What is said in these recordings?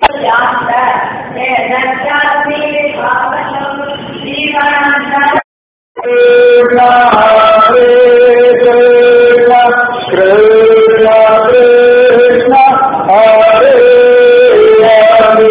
कृष्ण हरे कृष्ण कृष्ण कृष्ण हरे हरे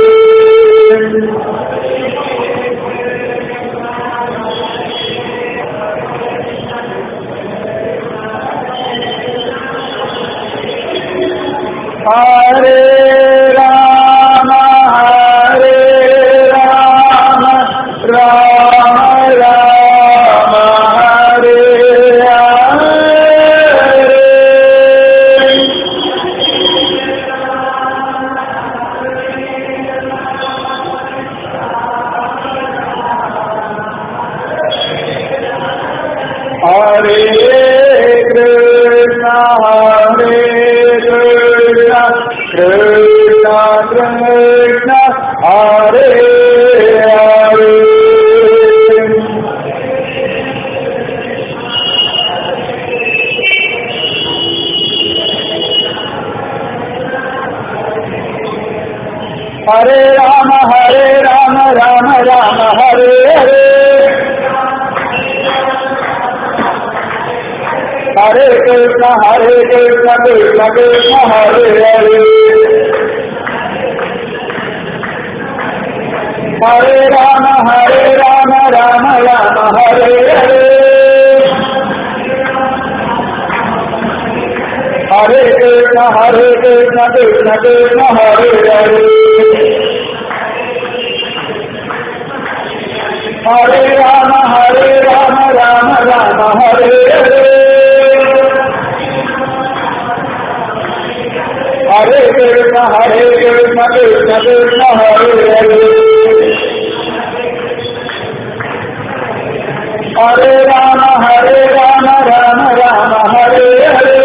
हरे राम हरे राम राम राम हरे हरे हरे कृष्ण हरे कृष्ण कृष्ण कृष्ण हरे हरे हरे राम हरे राम राम राम हरे हरे हरे कृष्ण हरे कृष्ण कृष्ण कृष्ण हरे हरे हरे राम हरे राम राम राम हरे हरे हरे कृष्ण हरे कृष्ण कृष्ण कृष्ण हरे हरे हरे राम हरे राम राम राम हरे हरे हरे कृष्ण हरे कृष्ण कृष्ण कृष्ण हरे हरे हरे राम हरे राम राम राम हरे हरे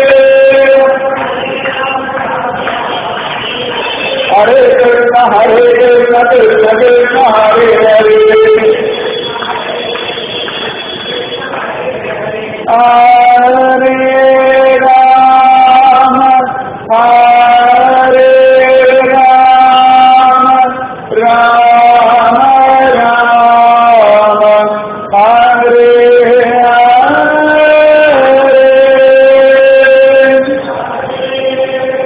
हरे कृष्ण हरे कृष्ण कृष्ण कृष्ण हरे हरे हरे राम हरे राम राम राम हरे हरे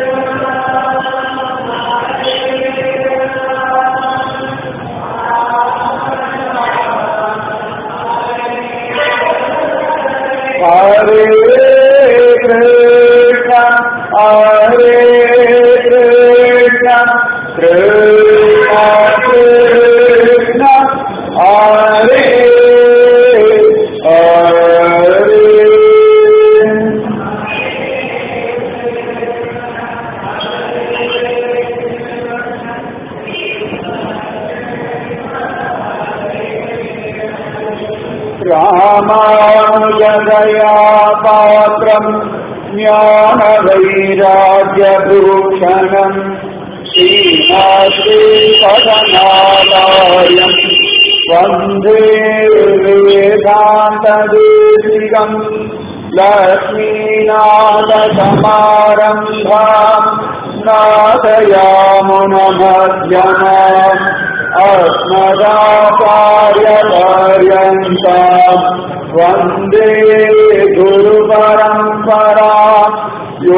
हरे कृष्ण हरे कृष्ण कृष्ण कृष्ण हरे हरे रामानुजदया पात्रम् ज्ञानवैराग्यभूषणम् श्रीनाश्रीपदनादायम् वन्दे वेदान्तदेशिकम् लक्ष्मीनाथसमारम्भा नाथयामुनमध्यमा अस्मदाचार्यपर्यन्ता वन्दे गुरुपरम्परा यो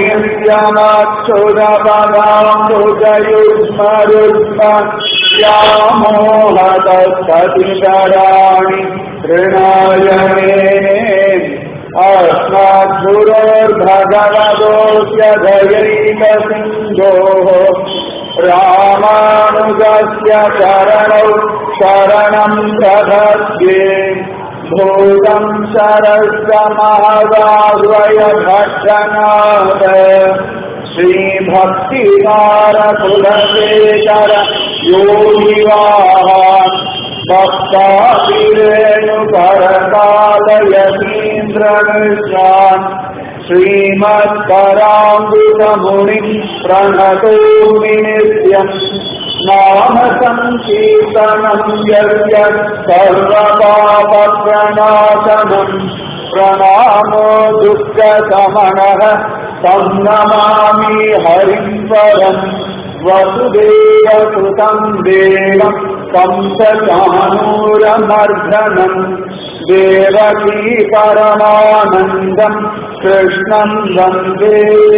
नित्यमक्षुरपदामृतयुष्मरुष्म व्यामोहतस्ततिकराणि ऋणाय मेने अस्मद्गुरोर्भगवतोऽस्य दयैकसिन्धोः रामानुजस्य चरणौ शरणं प्रपद्ये भूतं शरस्य महादाह्वय भट्टनाथ श्रीभक्तिकारकुलशेखर योगिवाः भक्ताभिरेणुकरकालयतीन्द्रनिशान् श्रीमत्परामृतमुनिं प्रणतोमि नित्यम् नाम सङ्कीर्तनं यस्य सर्वपापप्रणाशनम् प्रणामो दुःखशमनः तं नमामि हरिं परम् वसुदेवसुतं देवं कंसचानूरमर्दनम् देवकी परमानन्दम् कृष्णम् वन्दे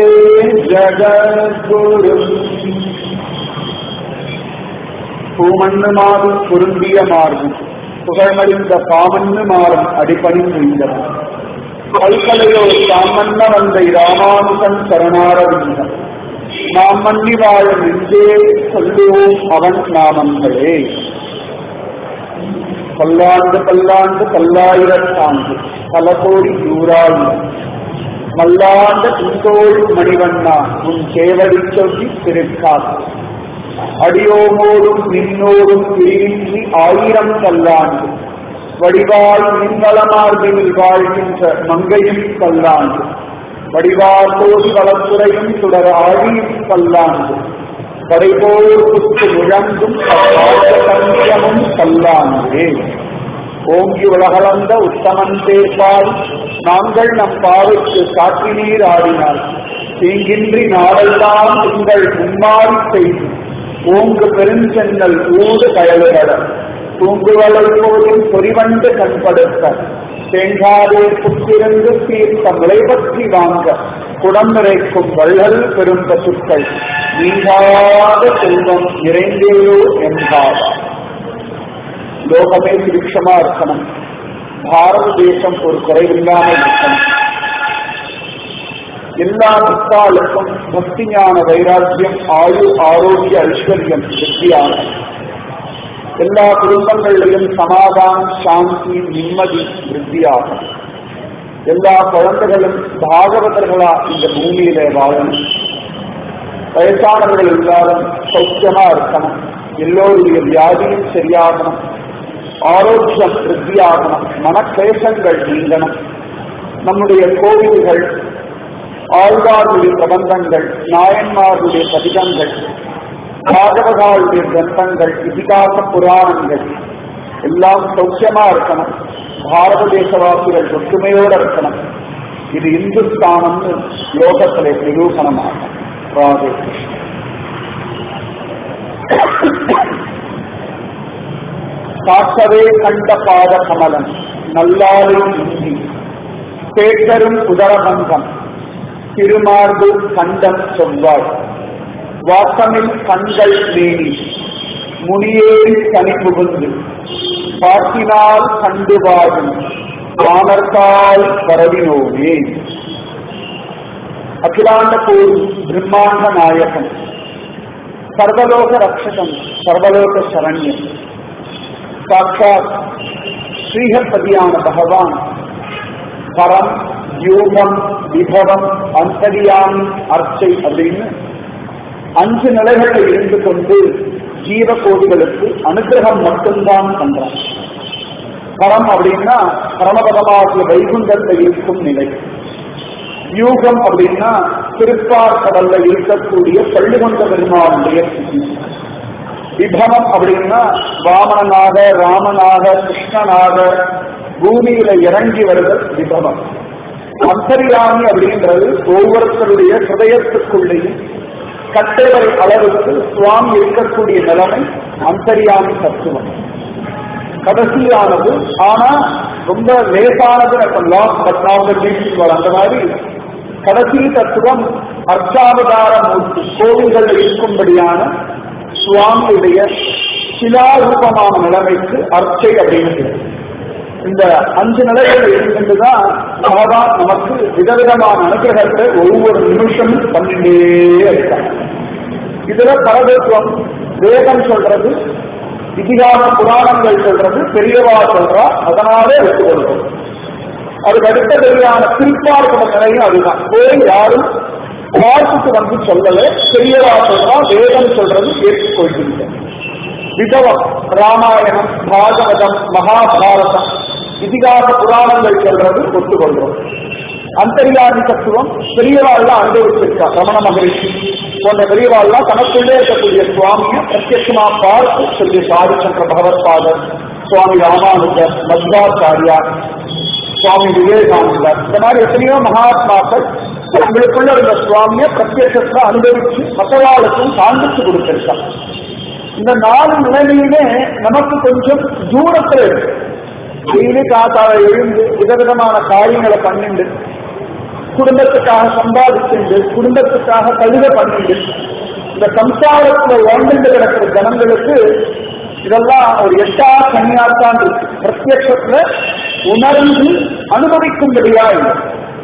ஜகத்குரும் பூமண்ணு மாறும் பொருந்திய மாறும் புகழ்மறிந்த பாமண்ணு மாறும் அடிபணிந்தவன் கல்கலையோ சாமன்ன வந்தை ராமானுசன் சரணாரவிந்தம் நாம் மன்னி வாழ நெஞ்சே சொல்லுவோம் அவன் நாமங்களே பல்லாண்டு பல்லாண்டு பல்லாயிரத்தாண்டு பல கோடி நூறாயிரம் மல்லாண்ட துந்தோள் மணிவண்ணா உன் சேவடி சொல்லி திருக்காத்து அடியோமோடும் நின்னோடும் பிரிவின்றி ஆயிரம் கல்லாண்டு வடிவாய் மின்வளமார்பில் வாழ்கின்ற மங்கையும் கல்லாண்டு வடிவார் கோடி வளத்துறையும் சுடர் ஆழியும் கல்லாண்டு கடைபோர் குத்து முழங்கும் தந்தியமும் கல்லாண்டே ஓங்கி உலகளந்த உத்தமன் தேர்ப்பால் நாங்கள் நம் பாவைக்கு காற்றி நீர் ஆடினார் தீங்கின்றி நாளெல்லாம் உங்கள் முன்மாறி செய்து ஓங்கு பெருஞ்சென்னல் ஊடு கயலுகட தூங்குவலை போதும் பொறிவண்டு கண்படுத்த தேங்காதே புத்திருந்து தீர்த்த முளை பற்றி வாங்க குடம் நிறைக்கும் வள்ளல் பெரும் பசுக்கள் நீங்காத செல்வம் நிறைந்தேயோ என்பார் லோகமே சுபிக்ஷமா இருக்கணும் பாரத தேசம் ஒரு குறைவில்லாமல் இருக்கணும் எல்லா முத்தாளுக்கும் பக்தி ஞான வைராக்கியம் ஆயு ஆரோக்கிய ஐஸ்வர்யம் வெற்றியாகும் எல்லா குடும்பங்களிலும் சமாதானம் சாந்தி நிம்மதி விருத்தியாகும் எல்லா குழந்தைகளும் பாகவதர்களா இந்த பூமியில வாழணும் வயசானவர்கள் எல்லாரும் சௌக்கியமா இருக்கணும் எல்லோருடைய வியாதியும் சரியாகணும் ஆரோக்கியம் விருத்தியாகணும் மனக்லேசங்கள் நீங்கணும் நம்முடைய கோவில்கள் ஆழ்வாருடைய பிரபந்தங்கள் நாயன்மாருடைய பதிகங்கள் பாகவதாளுடைய கிரந்தங்கள் இதிகாச புராணங்கள் எல்லாம் சௌக்கியமா இருக்கணும் பாரத தேசவாசிகள் ஒற்றுமையோடு இருக்கணும் இது இந்துஸ்தானம்னு லோகத்திலே நிரூபணமாகும் ராதே காக்கவே கண்ட பாத கமலம் நல்லாரும் இந்தி தேக்கரும் உதரபந்தம் திருமார்பு கண்டம் செவ்வாய் வாசமில் கண்கள் மேனி முனியேறி தனி புகுந்து பாட்டினால் கண்டு வாழும் வானர்கால் பரவினோமே அகிலாண்ட போர் பிரம்மாண்ட நாயகன் சர்வலோக ரக்ஷகம் சர்வலோக சரண்யம் சாட்சாத் ஸ்ரீஹற்பதியான பகவான் பரம் யூகம் விபவம் அந்தரியாமி அர்ச்சை அப்படின்னு அஞ்சு நிலைகளில் இருந்து கொண்டு ஜீவ கோடிகளுக்கு அனுகிரகம் மட்டும்தான் பண்றான் பரம் அப்படின்னா பரமபதமாகிய வைகுண்டத்தில் இருக்கும் நிலை யூகம் அப்படின்னா திருப்பார் கடல்ல இருக்கக்கூடிய பள்ளிகொண்ட பெருமாளுடைய ஸ்திதி விபவம் அப்படின்னா வாமனாக ராமனாக கிருஷ்ணனாக பூமியில இறங்கி வருதல் விபவம் அந்தரியாமி அப்படின்றது ஒவ்வொருத்தருடைய ஹிருதயத்துக்குள்ளேயும் கட்டைவரை அளவுக்கு சுவாமி இருக்கக்கூடிய நிலைமை அந்தரியாமி தத்துவம் கடைசியானது ஆனா ரொம்ப லேசானது லாஸ்ட் பட் நாட் அந்த மாதிரி கடைசி தத்துவம் அர்ச்சாவதார மூர்த்தி கோவில்கள் இருக்கும்படியான சுவாமியுடைய சிலாரூபமான நிலைமைக்கு அர்ச்சை அப்படின்னு இந்த அஞ்சு நிலைகள் இருக்கின்றுதான் பகவான் நமக்கு விதவிதமான அனுகிரகத்தை ஒவ்வொரு நிமிஷமும் பண்ணிட்டே இருக்காங்க இதுல பரதத்துவம் வேதம் சொல்றது இதிகாச புராணங்கள் சொல்றது பெரியவா சொல்றா அதனாலே எடுத்துக்கொள்வோம் அதுக்கு அடுத்தபடியான திருப்பார்க்கிற நிலையும் அதுதான் போய் யாரும் பார்த்துட்டு வந்து சொல்லல பெரியவா சொல்றா வேதம் சொல்றது ஏற்றுக்கொள்கின்றன விதவம் ராமாயணம் பாகவதம் மகாபாரதம் இதிகாச புராணங்கள் சொல்றது ஒத்துக்கொள்றோம் அந்தரியாதி தத்துவம் பெரியவாள்லாம் அனுபவிச்சிருக்கா ரமண மகரிஷி போன்ற பெரியவாள்லாம் தனக்குள்ளே இருக்கக்கூடிய சுவாமியை பிரத்யட்சமா பார்த்து சொல்லி சாதிச்சந்திர பகவத்பாதர் சுவாமி ராமானுஜர் மத்வாச்சாரியா சுவாமி விவேகானந்தர் இந்த மாதிரி எத்தனையோ மகாத்மாக்கள் உங்களுக்குள்ள இருந்த சுவாமியை பிரத்யட்சத்தை அனுபவிச்சு மற்றவாளுக்கும் காண்பிச்சு கொடுத்திருக்காங்க இந்த நாலு நிலைமையுமே நமக்கு கொஞ்சம் தூரத்துல இருக்கு டெய்லி காத்தால எழுந்து விதவிதமான காரியங்களை பண்ணிண்டு குடும்பத்துக்காக சம்பாதிச்சுண்டு குடும்பத்துக்காக கழுத பண்ணிண்டு இந்த சம்சாரத்துல வாழ்ந்துட்டு கிடக்கிற ஜனங்களுக்கு இதெல்லாம் ஒரு எட்டா கன்னியாத்தான் இருக்கு பிரத்யட்சத்துல உணர்ந்து அனுபவிக்கும்படியா இல்லை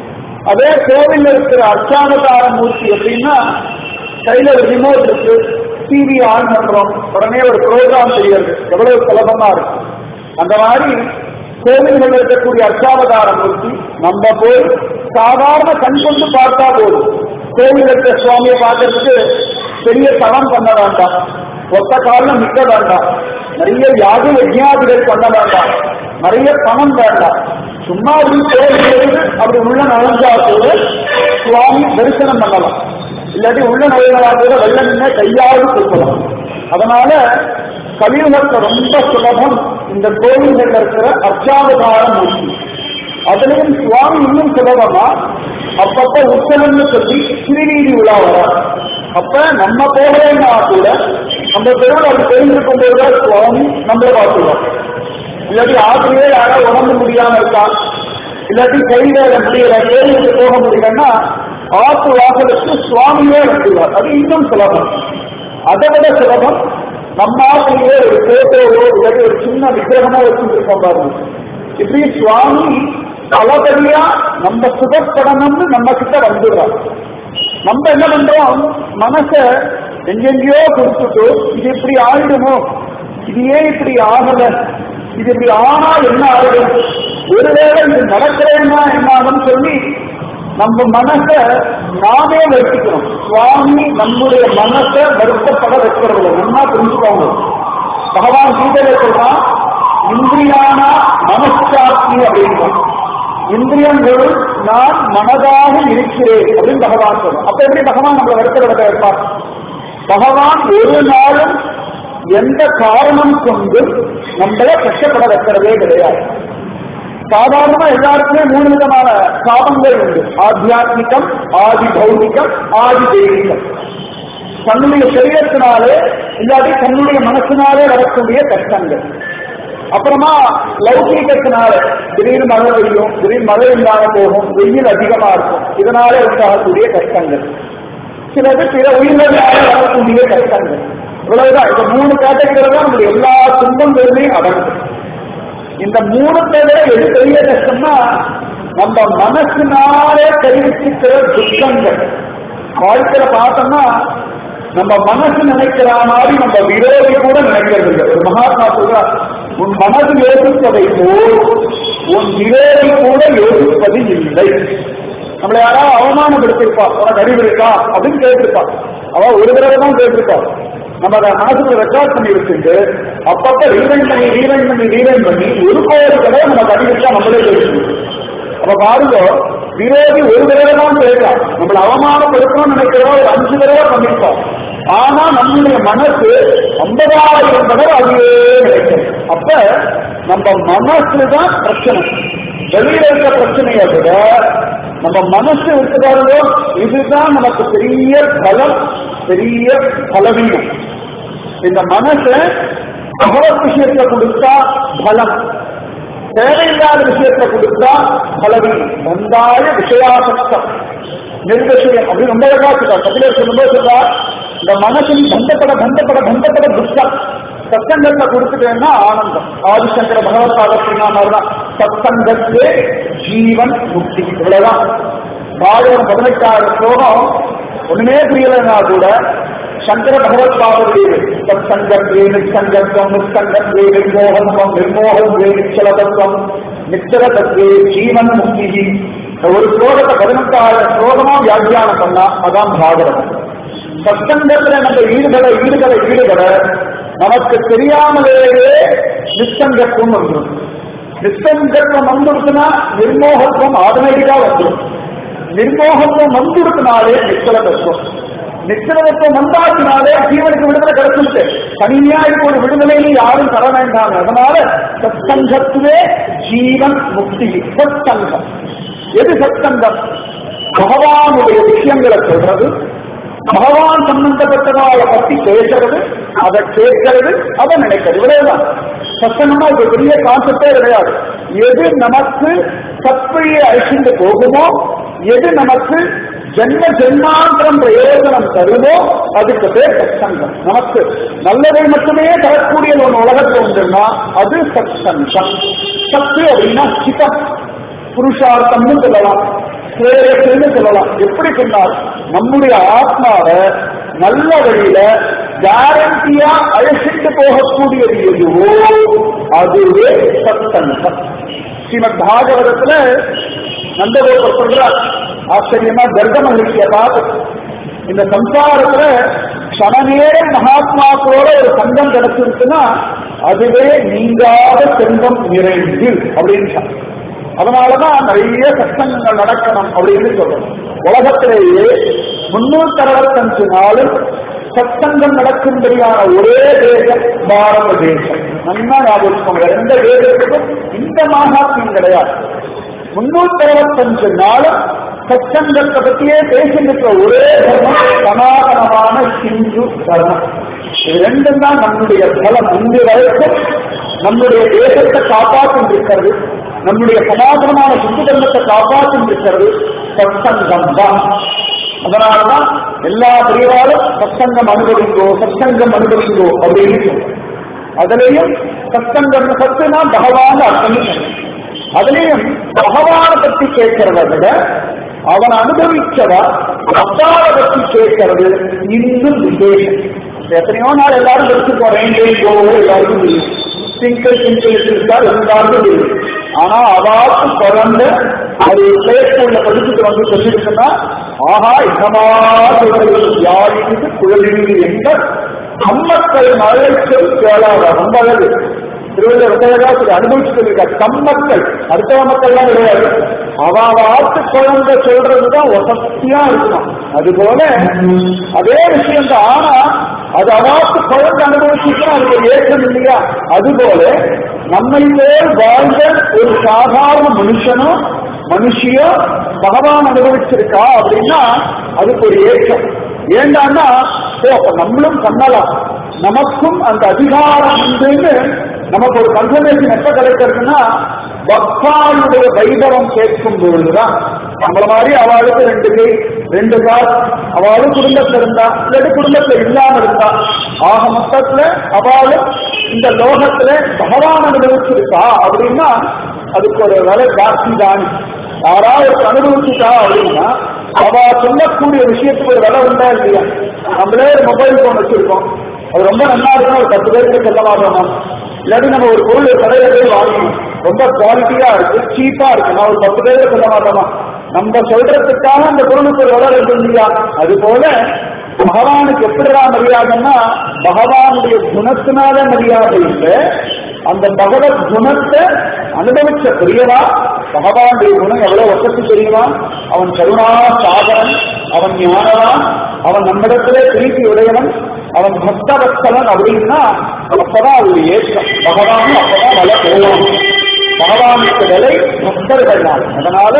அதே கோவில் இருக்கிற அர்ச்சாவதார மூர்த்தி எப்படின்னா கையில ஒரு ரிமோட் இருக்கு டிவி ஆன் பண்றோம் உடனே ஒரு ப்ரோக்ராம் தெரியுது எவ்வளவு சுலபமா இருக்கு அந்த மாதிரி கோவில்கள் இருக்கக்கூடிய அர்ச்சாவதார மூர்த்தி நம்ம போய் சாதாரண கண் கொண்டு பார்த்தா போதும் கோவில் இருக்கிற சுவாமியை பார்க்கறதுக்கு பெரிய தவம் பண்ண வேண்டாம் ஒத்த காலம் நிற்க வேண்டாம் நிறைய யாக யஜ்ஞாதிகள் பண்ண வேண்டாம் நிறைய பணம் வேண்டாம் சும்மா அப்படி கோவில் அப்படி உள்ள நுழைஞ்சா கூட சுவாமி தரிசனம் பண்ணலாம் இல்லாட்டி உள்ள நுழைவதா கூட வெள்ள நின்று கையாவது கொடுக்கலாம் அதனால கலியுகத்துல ரொம்ப சுலபம் இந்த கோவில்கள் இருக்கிற அர்ச்சாவதார மூர்த்தி அதுலயும் சுவாமி இன்னும் சுலபமா அப்பப்ப உற்சவம்னு சொல்லி திருவீதி உலா வர அப்ப நம்ம போகலைன்னா கூட நம்ம தெருவில் அப்படி தெரிஞ்சிருக்கும் போதுதான் சுவாமி நம்மளை பார்த்துருவோம் இல்லாட்டி ஆசிரியே யாராவது உடம்பு முடியாம இருக்கான் இல்லாட்டி கை வேலை முடியல கோயிலுக்கு போக முடியலன்னா ஆத்து வாசலுக்கு சுவாமியே வந்துள்ளார் அது இன்னும் சுலபம் அதை விட சுலபம் நம்ம ஆசிரியே ஒரு போட்டோவோ இல்லாட்டி ஒரு சின்ன விக்கிரகமோ வச்சுருக்கோம் பாருங்க இப்படி சுவாமி பலபடியா நம்ம சுகப்படணும்னு நம்ம கிட்ட வந்துடுறோம் நம்ம என்ன பண்றோம் மனச எங்கெங்கயோ கொடுத்துட்டு இது இப்படி ஆயிடுமோ இது ஏன் இப்படி ஆகல இது இப்படி ஆனா என்ன ஆயிடும் ஒருவேளை இது நடக்கிறேன்னா என்ன ஆகும்னு சொல்லி நம்ம மனச நாமே வருத்திக்கிறோம் சுவாமி நம்முடைய மனசை வருத்தப்பட வைக்கிறதில்லை நல்லா புரிஞ்சுக்கோங்க பகவான் கீதையில சொல்றான் இந்திரியானா மனசாட்சி அப்படின்றான் இந்திரியங்களுள் நான் மனதாக இருக்கிறேன் அப்படின்னு பகவான் சொல்றான் அப்ப எப்படி பகவான் நம்மளை வருத்தப்பட வைப்பார் பகவான் ஒரு நாளும் எந்த காரணம் கொண்டு நம்மளை கஷ்டப்பட வைக்கிறதே கிடையாது சாதாரணமா எல்லாருக்குமே மூணு விதமான சாபங்கள் உண்டு ஆத்தியாத்மிகம் ஆதி பௌதிகம் ஆதி தெய்வீகம் தன்னுடைய சரீரத்தினாலே இல்லாட்டி தன்னுடைய மனசினாலே வரக்கூடிய கஷ்டங்கள் அப்புறமா லௌகீகத்தினால திடீர்னு மழை பெய்யும் திடீர்னு மழை இல்லாம போகும் வெயில் அதிகமா இருக்கும் இதனால உண்டாகக்கூடிய கஷ்டங்கள் சிலது பிற உயிரினால வரக்கூடிய கஷ்டங்கள் இவ்வளவுதான் இந்த மூணு கேட்டகரிகள் தான் நம்முடைய எல்லா துன்பங்களுமே அடங்கும் இந்த மூணு தவிர எது பெரிய கஷ்டம்னா நம்ம மனசினாலே தெரிவிச்சுக்கிற துக்கங்கள் வாழ்க்கையில பார்த்தோம்னா நம்ம மனசு நினைக்கிற மாதிரி நம்ம விரோதி கூட நினைக்கிறது இல்லை ஒரு மகாத்மா சொல்றார் உன் மனது யோசிப்பதை போல் உன் விரோதி கூட யோசிப்பது இல்லை நம்மளை யாராவது அவமானப்படுத்திருப்பா உனக்கு அறிவு இருக்கா அப்படின்னு கேட்டிருப்பா அவ ஒரு தடவை தான் கேட்டிருப்பா நம்ம அதை மனசுல ரெக்கார்ட் பண்ணி வச்சுட்டு அப்பப்ப ரீவைன் பண்ணி ரீவைன் பண்ணி ரீவைன் பண்ணி ஒரு கோடி தடவை நம்ம அறிவிச்சா நம்மளே பேசணும் அப்ப பாருங்க விரோதி ஒரு தடவை தான் கேட்கலாம் நம்மளை அவமானப்படுத்தணும்னு நினைக்கிறோம் ஒரு அஞ்சு தடவை பண்ணிருப்போம் ஆனா நம்முடைய மனசு ஐம்பதாயிரம் தடவை அதுவே நினைக்கும் அப்ப நம்ம மனசுதான் பிரச்சனை வெளியில இருக்க பிரச்சனையை விட நம்ம மனசு இருக்கிறதோ இதுதான் நமக்கு பெரிய பலம் பெரிய பலவீனம் இந்த மனசை பகவத் விஷயத்தை கொடுத்தா பலம் தேவையில்லாத விஷயத்தை கொடுத்தா பலவீனம் வந்தாய விஷயாசக்தம் நிர்வசியம் அப்படின்னு ரொம்ப அழகா சொல்றார் கபிலர் சொல்லும்போது சொல்றார் இந்த மனசின் பந்தப்பட பந்தப்பட பந்தப்பட துக்கம் சத்தங்கள்ல கொடுத்துட்டேன்னா ஆனந்தம் ஆதிசங்கர பகவத்பாத தான் சத்தங்கத்திலே ஜீவன் முக்தி இவ்வளவுதான் பாரதம் பதினெட்டாயிரம் ஸ்லோகம் ஒண்ணுமே புரியலைன்னா கூட சங்கர பகவத்பாதருடைய சத்சங்கத்வே நிச்சங்கத்வம் நிச்சங்கத்வே நிர்மோகத்துவம் நிர்மோகத்வே நிச்சலதத்துவம் நிச்சலதத்வே ஜீவன் முக்தி ஒரு ஸ்லோகத்தை பதினெட்டாயிரம் ஸ்லோகமா வியாக்கியானம் பண்ணா அதான் பாகவதம் சத்சங்கத்துல நம்ம ஈடுபட ஈடுபட ஈடுபட நமக்கு தெரியாமலேயே நிச்சங்கத்துவம் வந்துடும் நிச்சங்கத்துவம் வந்துடுச்சுன்னா நிர்மோகத்துவம் ஆட்டோமேட்டிக்கா வந்துடும் நிர்மோகத்துவம் வந்துடுத்தினாலே நிச்சல தத்துவம் நிச்சலத்துவம் வந்தாச்சினாலே ஜீவனுக்கு விடுதலை கிடைச்சிருக்கு தனியா இப்போ ஒரு விடுதலையில யாரும் தர வேண்டாம் அதனால சத்சங்கத்துவே ஜீவன் முக்தி சத்சங்கம் எது சத்சங்கம் பகவானுடைய விஷயங்களை சொல்றது பகவான் சம்பந்தப்பட்டதால பத்தி பேசுறது அதை கேட்கறது அதை நினைக்கிறது இவ்வளவுதான் சத்தனமா ஒரு பெரிய கான்செப்டே கிடையாது எது நமக்கு சத்வழியை அழிச்சுட்டு போகுமோ எது நமக்கு ஜென்ம ஜென்மாந்திரம் பிரயோஜனம் தருமோ அதுக்கு பேர் சத்சங்கம் நமக்கு நல்லதை மட்டுமே தரக்கூடிய ஒரு உலகத்தில் உண்டுன்னா அது சத்சங்கம் சத்து அப்படின்னா சிதம் புருஷார்த்தம்னு சொல்லலாம் ஸ்ரேயஸ்ன்னு சொல்லலாம் எப்படி சொன்னால் நம்முடைய ஆத்மாவை நல்ல வழியில கேரண்டியா அழைச்சிட்டு போகக்கூடியது எதுவோ அதுவே சத்தங்கம் ஸ்ரீமத் பாகவதத்துல நந்தகோபர் சொல்றார் ஆச்சரியமா கர்க மகிழ்ச்சியை பார்த்து இந்த சம்சாரத்துல க்ஷணநேர மகாத்மாக்களோட ஒரு சங்கம் கிடைச்சிருக்குன்னா அதுவே நீங்காத செல்வம் நிறைந்து அப்படின்னு சொன்னார். அதனாலதான் நிறைய சத்தங்கங்கள் நடக்கணும் அப்படின்னு சொல்றோம் உலகத்திலேயே முன்னூத்தி அறுபத்தஞ்சு நாளும் சத்தங்கம் நடக்கும்படியான ஒரே தேசம் பாரத தேசம் நல்லா ஞாபகம் எந்த தேசத்துக்கும் இந்த மகாத்மியம் கிடையாது முன்னூத்தி அறுபத்தஞ்சு நாளும் சச்சங்கத்தை பத்தியே பேசிட்டு ஒரே தர்மம் சனாதனமான ஹிந்து தர்மம் இது ரெண்டும் தான் நம்முடைய பலம் இன்று வரைக்கும் நம்முடைய தேசத்தை காப்பாற்றும் இருக்கிறது நம்முடைய சனாதனமான சிந்து தர்மத்தை காப்பாற்றும் இருக்கிறது சத்சங்கம் தான் அதனாலதான் எல்லா பெரியவாளும் சத்சங்கம் அனுபவிங்கோ சத்சங்கம் அனுபவிங்கோ அப்படின்னு சொல்றோம் அதுலயும் சத்சங்கம் சத்துனா பகவான் அர்த்தம் அதுலயும் பகவான பத்தி கேட்கிறத விட அவன் அனுபவிச்சதா அப்பாவை பத்தி கேட்கறது இன்னும் விசேஷம் எத்தனையோ நாள் எல்லாரும் படிச்சுப்போம் ரெயின் கோ எல்லாருக்கும் தெரியும் சிங்கிள் சிங்கிள் இருக்கா எல்லாருக்கும் தெரியும் ஆனா அவாக்கு குழந்தை அது பிளே ஸ்கூல்ல படிச்சுட்டு வந்து சொல்லிருக்குன்னா ஆஹா இதமா சொல்றது யாருக்கு குழந்தைகள் எங்க அம்மக்கள் மழைச்சல் கேளாத ரொம்ப அழகு திருவள்ளுவர் விஜயதாஸ் அனுபவிச்சு சொல்லியிருக்காரு தம்மக்கள் அடுத்த மக்கள்லாம் கிடையாது அவ ஆத்து குழந்தை சொல்றதுதான் வசதியா இருக்கணும் அது போல அதே விஷயம் தான் ஆனா அது அவாத்து குழந்தை அனுபவிச்சுன்னா அது ஒரு ஏற்றம் இல்லையா அது போல நம்மை போல் வாழ்ந்த ஒரு சாதாரண மனுஷனும் மனுஷியோ பகவான் அனுபவிச்சிருக்கா அப்படின்னா அதுக்கு ஒரு ஏற்றம் ஏண்டான்னா ஓ அப்ப நம்மளும் பண்ணலாம் நமக்கும் அந்த அதிகாரம் உண்டுன்னு நமக்கு ஒரு கன்ஃபர்மேஷன் எப்ப கிடைக்கிறதுன்னா பக்தாளுடைய வைபவம் கேட்கும் பொழுதுதான் நம்மள மாதிரி அவளுக்கு ரெண்டு கை ரெண்டு கால் அவளும் குடும்பத்துல இருந்தா இல்லாட்டி குடும்பத்துல இல்லாம இருந்தா ஆக மொத்தத்துல அவளும் இந்த லோகத்துல பகவான் அனுபவிச்சிருக்கா அப்படின்னா அதுக்கு ஒரு விலை ஜாஸ்தி தான் யாராவது அனுபவிச்சுட்டா அப்படின்னா அவ சொல்லக்கூடிய விஷயத்துக்கு ஒரு விலை உண்டா இல்லையா நம்மளே ஒரு மொபைல் போன் வச்சிருக்கோம் அது ரொம்ப நல்லா இருக்கும் ஒரு பத்து பேருக்கு சொல்ல மாட்டோமா இல்லாட்டி நம்ம ஒரு பொருள் ஒரு கடையில போய் வாங்கணும் ரொம்ப குவாலிட்டியா இருக்கு சீப்பா இருக்கு நான் ஒரு பத்து பேருக்கு சொல்ல மாட்டோமா நம்ம சொல்றதுக்காக அந்த பொருளுக்கு ஒரு விலை இருக்கு இல்லையா அது போல பகவானுக்கு எப்படிடா மரியாதைன்னா பகவானுடைய குணத்தினால மரியாதை இல்லை அந்த பகவத் குணத்தை அனுபவிச்ச பெரியவா பகவானுடைய குணம் எவ்வளவு வசதி தெரியுமா அவன் கருணா சாகரன் அவன் ஞானவான் அவன் நம்மிடத்திலே பிரீத்தி உடையவன் அவன் பக்தவத்சலன் அப்படின்னா அப்பதான் அவருடைய ஏற்றம் பகவானும் அப்பதான் வலை போவான் பகவானுக்கு விலை பக்தர்கள்னால் அதனால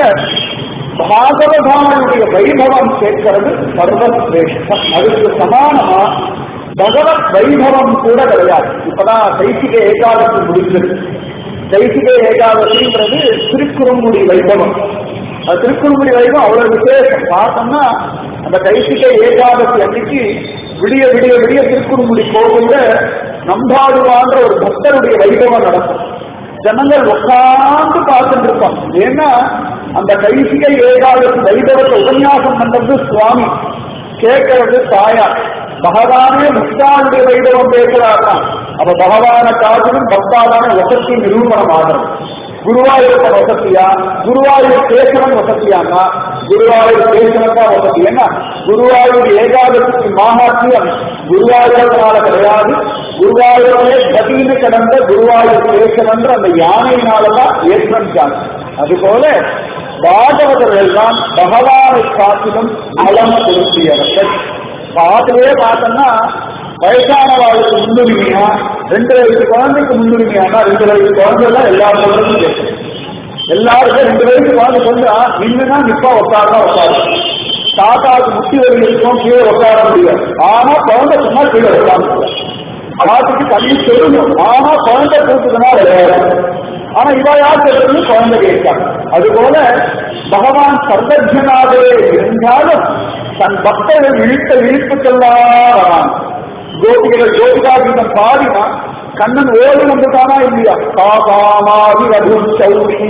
பாகவதானுடைய வைபவம் கேட்கிறது சர்வசிரேஷ்டம் அதுக்கு சமானமா பகவத் வைபவம் கூட கிடையாது இப்பதான் தைசிக ஏகாதசி முடிஞ்சது தைசிக ஏகாதசின்றது திருக்குறுங்குடி வைபவம் அது திருக்குறுங்குடி வைபவம் அவ்வளவு விசேஷம் பார்த்தோம்னா அந்த தைசிக ஏகாதசி அன்னைக்கு விடிய விடிய விடிய திருக்குறுங்குடி கோவில்ல நம்பாடுவான்ற ஒரு பக்தருடைய வைபவம் நடக்கும் ஜனங்கள் உட்கார்ந்து பார்த்துட்டு இருப்பான் ஏன்னா அந்த கைசிக ஏகாதசி வைபவத்தை உபன்யாசம் பண்றது சுவாமி கேட்கறது தாயார் பகவானே முக்தாளுடைய வைபவம் பேசுறாருனா அப்ப பகவான காட்டிலும் பக்தாதான வசதி நிரூபணம் ஆகிறது குருவாயூர் வசதியா குருவாயூர் பேசணும் வசதியானா குருவாயூர் பேசணும் தான் வசதி ஏன்னா குருவாயூர் ஏகாதசிக்கு மாகாத்தியம் குருவாயூரனால கிடையாது குருவாயூரே கதின்னு கிடந்த குருவாயூர் பேசணுன்ற அந்த யானையினாலதான் ஏற்றம் ஜாதி அதுபோல பாகவதர்கள் தான் பகவானை காட்டிலும் பலம் கொடுத்தியவர்கள் பாட்டிலே பார்த்தோம்னா வயசானவாளுக்கு முன்னுரிமையா ரெண்டு வயசு குழந்தைக்கு முன்னுரிமையானா ரெண்டு வயசு குழந்தை எல்லாம் எல்லா சொல்றதும் கேட்கும் எல்லாருக்கும் ரெண்டு வயசு குழந்தை சொன்னா நின்றுனா நிப்பா உட்காரலாம் உட்காரு தாத்தாவுக்கு முட்டி வரி இருக்கும் கீழே உட்கார முடியாது ஆனா குழந்தை சொன்னா கீழே உட்காந்து காத்துக்கு தண்ணி சொல்லணும் ஆனா குழந்தை கூட்டுதுன்னா விளையாடு ஆனா இவ யார் சொல்றது குழந்தை கேட்காங்க அதுபோல பகவான் சர்வஜனாகவே இருந்தாலும் தன் பக்தர்கள் இழுத்த இழுப்புக்கெல்லாம் வரான் கோபிகள் கோபிகாகீதம் பாடினா கண்ணன் ஓடி வந்துட்டானா இல்லையா காசாமாதி ரகு சௌரி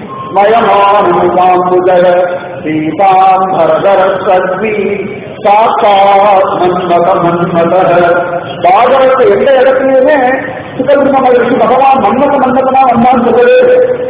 மயமானுதர சீதாம்பரதர சத்வி சாக்காத் மன்மத மன்மத பாகவத்தை எந்த இடத்துலயுமே சுகபிரம்ம மகிழ்ச்சி பகவான் மன்மத மன்மதனா வந்தான் சொல்லவே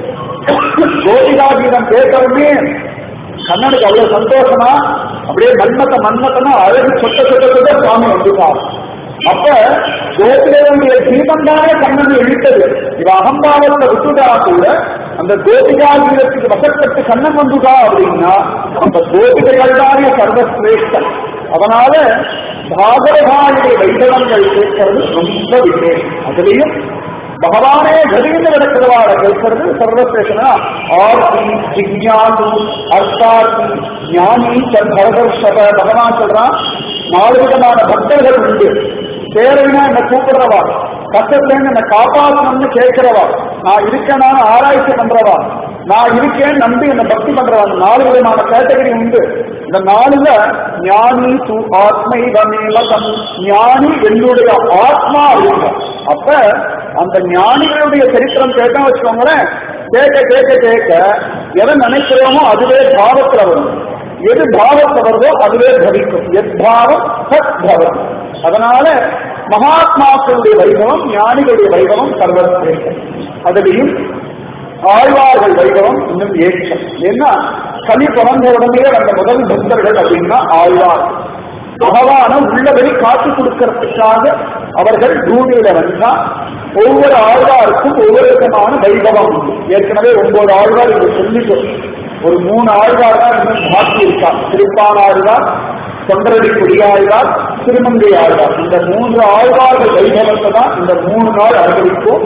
கோபிகாகீதம் கேட்டவுடனே கண்ணனுக்கு அவ்வளவு சந்தோஷமா அப்படியே மன்மத்த மன்மத்தனா அழகு சொட்ட சொட்ட சொட்ட சுவாமி வந்துட்டார் அப்ப கோபிகளுடைய தீபம் தானே கண்ணன் இழுத்தது இவ அகம்பாவத்தை விட்டுட்டா கூட அந்த கோபிகா கீதத்துக்கு வசப்பட்டு கண்ணன் வந்துட்டா அப்படின்னா அந்த கோபிகைகள் தானே சர்வசிரேஷ்டன் அதனால பாகவதாயுடைய வைபவங்கள் கேட்கறது ரொம்ப விசேஷம் அதுலயும் பகவானே கதின்னு நடக்கிறவாட கேட்கறது சர்வசிரேஷனா ஆர்த்தி ஜிக்ஞாசு அர்த்தார்த்தி ஞானி பரதர்ஷப பகவான் சொல்றான் நாலு விதமான பக்தர்கள் உண்டு தேவைன்னா என்ன கூப்பிடுறவா கஷ்டத்துல என்ன காப்பாற்றணும்னு கேட்கிறவா நான் இருக்கேனான்னு ஆராய்ச்சி பண்றவா நான் இருக்கேன் நம்பி என்ன பக்தி பண்றவா அந்த நாலு விதமான கேட்டகரி உண்டு இந்த நாலுல ஞானி து ஆத்மை தமேவதம் ஞானி என்னுடைய ஆத்மா அப்படிங்க அப்ப அந்த ஞானிகளுடைய சரித்திரம் கேட்டா வச்சுக்கோங்களேன் கேட்க கேட்க கேட்க எதை நினைக்கிறோமோ அதுவே பாவத்துல வரும் எது பாவத்தை வருதோ அதுவே பவிக்கும் எத் பாவம் சத் பவம் அதனால மகாத்மாக்களுடைய வைபவம் ஞானிகளுடைய வைபவம் சர்வசிரேஷ்டம் அதுலேயும் ஆழ்வார்கள் வைபவம் இன்னும் ஏற்றம் ஏன்னா கலி பிறந்த உடனே வந்த முதல் பக்தர்கள் அப்படின்னா ஆழ்வார் பகவான உள்ளபடி காத்து கொடுக்கறதுக்காக அவர்கள் பூமியில வந்தா ஒவ்வொரு ஆழ்வாருக்கும் ஒவ்வொரு விதமான வைபவம் உண்டு ஏற்கனவே ஒன்பது ஆழ்வார் இதை சொல்லிட்டோம் ஒரு மூணு ஆழ்வார் தான் இன்னும் பாக்கி இருக்கா திருப்பான் ஆழ்வார் தொண்டரடி கொடியாழ்வார் திருமங்கை ஆழ்வார் இந்த மூன்று ஆழ்வார்கள் வைபவத்தை தான் இந்த மூணு நாள் அனுபவிப்போம்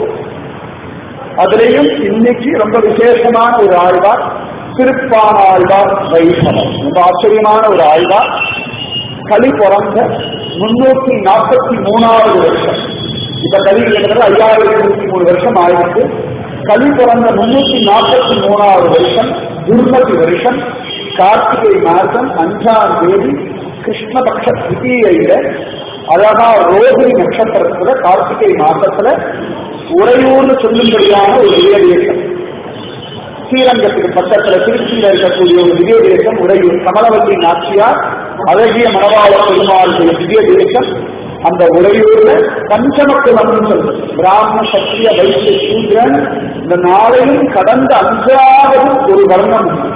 அதுலேயும் இன்னைக்கு ரொம்ப விசேஷமான ஒரு ஆழ்வார் திருப்பான் ஆழ்வார் வைபவம் ரொம்ப ஆச்சரியமான ஒரு ஆழ்வார் கலி பிறந்த முன்னூத்தி நாற்பத்தி மூணாவது வருஷம் இப்ப கலி கிட்டத்தட்ட ஐயாயிரத்தி இருபத்தி மூணு வருஷம் ஆயிருக்கு கலி பிறந்த முன்னூத்தி நாற்பத்தி மூணாவது வருஷம் துர்மதி வருஷம் கார்த்திகை மாதம் அஞ்சாம் தேதி கிருஷ்ணபக்ஷ திதியில அழகா ரோஹிணி நட்சத்திரத்துல கார்த்திகை மாசத்துல உறையூர்னு சொல்லும்படியான ஒரு விஜயதேசம் ஸ்ரீரங்கத்துக்கு பக்கத்துல திருச்சியில இருக்கக்கூடிய ஒரு விஜயதேசம் உறையூர் கமலவல்லி நாச்சியார் அழகிய மணவாள பெருமாளுடைய விஜயதேசம் அந்த உறையூர்ல பஞ்சமக்குலம்னு சொல்றது பிராமண சத்திரிய வைத்திய சூத்ரன் இந்த நாளையும் கடந்த அஞ்சாவது ஒரு வர்ணம் உண்டு.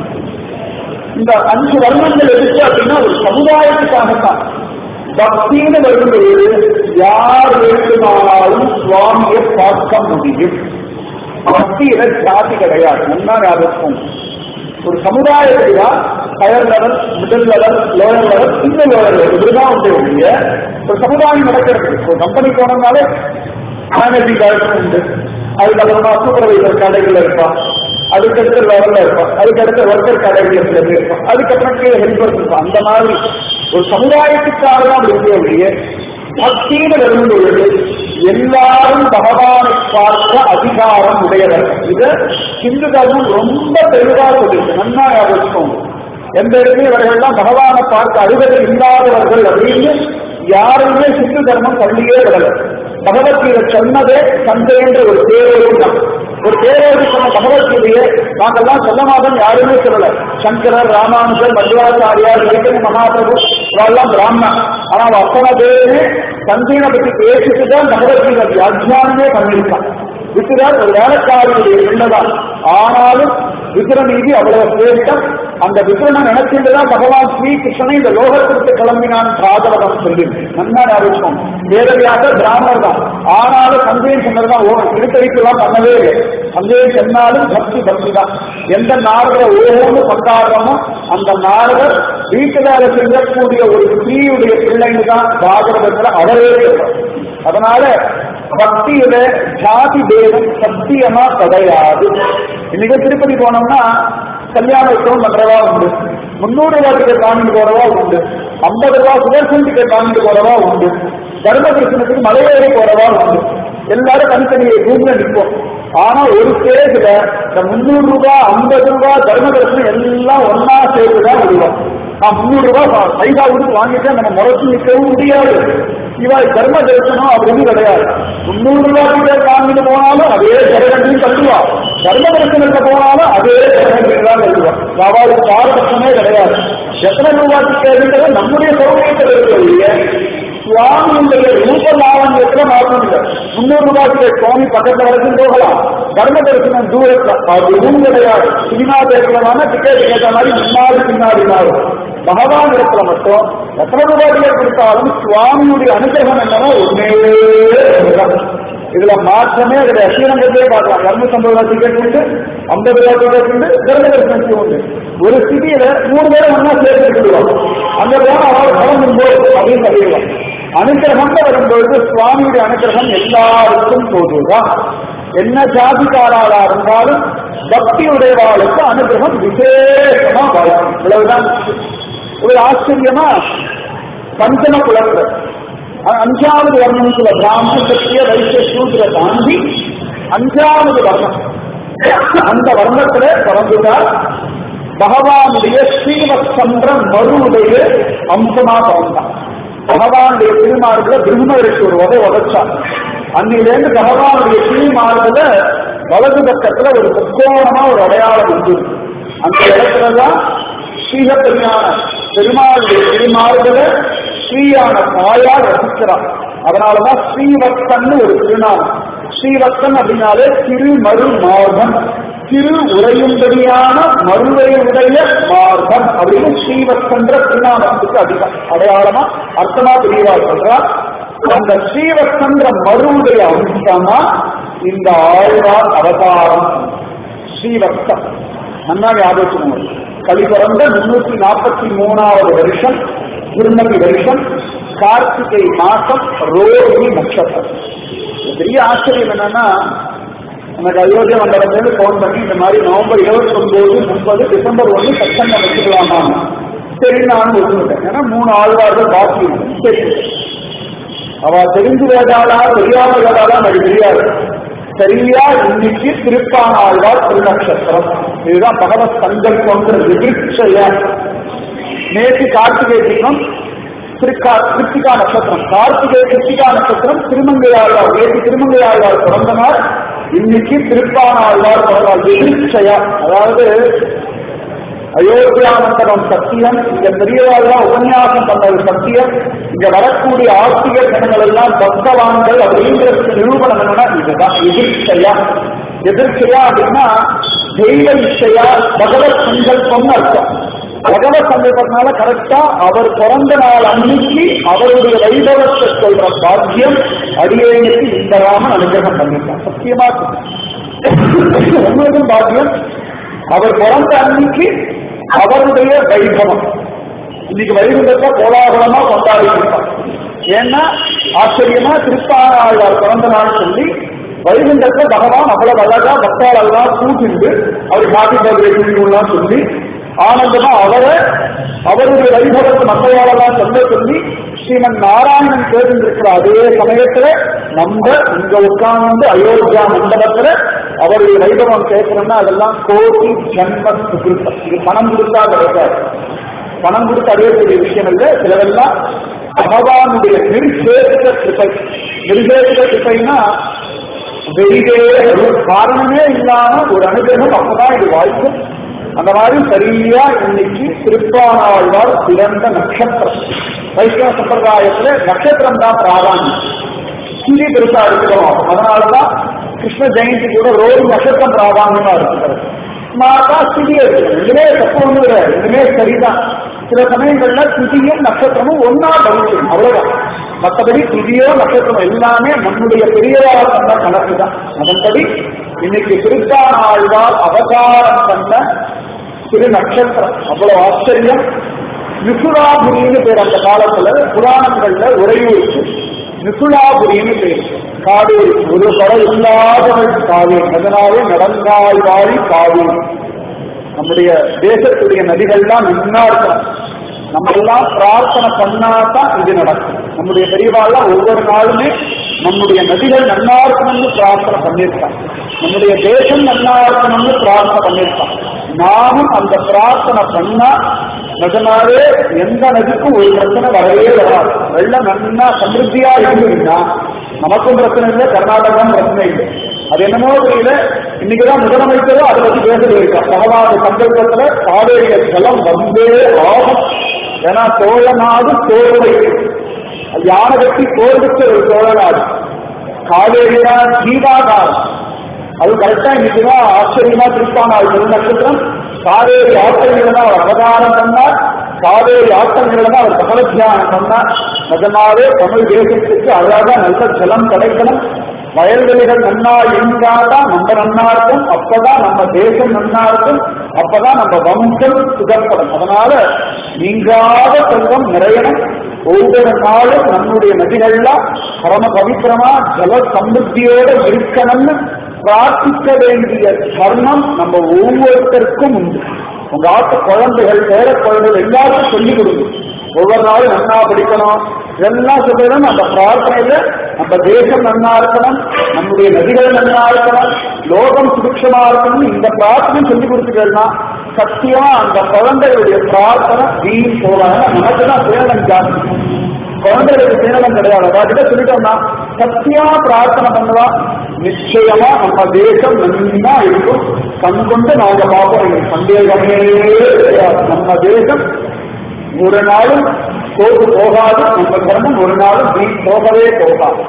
இந்த அஞ்சு வர்ணங்கள் எதுக்கு அப்படின்னா ஒரு சமுதாயத்துக்காகத்தான் பக்தின்னு வரும்பொழுது யார் வேண்டுமானாலும் சுவாமியை பார்க்க முடியும் பக்தியில ஜாதி கிடையாது நல்லா ஞாபகம் ஒரு சமுதாயத்துல higher level middle level lower level இந்த லோயர் லெவல் இதுதான் வந்து ஒழிய ஒரு சமுதாயம் நடக்கிறது ஒரு கம்பெனி போனோம்னாலே மேனேஜிங் டைரக்டர் உண்டு அதுக்கப்புறமா சூப்பர்வைசர் கடைகள் இருப்பான் அதுக்கடுத்த லெவல்ல இருப்பான் அதுக்கடுத்த ஒர்க்கர் கடைகள் சில பேர் இருப்பான் அதுக்கப்புறம் கீழே ஹெல்பர்ஸ் இருப்பான் அந்த மாதிரி ஒரு சமுதாயத்துக்காக தான் அப்படி இருக்க ஒழிய பக்தின்னு வரும்பொழுது எல்லாரும் பகவானை பார்க்க அதிகாரம் உடையவர்கள் இது இந்து தர்மம் ரொம்ப தெளிவாக சொல்லிருக்கு நன்னா ஞாபகம் எந்த இடத்துல இவர்கள்லாம் பகவானை பார்க்க அருகதை இல்லாதவர்கள் அப்படின்னு யாருமே சிந்து தர்மம் பள்ளியே விடல பகவத்கீதை சொன்னதே தந்தை என்ற ஒரு பேரோடு தான் ஒரு பேரோடு சொன்ன பகவத்கீதையை நாங்கெல்லாம் சொல்ல மாட்டோம் யாருமே சொல்லல சங்கரர் ராமானுஜர் மதுராச்சாரியார் சைத்தன்ய மகாபிரபு இவெல்லாம் பிராமணன் ஆனா அவன் அத்தனை பேருமே தந்தையை பற்றி பேசிட்டு தான் பகவத்கீதை வியாக்கியானமே பண்ணியிருக்கான் விட்டுதான் ஒரு வேலைக்காரியுடைய பிள்ளைதான் ஆனாலும் விக்ர நீதி அவ்வளவு சிரேஷ்டம் அந்த விக்ரனை நினைச்சிட்டுதான் பகவான் ஸ்ரீ கிருஷ்ணனை இந்த லோகத்திற்கு கிளம்பினான் பாகவதம் சொல்லி நன்னா ஞாபகம் வேதவியாக பிராமணர் தான் ஆனாலும் சந்தேகம் சொன்னதுதான் ஓ திருத்தறிக்கெல்லாம் பண்ணவே இல்லை சந்தேகம் சொன்னாலும் பக்தி பக்தி தான் எந்த நாரதரை ஓஹோன்னு கொண்டாடுறோமோ அந்த நாரதர் வீட்டு வேலை செய்யக்கூடிய ஒரு ஸ்திரீயுடைய பிள்ளைன்னு தான் பாகவதத்துல அவரே சொல்றார் அதனால பக்தியில ஜாதி பேதம் சத்தியமா கிடையாது இன்னைக்கு திருப்பதி போனோம்னா கல்யாண உற்சவம் பண்றவா உண்டு முன்னூறு ரூபாய் டிக்கெட் வாங்கிட்டு போறவா உண்டு ஐம்பது ரூபாய் சுதர்சன் டிக்கெட் வாங்கிட்டு போறவா உண்டு தர்ம தரிசனத்துக்கு மலையேறி போறவா உண்டு எல்லாரும் தனித்தனி ரூம்ல நிற்போம் ஆனா ஒரு ஸ்டேஜ்ல இந்த முன்னூறு ரூபாய் ஐம்பது ரூபாய் தர்ம தரிசனம் எல்லாம் ஒன்னா சேர்த்துதான் விடுவோம் நான் முன்னூறு ரூபாய் பைசா கொடுத்து வாங்கிட்டா நம்ம முறைச்சு நிற்கவும் முடியாது இவா தர்ம தரிசனம் அப்படின்னு கிடையாது முன்னூறு ரூபாய் டிக்கெட் வாங்கிட்டு போனாலும் அதே ஜனகண்டையும் தள்ளுவா தர்ம தரிசனத்தை போனாலும் அதே ஜனகண்டையும் தான் தள்ளுவா அவளுக்கு பாரபட்சமே கிடையாது எத்தனை ரூபாய் டிக்கெட் நம்முடைய சௌகரியத்தில் இருக்கிறது சுவாமியுடைய ரூப லாவண்யத்துல மாற்றம் இல்லை முன்னூறு ரூபாய்க்கு சுவாமி பக்கத்துல வரைக்கும் போகலாம் தர்ம தரிசனம் தூரத்துல அதுவும் கிடையாது சினிமா தேட்டரமான டிக்கெட் கேட்ட மாதிரி முன்னாடி பின்னாடி மாறும் பகவான் இடத்துல மட்டும் எத்தனை ரூபாய் டிக்கெட் கொடுத்தாலும் சுவாமியுடைய அனுகிரகம் என்னன்னா ஒன்னே ஒன்றுதான். இதுல மாற்றமே கிடையாது ஸ்ரீரங்கத்திலே பார்க்கலாம் இரநூத்தி ஐம்பது ரூபாய் டிக்கெட் உண்டு ஐம்பது ரூபாய் டிக்கெட் உண்டு தர்ம தரிசனத்துக்கு உண்டு ஒரு ஸ்திதியில மூணு பேரும் ஒன்னா சேர்த்து விடுவாங்க அந்த போன அவள் கிளம்பும் போது அப்படின்னு சொல்லிடுவாங்க அனுகிரகம் வரும்பொழுது சுவாமியுடைய அனுகிரகம் எல்லாருக்கும் போதுதான் என்ன ஜாதிக்காராளா இருந்தாலும் பக்தி உடையவாளுக்கு அனுகிரகம் விசேஷமா வாய்க்கும் இவ்வளவுதான் ஒரு ஆச்சரியமா பஞ்சம குலத்துல அஞ்சாவது வர்ணத்துல பிராமண சத்திய வைசிய சூத்திர தாண்டி அஞ்சாவது வர்ணம் அந்த வர்ணத்துல பிறந்துதான் பகவானுடைய ஸ்ரீவத்சந்திர மருவுடைய அம்சமா பிறந்தான் பகவானுடைய திருமார்களை பிரம்மருக்கு ஒரு உதவி உதச்சான் அன்னிலேருந்து பகவானுடைய திருமார்களை வலது பக்கத்துல ஒரு முக்கோணமா ஒரு அடையாளம் உண்டு அந்த இடத்துலதான் ஸ்ரீகப்பெரியான பெருமாளுடைய திருமார்களை ஸ்ரீயான தாயார் ரசிக்கிறான் அதனாலதான் ஸ்ரீவத்தன் ஒரு திருநாமம் ஸ்ரீவத்தன் அப்படின்னாலே திருமரு மார்பன் திரு உரையும்படியான மறுவையுடைய மார்பன் அப்படின்னு ஸ்ரீவத்சந்திர திருநாமத்துக்கு அதிகம் அடையாளமா அர்த்தமா தெரியவா சொல்றா அந்த ஸ்ரீவத்சந்திர மருவுடைய அம்சமா இந்த ஆழ்வார் அவதாரம் ஸ்ரீவத்சம் நன்னா ஞாபகம் கலி பிறந்த முன்னூத்தி நாற்பத்தி மூணாவது வருஷம் திருமதி வருஷம் கார்த்திகை மாசம் ரோஹிணி நட்சத்திரம் பெரிய ஆச்சரியம் என்னன்னா எனக்கு அயோத்தியா மண்டலத்துல போன் பண்ணி இந்த மாதிரி நவம்பர் இருபத்தி ஒன்பது முப்பது டிசம்பர் ஒண்ணு சத்தங்கம் வச்சுக்கலாமா சரி நானும் ஒத்துக்கிட்டேன் ஏன்னா மூணு ஆழ்வார்கள் பாக்கி இருக்கு. சரி அவ தெரிஞ்சு வேதாளா தெரியாம வேதாளா எனக்கு தெரியாது சரியா இன்னைக்கு திருப்பான ஆழ்வார் திருநக்ஷத்திரம் இதுதான் பகவத் சங்கல்பங்கிற விதிர்ச்சய நேற்று கார்த்திகை தீபம் திருக்கா கிருத்திகா நட்சத்திரம் கார்த்திகை கிருத்திகா நட்சத்திரம் திருமங்கை ஆழ்வார் நேற்று திருமங்கை ஆழ்வார் பிறந்த நாள் இன்னைக்கு திருப்பான ஆழ்வார் பிறந்தார் விதிர்ச்சயா அதாவது அயோத்தியானந்தனம் சத்தியம் இங்க பெரியவாள்லாம் உபன்யாசம் பண்ணது சத்தியம் இங்க வரக்கூடிய ஆசிரிய ஜனங்கள் எல்லாம் பக்தவான்கள் அப்படிங்கிறதுக்கு நிரூபணம் என்னன்னா இதுதான் எதிர்ச்சையா எதிர்ச்சையா அப்படின்னா தெய்வ இச்சையா பகவத் சங்கல்பம்னு அர்த்தம் பகவத் சங்கல்பத்தினால கரெக்டா அவர் பிறந்த நாள் அன்னைக்கு அவருடைய வைபவத்தை சொல்ற பாக்கியம் அடியேனுக்கு இந்த ராமன் அனுகிரகம் பண்ணிட்டான் சத்தியமா உங்களுக்கும் பாக்கியம் அவர் பிறந்த அன்னைக்கு அவருடைய வைபவம் இன்னைக்கு வைகுண்டத்தை கோலாகலமா கொண்டாடி இருப்பார் ஏன்னா ஆச்சரியமா திருப்பாணாழ்வார் பிறந்த நாள் சொல்லி வைகுண்டத்துல பகவான் அவ்வளவு அழகா பக்தாள் எல்லாம் கூட்டிண்டு அவர் ஹாப்பி பர்த்டே சொல்லி ஆனந்தமா அவரை அவருடைய வைபவத்தை மக்களாலெல்லாம் சொல்ல சொல்லி ஸ்ரீமன் நாராயணன் கேட்டிருக்கிற அதே சமயத்துல நம்ம இங்க உட்கார்ந்து அயோத்தியா மண்டபத்துல அவருடைய வைபவம் கேட்கிறோம்னா அதெல்லாம் கோடி ஜன்ம சுகிருத்தம் இது பணம் கொடுத்தா கிடைக்காது பணம் கொடுத்து அடையக்கூடிய விஷயம் இல்லை சிலரெல்லாம் பகவானுடைய நிர்சேஷ கிருப்பை நிர்சேஷ கிருப்பைனா வெளியே ஒரு காரணமே இல்லாம ஒரு அனுகிரகம் அப்பதான் இது வாய்க்கும் அந்த மாதிரி சரியா இன்னைக்கு திருப்பானாழ்வார் பிறந்த நட்சத்திரம் வைஷ்ணவ சம்பிரதாயத்துல நட்சத்திரம் தான் பிராதானியம் திதி பெருசா இருக்கிறோம் அதனாலதான் கிருஷ்ண ஜெயந்தி கூட ரோடு நட்சத்திரம் பிராதானியமா இருக்கிறது ஸ்மார்ட்டா ஸ்திதியை எடுத்துக்கணும் ரெண்டுமே தப்பு ஒண்ணு கிடையாது ரெண்டுமே சரிதான் சில சமயங்கள்ல திதியும் நட்சத்திரமும் ஒன்னா கவனிக்கணும் அவ்வளவுதான் மற்றபடி திதியோ நட்சத்திரம் எல்லாமே நம்முடைய பெரியவாக பண்ண கணக்கு தான் அதன்படி இன்னைக்கு திருப்பான ஆழ்வார் அவதாரம் பண்ண திரு நட்சத்திரம் அவ்வளவு ஆச்சரியம் நிசுலாபுரின்னு பேர் அந்த காலத்துல புராணங்கள்ல உரையூருக்கு நிசுலாபுரின்னு பேர் காவேரி ஒரு படம் இல்லாதவள் காவேரி அதனாலே நடந்தாய் வாழி காவேரி நம்முடைய தேசத்துடைய நதிகள்லாம் நின்னா இருக்கணும் நம்ம எல்லாம் பிரார்த்தனை பண்ணாதான் இது நடக்கும் நம்முடைய பெரியவாள்லாம் ஒவ்வொரு நாளுமே நம்முடைய நதிகள் நன்னா இருக்கணும்னு பிரார்த்தனை பண்ணியிருக்கான் நம்முடைய தேசம் நன்னா இருக்கணும்னு பிரார்த்தனை பண்ணியிருக்கான் நாமும் அந்த பிரார்த்தனை பண்ணா நிஜமாவே எந்த நதிக்கும் ஒரு பிரச்சனை வரவே வராது வெள்ளம் நன்னா சமிருத்தியா இருந்ததுன்னா நமக்கும் பிரச்சனை இல்லை கர்நாடகம் பிரச்சனை இல்லை அது என்னமோ தெரியல இன்னைக்குதான் முதலமைச்சரும் அதை பத்தி பேச இருக்கா பகவான் சங்கல்பத்துல காவேரிய ஜலம் வந்தே ஆகும் ஏன்னா சோழ நாடு சோழமை யானை கட்டி போர் வச்ச ஒரு சோழ நாடு காவேரியா கீதாகாரம் அது கரெக்டா இன்னைக்குதான் ஆச்சரியமா திருப்பானால் திருநட்சத்திரம் காவேரி ஆற்றல்களை தான் அவர் அவதாரம் பண்ணார் காவேரி ஆற்றல்களை தான் அவர் பகவத் தியானம் பண்ணார் நிஜமாவே தமிழ் தேசத்துக்கு அழகா நல்ல ஜலம் கிடைக்கணும் வயல்வெளிகள் நன்னா இருந்தாதான் நம்ம நன்னா இருக்கும் அப்பதான் நம்ம தேசம் நன்னா இருக்கும் அப்பதான் நம்ம வம்சம் சுகப்படும் அதனால நீங்காத செல்வம் நிறையணும் ஒவ்வொரு நாளும் நம்முடைய நதிகள்லாம் பரம பவித்திரமா ஜல சமிருத்தியோட இருக்கணும்னு பிரார்த்திக்க வேண்டிய தர்மம் நம்ம ஒவ்வொருத்தருக்கும் உண்டு உங்க ஆட்டு குழந்தைகள் பேர குழந்தைகள் எல்லாருக்கும் சொல்லிக் கொடுங்க ஒவ்வொரு நாளும் நன்னா படிக்கணும் இதெல்லாம் சொல்றதும் அந்த பிரார்த்தனையில நம்ம தேசம் நன்னா இருக்கணும் நம்முடைய நதிகள் நன்னா இருக்கணும் லோகம் சுபிக்ஷமா இருக்கணும் இந்த பிரார்த்தனை சொல்லி கொடுத்துட்டேன்னா சத்தியமா அந்த குழந்தைகளுடைய பிரார்த்தனை வீண் போவாங்க நமக்கு தான் சேலம் ஜாஸ்தி குழந்தைகளுக்கு சேலம் கிடையாது அதாவது சொல்லிட்டோம்னா சத்தியமா பிரார்த்தனை பண்ணுவா நிச்சயமா நம்ம தேசம் நன்னா இருக்கும் கண் கொண்டு நாங்க பார்ப்போம் எங்களுக்கு சந்தேகமே கிடையாது நம்ம தேசம் ஒரு நாளும் போகு போகாது நம்ம தர்மம் ஒரு நாளும் வீண் போகவே போகாது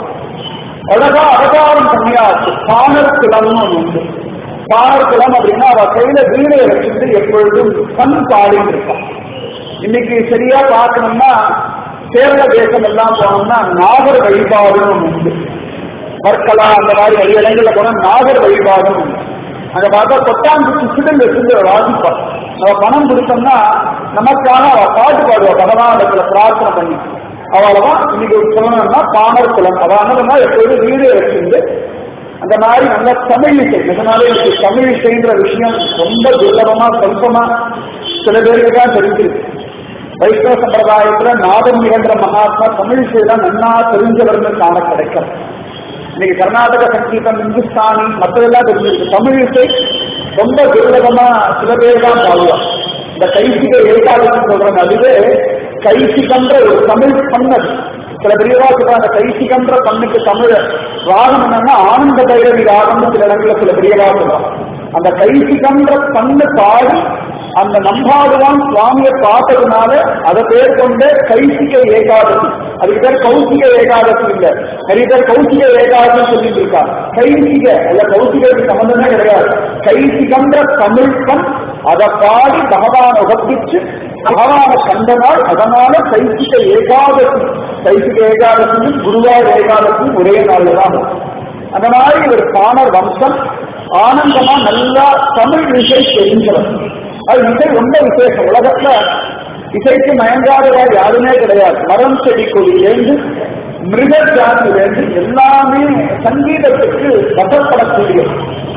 அழகா அவதாரம் பண்ணியாச்சு பாணர் குலம்னு ஒண்ணு உண்டு பாணர் குலம் அப்படின்னா அவ கையில வீணையை வச்சுட்டு எப்பொழுதும் கண் பாடிட்டு இருப்பான் இன்னைக்கு சரியா பார்க்கணும்னா கேரள தேசம் எல்லாம் போனோம்னா நாகர் வழிபாடுன்னு ஒண்ணு உண்டு வர்க்கலா அந்த மாதிரி நிறைய இடங்கள்ல போனா நாகர் வழிபாடுன்னு உண்டு அங்க பார்த்தா கொட்டாங்குச்சி சிடல் வச்சிருந்து வாசிப்பா அவ பணம் கொடுத்தோம்னா நமக்காக அவ பாட்டு பாடுவா பகவானிடத்துல பிரார்த்தனை பண்ணி அவளதான் இன்னைக்கு சொல்லணும்னா பாமர் குலம் அதான் எப்போதும் வீடு வச்சிருந்து அந்த மாதிரி நல்ல தமிழ் இசை இதனால எனக்கு தமிழ் இசைன்ற விஷயம் ரொம்ப துர்லபமா சொல்பமா சில பேருக்கு தான் தெரிஞ்சிருக்கு வைஷ்ணவ சம்பிரதாயத்துல நாதம் நிகழ்ந்த மகாத்மா தமிழ் இசை தான் நன்னா தெரிஞ்சவர்னு காண கிடைக்கும் இன்னைக்கு கர்நாடக சங்கீதம் இந்துஸ்தானி மற்றதெல்லாம் தெரிஞ்சிருக்கு தமிழ் இசை ரொம்ப துர்லபமா சில பேர் தான் பாடுவார் இந்த கைசிக ஏகாதசி சொல்றாங்க அதுவே கைசிகன்ற ஒரு தமிழ் பண்ணது சில பெரியவா சொல்றாங்க அந்த கைசிகன்ற பண்ணுக்கு தமிழ் ராகம் என்னன்னா ஆனந்த பைரவி ராகம்னு சில இடங்கள்ல சில பெரியவா சொல்றாங்க அந்த கைசிகன்ற பண்ணு பாடி அந்த நம்பாடுவான் சுவாமியை பார்த்ததுனால அதை பேர் கொண்ட கைசிக ஏகாதசி அதுக்கு பேர் கௌசிக ஏகாதசி இல்ல நிறைய பேர் கௌசிக ஏகாதசி சொல்லிட்டு இருக்கா கைசிக அல்ல கௌசிகளுக்கு சம்பந்தமே கிடையாது கைசிகன்ற தமிழ் பண் அதை பாடி பகவான உகப்பிச்சு பகவான கண்டனால் அதனால கைசிக ஏகாதசி கைசிக ஏகாதசியும் குருவார் ஏகாதசியும் ஒரே நாள்ல தான் வரும். அந்த மாதிரி ஒரு பாணர் வம்சம் ஆனந்தமா நல்லா தமிழ் இசை தெரிஞ்சவர் அது இசை ரொம்ப விசேஷம் உலகத்துல இசைக்கு மயங்காதவா யாருமே கிடையாது மரம் செடி கொடியிலேருந்து மிருக ஜாதியிலேருந்து எல்லாமே சங்கீதத்துக்கு வசப்படக்கூடியது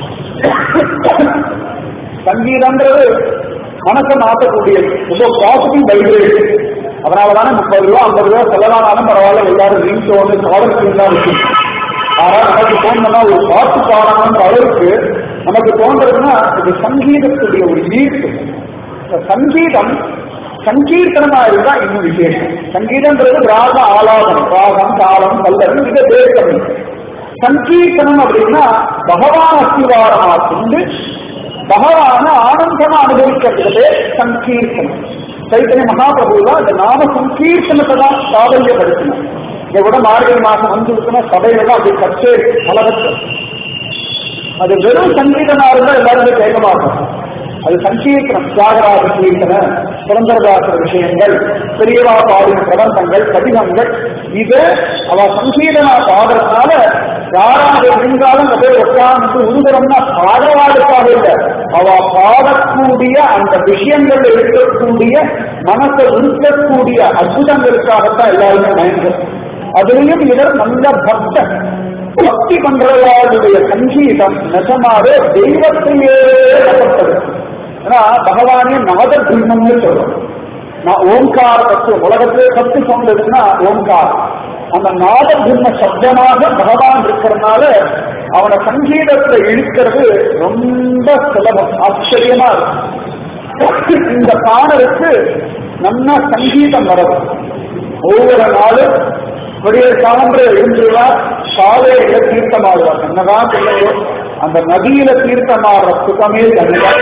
சங்கீதம்ன்றது மனசை மாற்றக்கூடியது ரொம்ப பாசிட்டிவ் வைப்ரேஷன் அதனாலதானே முப்பது ரூபா ஐம்பது ரூபா செலவானாலும் பரவாயில்ல எல்லாரும் ரிங் டோனு காலர் தான் இருக்கு ஆனா நமக்கு தோணுனா ஒரு பாட்டு பாடணுன்ற அளவுக்கு நமக்கு தோன்றதுன்னா இது சங்கீதத்துடைய ஒரு ஈர்ப்பு இந்த சங்கீதம் சங்கீர்த்தனமா இருந்தா இன்னும் விசேஷம் சங்கீதம்ன்றது ராக ஆலாபனம் ராகம் தாளம் பல்லவி இதை பேசணும் சங்கீர்த்தனம் அப்படின்னா பகவான் அஸ்திவாரமா கொண்டு பகவான ஆனந்தமா அனுபவிக்கிறதுலே சங்கீர்த்தனம் சைத்தன்ய மகாபிரபு தான் இந்த நாம சங்கீர்த்தனத்தை தான் சாதல்யப்படுத்தினார் இதை விட மார்கழி மாசம் வந்து இருக்குன்னா சபையில தான் அப்படி கச்சேரி கலகத்து அது வெறும் சங்கீதமா இருந்தா எல்லாருமே கேட்க மாட்டோம் அது சங்கீர்த்தனம் தியாகராஜ கீர்த்தன சுரந்தரதாசர் விஷயங்கள் பெரியவா பாடின பிரபந்தங்கள் கடிதங்கள் இது அவ சங்கீதனா பாடுறதுனால யாராவது இருந்தாலும் அந்த பேர் உட்கார்ந்து உருவரம்னா பாடவாளுக்காக இல்லை அவ பாடக்கூடிய அந்த விஷயங்கள் இருக்கக்கூடிய மனசை உருக்கக்கூடிய அற்புதங்களுக்காகத்தான் எல்லாருமே பயன்படும் அதுலயும் இவர் நல்ல பக்தன் பக்தி பண்றவாளுடைய சங்கீதம் நிஜமாவே தெய்வத்தையே நகர்த்தது ஏன்னா பகவானே நாத பிரம்மம்னு சொல்றோம் நான் ஓம்கார தத்துவம் உலகத்திலே சத்து சொன்னதுன்னா ஓம்கார் அந்த நாத பிரம்ம சப்தமாக பகவான் இருக்கிறதுனால அவனை சங்கீதத்தை இழுக்கிறது ரொம்ப சுலபம் ஆச்சரியமா இருக்கும் இந்த பாடலுக்கு நல்ல சங்கீதம் வரது ஒவ்வொரு நாளும் விடிய காலம்பு எழுந்துருவா காலையில தீர்த்தமாடுவார் என்னதான் சொல்லையோ அந்த நதியில தீர்த்தமாடுற சுகமே தனிதான்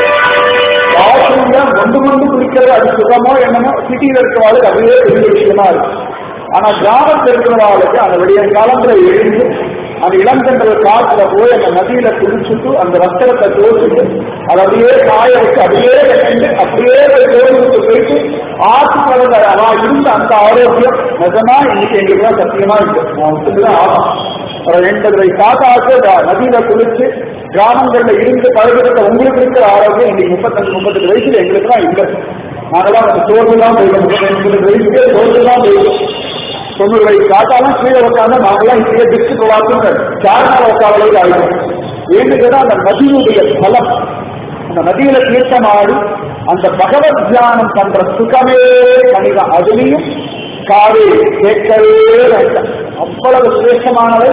வாசல்ல மொண்டு மொண்டு குடிக்கிறது அது சுகமோ என்னமோ சிட்டியில இருக்கிறவாளுக்கு அதுவே பெரிய விஷயமா இருக்கு ஆனா கிராமத்தில் இருக்கிறவாளுக்கு அந்த விடிய காலத்துல எழுந்து அந்த இளங்கன்றல் காட்டுல போய் அந்த நதியில குளிச்சுட்டு அந்த ரத்தத்தை தோசிட்டு அதை அப்படியே காய வச்சு அப்படியே கண்டு அப்படியே கோவிலுக்கு போயிட்டு ஆற்று கடந்த அவா இருந்த அந்த ஆரோக்கியம் நிஜமா இன்னைக்கு எங்களுக்கு சத்தியமா இருக்கு நான் ஒத்துதான் ஆகும் ஒரு எண்பது வயசு தாத்தாக்கு நதியில குளிச்சு கிராமங்கள்ல இருந்து பழகிறத உங்களுக்கு இருக்கிற ஆரோக்கியம் இன்னைக்கு முப்பத்தஞ்சு முப்பத்தெட்டு வயசுல எங்களுக்கு தான் இல்லை நாங்களாம் அந்த சோர்வு தான் போயிடும் முப்பத்தஞ்சு வயசுக்கே சோர்வு தான் போயிடும் தொண்ணூறு வயசு காட்டாலும் கீழே உட்காந்து நாங்களாம் இப்படியே டிஸ்க் வாக்குங்க சாரண உட்காவது ஆயிடும் ஏன்னு கேட்டா அந்த நதியுடைய பலம் அந்த நதியில தீர்த்தமாடி அந்த பகவத் தியானம் பண்ற சுகமே தனிதான் அதுலயும் காவே கேட்கவே வேண்டாம் அவ்வளவு சிரேஷ்டமானவர்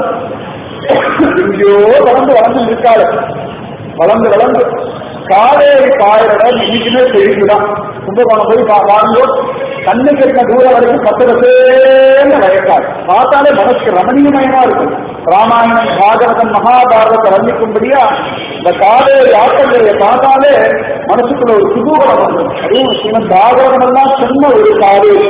எங்கேயோ வளர்ந்து வளர்ந்து இருக்காரு வளர்ந்து வளர்ந்து காவேரி பாயிரம் இன்னைக்குமே தெரியுதுதான் கும்பகோணம் போய் பா- வாங்கும்போது கண்ணுக்கு இருக்க தூரம் வரைக்கும் பத்து பசேன்னு வயக்காடு பார்த்தாலே மனசுக்கு ரமணீயமயமா இருக்கும் ராமாயணம் பாகவதம் மகாபாரதத்தை வர்ணிக்கும்படியா இந்த காவேரி ஆட்டங்களை பார்த்தாலே மனசுக்குள்ள ஒரு குதூகலம் வந்துடும் அதுவும் ஸ்ரீமத் பாகவதம் எல்லாம் சொன்ன ஒரு காவேரி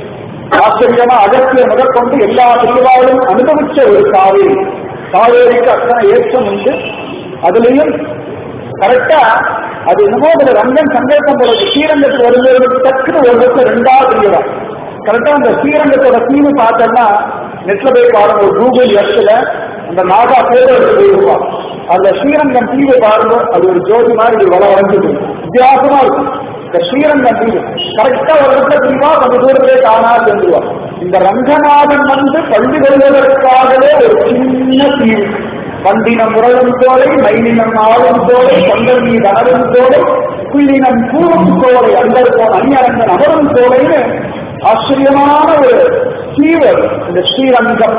ஆச்சரியமா அகத்திய முதற்கொண்டு எல்லா திருவாளும் அனுபவிச்ச ஒரு காவேரி காவேரிக்கு அத்தனை ஏற்றம் உண்டு அதுலயும் கரெக்டா அது என்னமோ அதுல ரங்கன் சங்கேதம் போல இருக்கு. ஸ்ரீரங்கத்துக்கு வரும்போது டக்குன்னு ஒரு வருஷம் ரெண்டாவது தெரியவா கரெக்டா அந்த ஸ்ரீரங்கத்தோட தீவு பார்த்தோம்னா நெட்ல போய் பாருங்க ஒரு கூகுள் இடத்துல அந்த நாகா பேர் எடுத்து போயிருப்பா அந்த ஸ்ரீரங்கம் தீவை பாருங்க அது ஒரு ஜோதி மாதிரி இது வள வளர்ந்துது வித்தியாசமா இருக்கும் இந்த ஸ்ரீரங்கம் தீவு கரெக்டா ஒரு இடத்துல தெரியுமா கொஞ்சம் தூரத்திலே காணா சென்றுவா இந்த ரங்கநாதன் வந்து பள்ளி கொள்வதற்காகவே ஒரு சின்ன தீவு வண்டினம் முரளும் தோலை மயிலினம் ஆளும் தோலை தொண்டர் மீது அனரும் தோலை புள்ளினம் கூறும் தோலை அண்டர் போன் அணியரங்கன் அமரும் தோலைன்னு ஆச்சரியமான ஒரு தீவு இந்த ஸ்ரீரங்கம்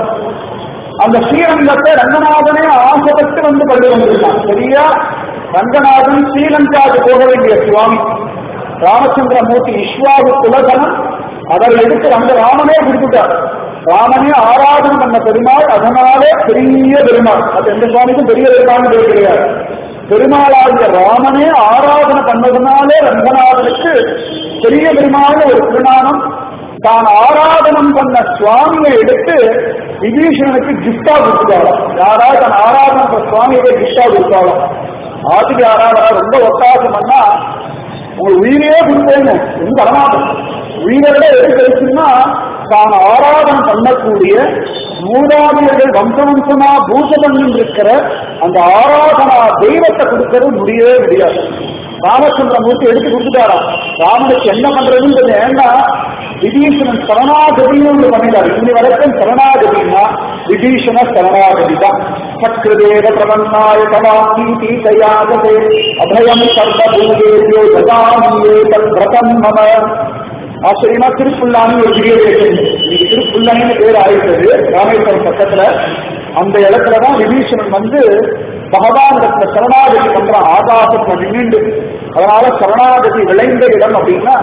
அந்த ஸ்ரீரங்கத்தை ரங்கநாதனே ஆசைப்பட்டு வந்து பள்ளி வந்திருக்கான் சரியா ரங்கநாதன் ஸ்ரீலங்காவுக்கு போக வேண்டிய சுவாமி ராமச்சந்திரமூர்த்தி இஸ்வாவு குலதனம் அதை எடுத்து அந்த ராமனே கொடுத்துட்டார் ராமனே ஆராதனை பண்ண பெருமாள் அதனாலே பெரிய பெருமாள் அது எந்த சுவாமிக்கும் பெரிய பெருமாள் பேர் கிடையாது பெருமாளாகிய ராமனே ஆராதனை பண்ணதுனாலே ரங்கநாதனுக்கு பெரிய பெருமாள் ஒரு திருநாமம் தான் ஆராதனம் பண்ண சுவாமியை எடுத்து விபீஷணனுக்கு கிஃப்டா கொடுத்துட்டாலும் யாராவது தன் ஆராதனை பண்ண சுவாமியை கிஃப்டா கொடுத்தாலும் ஆதிக்கு ஆராதனை ரொம்ப ஒத்தாசம் பண்ணா உங்க உயிரையே கொடுப்பேங்க எங்க வரமாட்டோம் உயிரோட எது கிடைச்சுன்னா தான் ஆராதனை பண்ணக்கூடிய மூதாதையர்கள் வம்ச வம்சமா பூஜை பண்ணி இருக்கிற அந்த ஆராதனா தெய்வத்தை கொடுக்கறது முடியவே முடியாது ராமச்சந்திரமூர்த்தி எடுத்து கொடுத்துட்டாராம் ராமனுக்கு என்ன பண்றதுன்னு கொஞ்சம் ஏன்னா விபீஷணன் சரணாகதின்னு ஒன்று பண்ணிட்டார் இன்னி வரைக்கும் சரணாகதினா விபீஷண சரணாகதி தான் சக்ரதேவ பிரபன்னாய தவாமீதி தயாகதே அபயம் சர்வபூதேபியோ ததாமியே தத் விரதம் மம ஆச்சரியமா திருப்புல்லானி ஒரு பெரிய தேசம் இன்னைக்கு திருப்புல்லானின்னு பேர் ஆயிட்டது ராமேஸ்வரம் பக்கத்துல அந்த இடத்துலதான் விபீஷணன் வந்து பகவான் இடத்துல சரணாகதி பண்ற ஆகாசத்துல நின்று அதனால சரணாகதி விளைந்த இடம் அப்படின்னா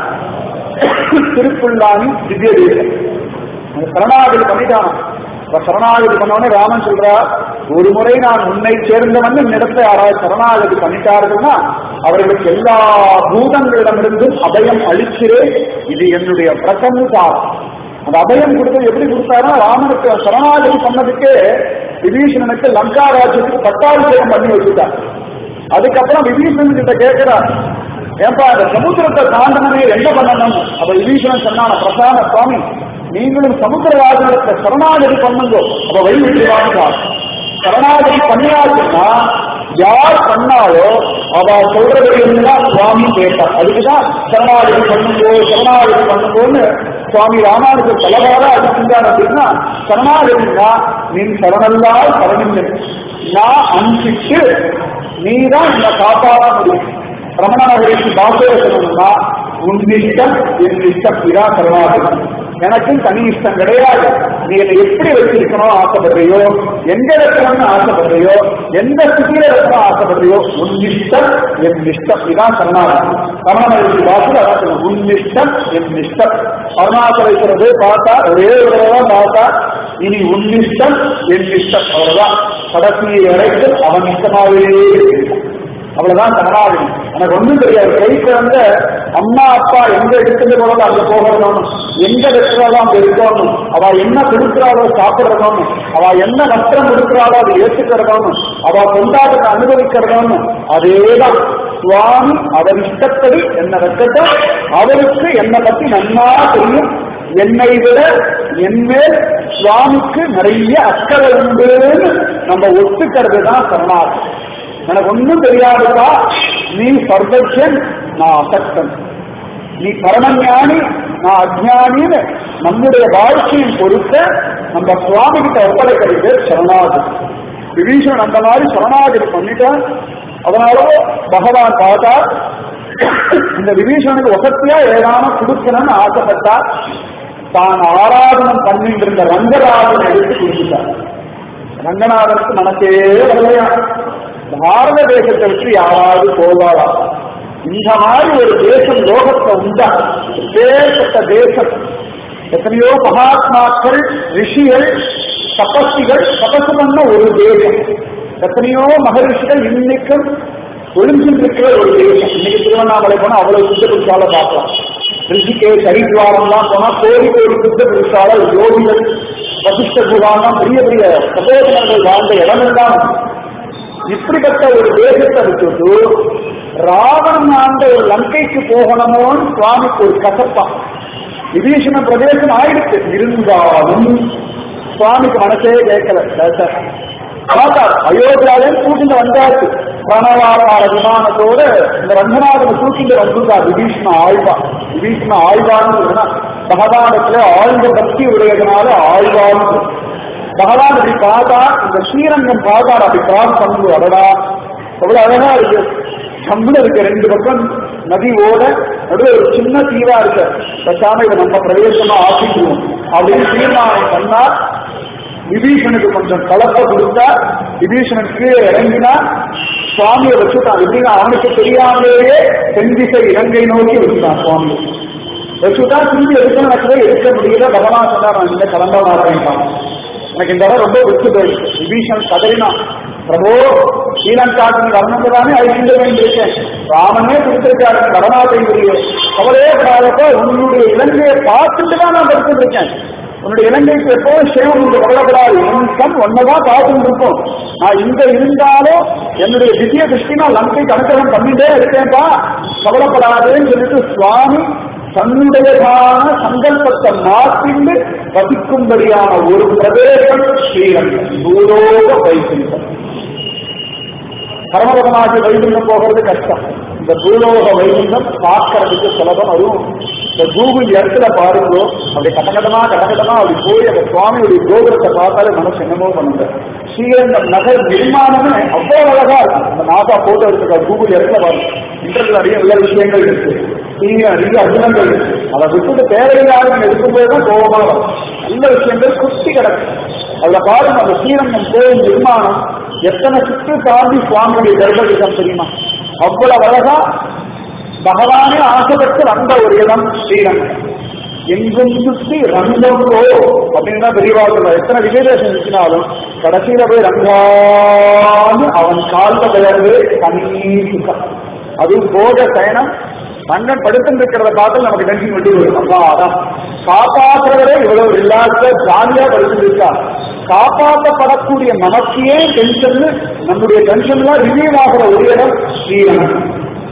திருப்புல்லானி திவ்ய தேசம் அந்த சரணாகதி பண்ணிட்டான் அப்ப சரணாகதி பண்ணவனே ராமன் சொல்றா ஒரு முறை நான் உன்னை சேர்ந்தவன் என்னிடத்தை யாராவது சரணாகதி பண்ணிட்டார்கள்னா அவர்களுக்கு எல்லா பூதங்களிடமிருந்தும் அபயம் அளிக்கிறேன் இது என்னுடைய பிரசம்சார் அந்த அபயம் கொடுத்தது எப்படி கொடுத்தாருன்னா ராமனுக்கு சரணாகதி பண்ணதுக்கே விபீஷணனுக்கு லங்கா ராஜ்யத்துக்கு பட்டாபிஷேகம் பண்ணி வச்சுட்டார் அதுக்கப்புறம் விபீஷணன் கிட்ட கேட்கிறார் ஏன்பா இந்த சமுத்திரத்தை தாண்டனமே என்ன பண்ணணும் அப்ப விபீஷணன் சொன்னான பிரசாத சுவாமி நீங்களும் சமுத்திரவாதத்தை சரணாகதி பண்ணுங்க அப்ப வழி விட்டுவாங்க சரணாகதி பண்ணியாச்சுன்னா யார் பண்ணாலோ அவ சொல்றது எல்லாம் சுவாமி கேட்டார் அதுக்குதான் சரணாகதி பண்ணுங்கோ சரணாகதி பண்ணுங்கோன்னு சுவாமி ராமானுஜர் பலவாரா அது செஞ்சார் அப்படின்னா சரணாகதினா நீ சரணல்லால் சரணிங்க நான் அனுப்பிட்டு நீதான் என்னை காப்பாற்ற முடியும் ரமண மகரிஷி பாஷையை சொல்லணும்னா உன் இஷ்டம் என் இஷ்டம் இதான் சரணாகதி எனக்கும் தனி இஷ்டம் கிடையாது நீ என்னை எப்படி வச்சிருக்கணும் ஆசைப்படுறியோ எங்க இருக்கணும்னு ஆசைப்படுறியோ எந்த ஸ்திதியில இருக்கணும் ஆசைப்படுறியோ உன் இஷ்டம் என் இஷ்டம் இதான் சரணாகதி ரமண மகரிஷி பாஷையில் அதான் சொல்லணும் உன் இஷ்டம் என் இஷ்டம் அருணாச்சலேஸ்வரது பார்த்தா ஒரே ஒரு தடவை தான் பார்த்தா இனி உன் இஷ்டம் என் இஷ்டம் அவ்வளவுதான் கடைசி வரைக்கும் அவன் இஷ்டமாவே இருக்கு. அவ்வளவுதான் சரணாகதி எனக்கு ஒண்ணும் தெரியாது கை குழந்த அம்மா அப்பா எங்க எடுத்துட்டு போறதோ அங்க போகணும் எங்க வெட்டுறாளோ அங்க இருக்கணும் அவ என்ன கொடுக்கிறாளோ சாப்பிடணும் அவ என்ன வஸ்திரம் கொடுக்கிறாளோ அதை ஏற்றுக்கிறதும் அவ கொண்டாட்டத்தை அனுபவிக்கிறதும் அதேதான் சுவாமி அவர் இஷ்டப்படி என்ன வைக்கட்டும் அவருக்கு என்னை பத்தி நன்னா தெரியும் என்னை விட என்மேல் சுவாமிக்கு நிறைய அக்கறை உண்டுன்னு நம்ம ஒத்துக்கிறது தான் சரணாகதி எனக்கு ஒன்றும் தெரியாதுப்பா நீ சர்வஜன் நான் அசக்தன் நீ பரமஞானி நான் அஜ்ஞானின்னு நம்முடைய வாழ்க்கையின் பொறுத்த நம்ம சுவாமி கிட்ட ஒப்படைக்கிறது சரணாகதி விபீஷன் அந்த மாதிரி சரணாகதி பண்ணிட்டான் அதனால பகவான் பார்த்தா இந்த விபீஷனுக்கு வசத்தியா ஏதான கொடுக்கணும்னு ஆசைப்பட்டா தான் ஆராதனம் பண்ணிட்டு இருந்த ரங்கராஜனை எடுத்து கொடுத்துட்டார் ரங்கநாதனுக்கு மனசே வரலையா பாரத தேசத்தை விட்டு யாராவது போவாளா இந்த மாதிரி ஒரு தேசம் லோகத்தை உண்டா பேர்பட்ட தேசம் எத்தனையோ மகாத்மாக்கள் ரிஷிகள் தபஸ்திகள் தபசு பண்ண ஒரு தேசம் எத்தனையோ மகரிஷிகள் இன்னைக்கும் ஒளிஞ்சிருக்கிற ஒரு தேசம் இன்னைக்கு திருவண்ணாமலை போனா அவ்வளவு சுத்த புருஷால பார்க்கலாம் ரிஷிகேஷ் ஹரித்வாரம்லாம் போனா கோடி கோடி சுத்த புருஷால யோகிகள் வசிஷ்ட குகாலாம் பெரிய பெரிய சகோதரர்கள் வாழ்ந்த இடமெல்லாம் இப்படிப்பட்ட ஒரு தேசத்தை விட்டுட்டு ராவணன் ஆண்ட ஒரு லங்கைக்கு போகணுமோன்னு சுவாமிக்கு ஒரு கசப்பா விபீஷண பிரதேசம் ஆயிடுச்சு இருந்தாலும் சுவாமிக்கு மனசே கேட்கல சார் பார்த்தார் அயோத்தியாவிலும் தூக்கிட்டு வந்தாச்சு பிரணவார விமானத்தோட இந்த ரங்கநாதனை தூக்கிட்டு வந்திருக்கார் விபீஷ்ண ஆழ்வா விபீஷ்ண ஆழ்வான்னு பகவானத்துல ஆழ்ந்த பக்தி உடையதுனால ஆழ்வான்னு பகவான் இப்படி பார்த்தா இந்த ஸ்ரீரங்கம் பார்த்தார் அப்படி கிராஸ் பண்ணுது அடடா எவ்வளவு அழகா இருக்கு சம்பளம் இருக்கு ரெண்டு பக்கம் நதி ஓட நடுவே ஒரு சின்ன தீவா இருக்கு பேசாம இதை நம்ம பிரவேசமா ஆக்கிக்குவோம் அப்படின்னு தீர்மானம் பண்ணா விபீஷனுக்கு கொஞ்சம் கலப்ப கொடுத்தா விபீஷனுக்கு கீழே இறங்கினா சுவாமியை வச்சுட்டான் எப்படின்னா அவனுக்கு தெரியாமலேயே தென்திசை இலங்கை நோக்கி வச்சுட்டான் சுவாமி வச்சுட்டா திரும்பி எடுக்க நடக்கவே எடுக்க முடியல பகவான் சொன்னார் நான் இந்த கிளம்ப மாட்டேன்ட்டான் எனக்கு இந்த இடம் ரொம்ப விட்டு போயிடுச்சு விபீஷன் கதறினான் பிரபோ ஸ்ரீலங்காக்கு நீ வரணுங்க தானே அழிக்க வேண்டியிருக்கேன் ராமனே கொடுத்திருக்காரு கடனா செய்கிறீங்க கவலையே படாதப்ப உன்னுடைய இலங்கையை பார்த்துட்டு தான் நான் படுத்துட்டு இருக்கேன் உன்னுடைய இலங்கைக்கு எப்போதும் சேவம் உண்டு கவலைப்படாது என் கண் ஒன்னதான் பார்த்துட்டு இருக்கோம் நான் இங்க இருந்தாலும் என்னுடைய திவ்ய திருஷ்டினா லங்கை கணக்கரம் பண்ணிட்டே இருக்கேன்ப்பா கவலைப்படாதேன்னு சொல்லிட்டு சுவாமி தன்னுடையதான சங்கல்பத்தை மாற்றிண்டு வசிக்கும்படியான ஒரு பிரதேசம் ஸ்ரீரங்கம் பூலோக வைகுண்டம் பரமபதமாகி வைகுண்டம் போகிறது கஷ்டம் இந்த பூலோக வைகுண்டம் பார்க்கறதுக்கு சுலபம் அதுவும் இந்த கூகுள் இடத்துல பாருங்க அப்படி கட்டகட்டமா கட்டகட்டமா அப்படி போய் அந்த சுவாமியுடைய கோபுரத்தை பார்த்தாலே மனசு என்னமோ பண்ணுங்க ஸ்ரீரங்கம் நகர் நிர்மாணமே அவ்வளவு அழகா இருக்கும் அந்த நாசா போட்டோ எடுத்துக்க கூகுள் இடத்துல பாருங்க இன்டர்நெட் நிறைய நல்ல விஷயங்கள் இருக்கு நீங்க நிறைய அர்த்தங்கள் இருக்கு அதை விட்டுட்டு தேவையில்லாத எடுக்கும்போது தான் கோபமா வரும் நல்ல விஷயங்கள் குத்தி கிடக்கு அதுல பாருங்க அந்த ஸ்ரீரங்கம் கோயில் நிர்மாணம் எத்தனை சுற்று தாண்டி சுவாமியுடைய கர்ப்பகிதம் தெரியுமா அவ்வளவு அழகா பகவானே ஆசைப்பட்டு வந்த ஒரு இடம் ஸ்ரீரங்கம் எங்கும் சுத்தி ரங்கம் போ அப்படின்னு தான் பெரியவா சொல்ற எத்தனை விஜயதேசம் இருக்கினாலும் கடைசியில போய் ரங்கான்னு அவன் கால்ல விளையாடுது தனி சுகம் அது போக சயனம் மன்னன் படுத்துட்டு இருக்கிறத பார்த்து நமக்கு டென்ஷன் விட்டு வரும் அப்பா அதான் காப்பாற்றுறவரே இவ்வளவு ரிலாக்ஸா ஜாலியா படுத்துட்டு இருக்கா காப்பாற்றப்படக்கூடிய நமக்கே டென்ஷன் நம்முடைய டென்ஷன்லாம் ரிலீவ் ஆகிற ஒரு இடம் ஸ்ரீரங்கம்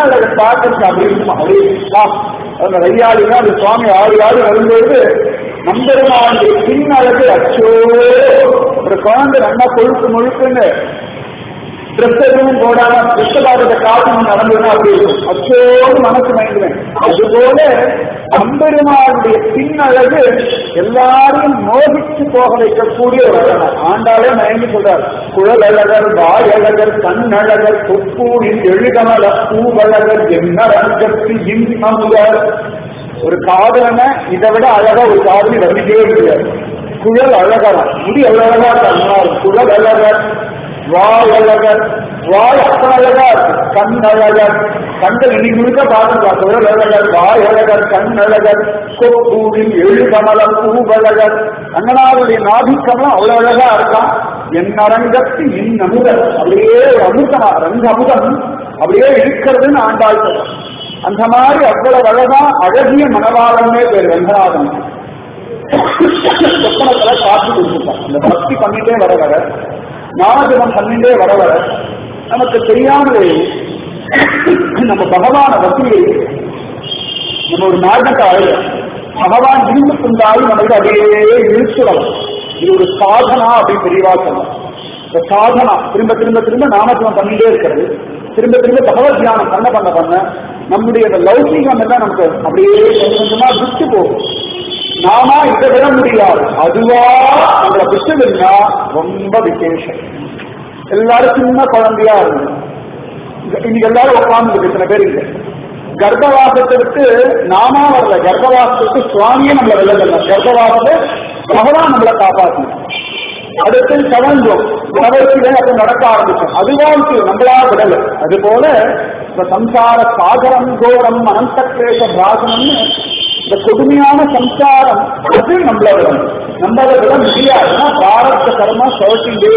பின்னழக பார்க்கறது அப்படி இருக்குமா அப்படியே இருக்குமா? அந்த வையாளினா அது சுவாமி ஆடி ஆடி வரும்போது நம்பெருமானுடைய பின்னழகு அச்சோ ஒரு குழந்தை நல்லா கொழுக்கு முழுக்குன்னு ட்ரெஸ் எதுவும் போடாம விஸ்வபாரத காரணம் நடந்ததுன்னா அப்படி இருக்கும் அச்சோடு மனசு மயங்குவேன் அதுபோல அம்பெருமானுடைய பின்னழகு எல்லாரையும் மோகிச்சு போக வைக்கக்கூடிய ஒரு அழகர் ஆண்டாலே மயங்கி சொல்றார் குழல் அழகர் வாய் அழகர் கண் அழகர் கொப்பூரில் எழுகமல பூவழகர் என்ன ரங்கத்து இன்பமுகர் ஒரு காதலனை இதை விட அழகா ஒரு காதலி வர்ணிக்கவே முடியாது குழல் அழகரா முடி எவ்வளவு அழகா இருக்காங்க குழல் அழகர் வாய் அழகர் வாய் அத்தனை அழகா இருக்கு கண் அழகர் கண்கள் இன்னைக்கு முழுக்க பார்த்துக்கலாம் குழல் அழகர் வாய் அழகர் கண் அழகர் கொப்பூரில் எழு கமலம் பூவழகர் அங்கனாருடைய நாபிக்கமலம் அவ்வளவு அழகா இருக்கான் என் அரங்கத்து இன் அமுதம் அப்படியே ஒரு அமுதமா ரங்க அமுதம் அப்படியே இருக்கிறதுன்னு ஆண்டாள் சொல்றான் அந்த மாதிரி அவ்வளவு அழகா அழகிய மனவாளமே பேர் ரங்கநாதன் சொப்பனத்துல காத்து கொடுத்துட்டான் இந்த பக்தி பண்ணிட்டே வர வர நாமஜபம் பண்ணிட்டே வர வர நமக்கு தெரியாமலே நம்ம பகவான வசதியை நம்ம ஒரு நாடக அழகு பகவான் விரும்பு கொண்டாலும் நமக்கு அப்படியே இழுத்துடலாம் இது ஒரு சாதனா அப்படின்னு தெரியவா சொல்லலாம் இந்த சாதனா திரும்ப திரும்ப திரும்ப நாமஜபம் பண்ணிட்டே இருக்கிறது திரும்ப திரும்ப பகவத் தியானம் பண்ண பண்ண பண்ண நம்முடைய இந்த லௌகிகம் எல்லாம் நமக்கு அப்படியே கொஞ்சம் கொஞ்சமா விட்டு போகும் நாம இதை விட முடியாது அதுவா நம்மளை விட்டுதுன்னா ரொம்ப விசேஷம் எல்லாரும் சின்ன குழந்தையா இருந்தது இன்னைக்கு எல்லாரும் உட்கார்ந்து இத்தனை பேர் இல்லை கர்ப்பவாசத்திற்கு நாமா வரல கர்ப்பவாசத்துக்கு சுவாமியே நம்மளை வெள்ளல கர்ப்பவாசத்தை பகவான் நம்மளை காப்பாற்றணும் அடுத்து கவஞ்சம் கவர்ச்சியில அப்ப நடக்க ஆரம்பிச்சோம் அதுவாழ்த்து நம்மளா விடல அது போல இந்த சம்சார சாகரம் கோரம் அனந்த கிரேச பிராசனம்னு இந்த கொடுமையான சம்சாரம் அது நம்மள விடணும் நம்மள விட முடியாதுன்னா பாரத கர்மா சுழட்டிண்டே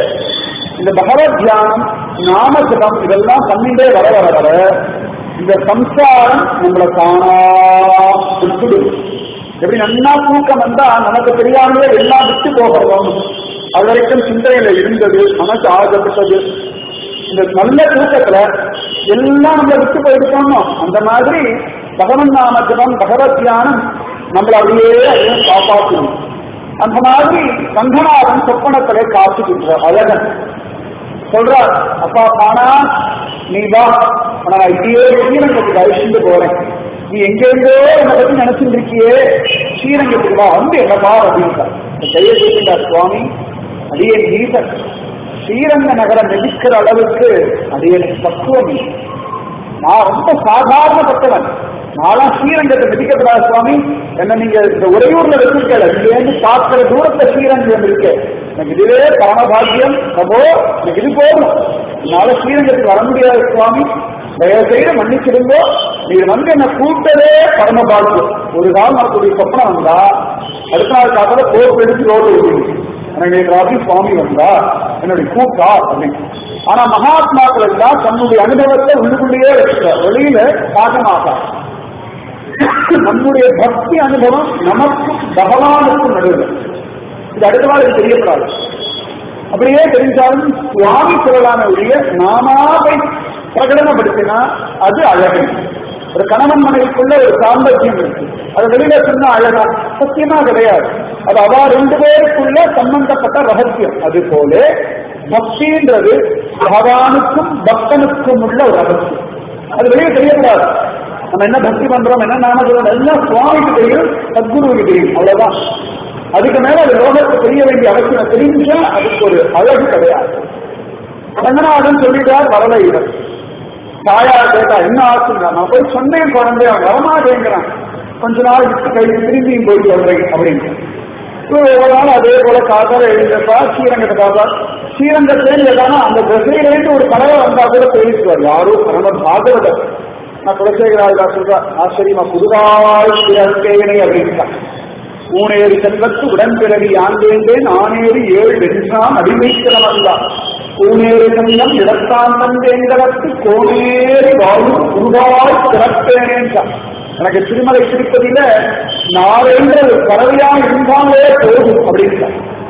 இந்த பகவத் தியானம் நாம ஜபம் இதெல்லாம் பண்ணிட்டே வர வர வர இந்த சம்சாரம் நம்மளை தானா விட்டுடும் எப்படி நல்லா தூக்கம் வந்தா நமக்கு தெரியாமலே எல்லாம் விட்டு போகிறோம் அது வரைக்கும் சிந்தனையில இருந்தது மனசு ஆகப்பட்டது இந்த நல்ல தூக்கத்துல எல்லாம் நம்மளை விட்டு போயிருக்கோமோ அந்த மாதிரி பகவன் நாம ஜபம் பகவத் தியானம் நம்மளை அப்படியே அதையும் காப்பாற்றணும் அந்த மாதிரி கங்கநாதன் சொப்பனத்திலே காத்துக்கின்ற அழகன் சொல்றார் அப்பா பானா நீ வா நான் இப்படியே ஸ்ரீரங்கத்துக்கு அழைச்சிட்டு போறேன் நீ எங்கெங்கோ என்னை பத்தி நினைச்சுட்டு இருக்கியே ஸ்ரீரங்கத்துக்கு வா வந்து என்ன பார் அப்படின்ட்டார் கையை தூக்கிட்டார் சுவாமி அடியே நீசன் ஸ்ரீரங்க நகரம் நெதிக்கிற அளவுக்கு அது எனக்கு பக்குவம் இல்லை. நான் ரொம்ப சாதாரணப்பட்டவன் நான்லாம் ஸ்ரீரங்கத்தை மிதிக்கப்படாத சுவாமி என்ன நீங்க இந்த உறையூர்ல வச்சிருக்கல இங்க இருந்து பார்க்கிற தூரத்துல ஸ்ரீரங்கம் இருக்கு எனக்கு இதுவே பரமபாகியம் அப்போ எனக்கு இது போதும் என்னால ஸ்ரீரங்கத்துக்கு வர முடியாது சுவாமி தயவு செய்து மன்னிச்சிடுங்கோ நீங்க வந்து என்ன கூட்டவே பரமபாகியம் ஒரு காலம் நமக்கு சொப்பனம் வந்தா அடுத்த நாள் காத்தால கோப்பு எடுத்து ரோடு விடுவீங்க எனக்கு ராத்திரி சுவாமி வந்தா என்னுடைய கூட்டா அப்படின்னு ஆனா மகாத்மாக்கள் எல்லாம் தன்னுடைய அனுபவத்தை உள்ளுக்குள்ளேயே வச்சுக்கிறார் வெளியில பார்க்க மாட்டார் நம்முடைய பக்தி அனுபவம் நமக்கும் பகவானுக்கும் நடுவில் இது அடுத்த வாரம் தெரியப்படாது அப்படியே தெரிஞ்சாலும் சுவாமி சொல்லலான ஒழிய நாமா போய் பிரகடனப்படுத்தினா அது அழகு ஒரு கணவன் மனைவிக்குள்ள ஒரு சாம்பத்தியம் இருக்கு அது வெளியில சொன்னா அழகா சத்தியமா கிடையாது அது அவா ரெண்டு பேருக்குள்ள சம்பந்தப்பட்ட ரகசியம் அது போல பக்தின்றது பகவானுக்கும் பக்தனுக்கும் உள்ள ஒரு ரகசியம் அது வெளியே தெரியக்கூடாது நம்ம என்ன பக்தி பண்றோம் என்ன நாம சொல்றோம் எல்லாம் சுவாமிக்கு தெரியும் சத்குருவுக்கு தெரியும் அவ்வளவுதான் அதுக்கு மேல அது லோகத்துக்கு தெரிய வேண்டிய அவசியம் தெரிஞ்சா அதுக்கு ஒரு அழகு கிடையாது ரங்கநாதன் சொல்லிட்டார் வரல இவர் தாயார் கேட்டா என்ன ஆச்சுங்க நான் போய் சொன்னேன் குழந்தை அவன் வரமாட்டேங்கிறான் கொஞ்ச நாள் விட்டு கை திரும்பியும் போய் சொல்றேன் அப்படின்னு ஒவ்வொரு நாள் அதே போல காத்தால எழுந்தப்பா ஸ்ரீரங்கத்தை பார்த்தா ஸ்ரீரங்கத்திலேருந்து எல்லாம் அந்த திசையிலேருந்து ஒரு கலவை வந்தா கூட தெரிவிச்சுவார் யாரும் பரம பாகவதர் நான் குலசேகராஜா சொல்ற ஆச்சரியமா புதுதாய் பிறக்கேனை அப்படின்ட்டான் ஊனேறி செல்வத்து உடன்பிறவி ஆண்டேந்தேன் ஆனேறி ஏழு வென்றான் அடிமைத்தலம் அல்ல ஊனேறி செல்லம் இடத்தான் தந்தேந்தவத்து கோனேறி வாழும் புதுவாய் பிறப்பேனேன்றான் எனக்கு திருமலை திருப்பதியில நாளென்ற ஒரு பறவையா இருந்தாலே போதும் அப்படின்ட்டான்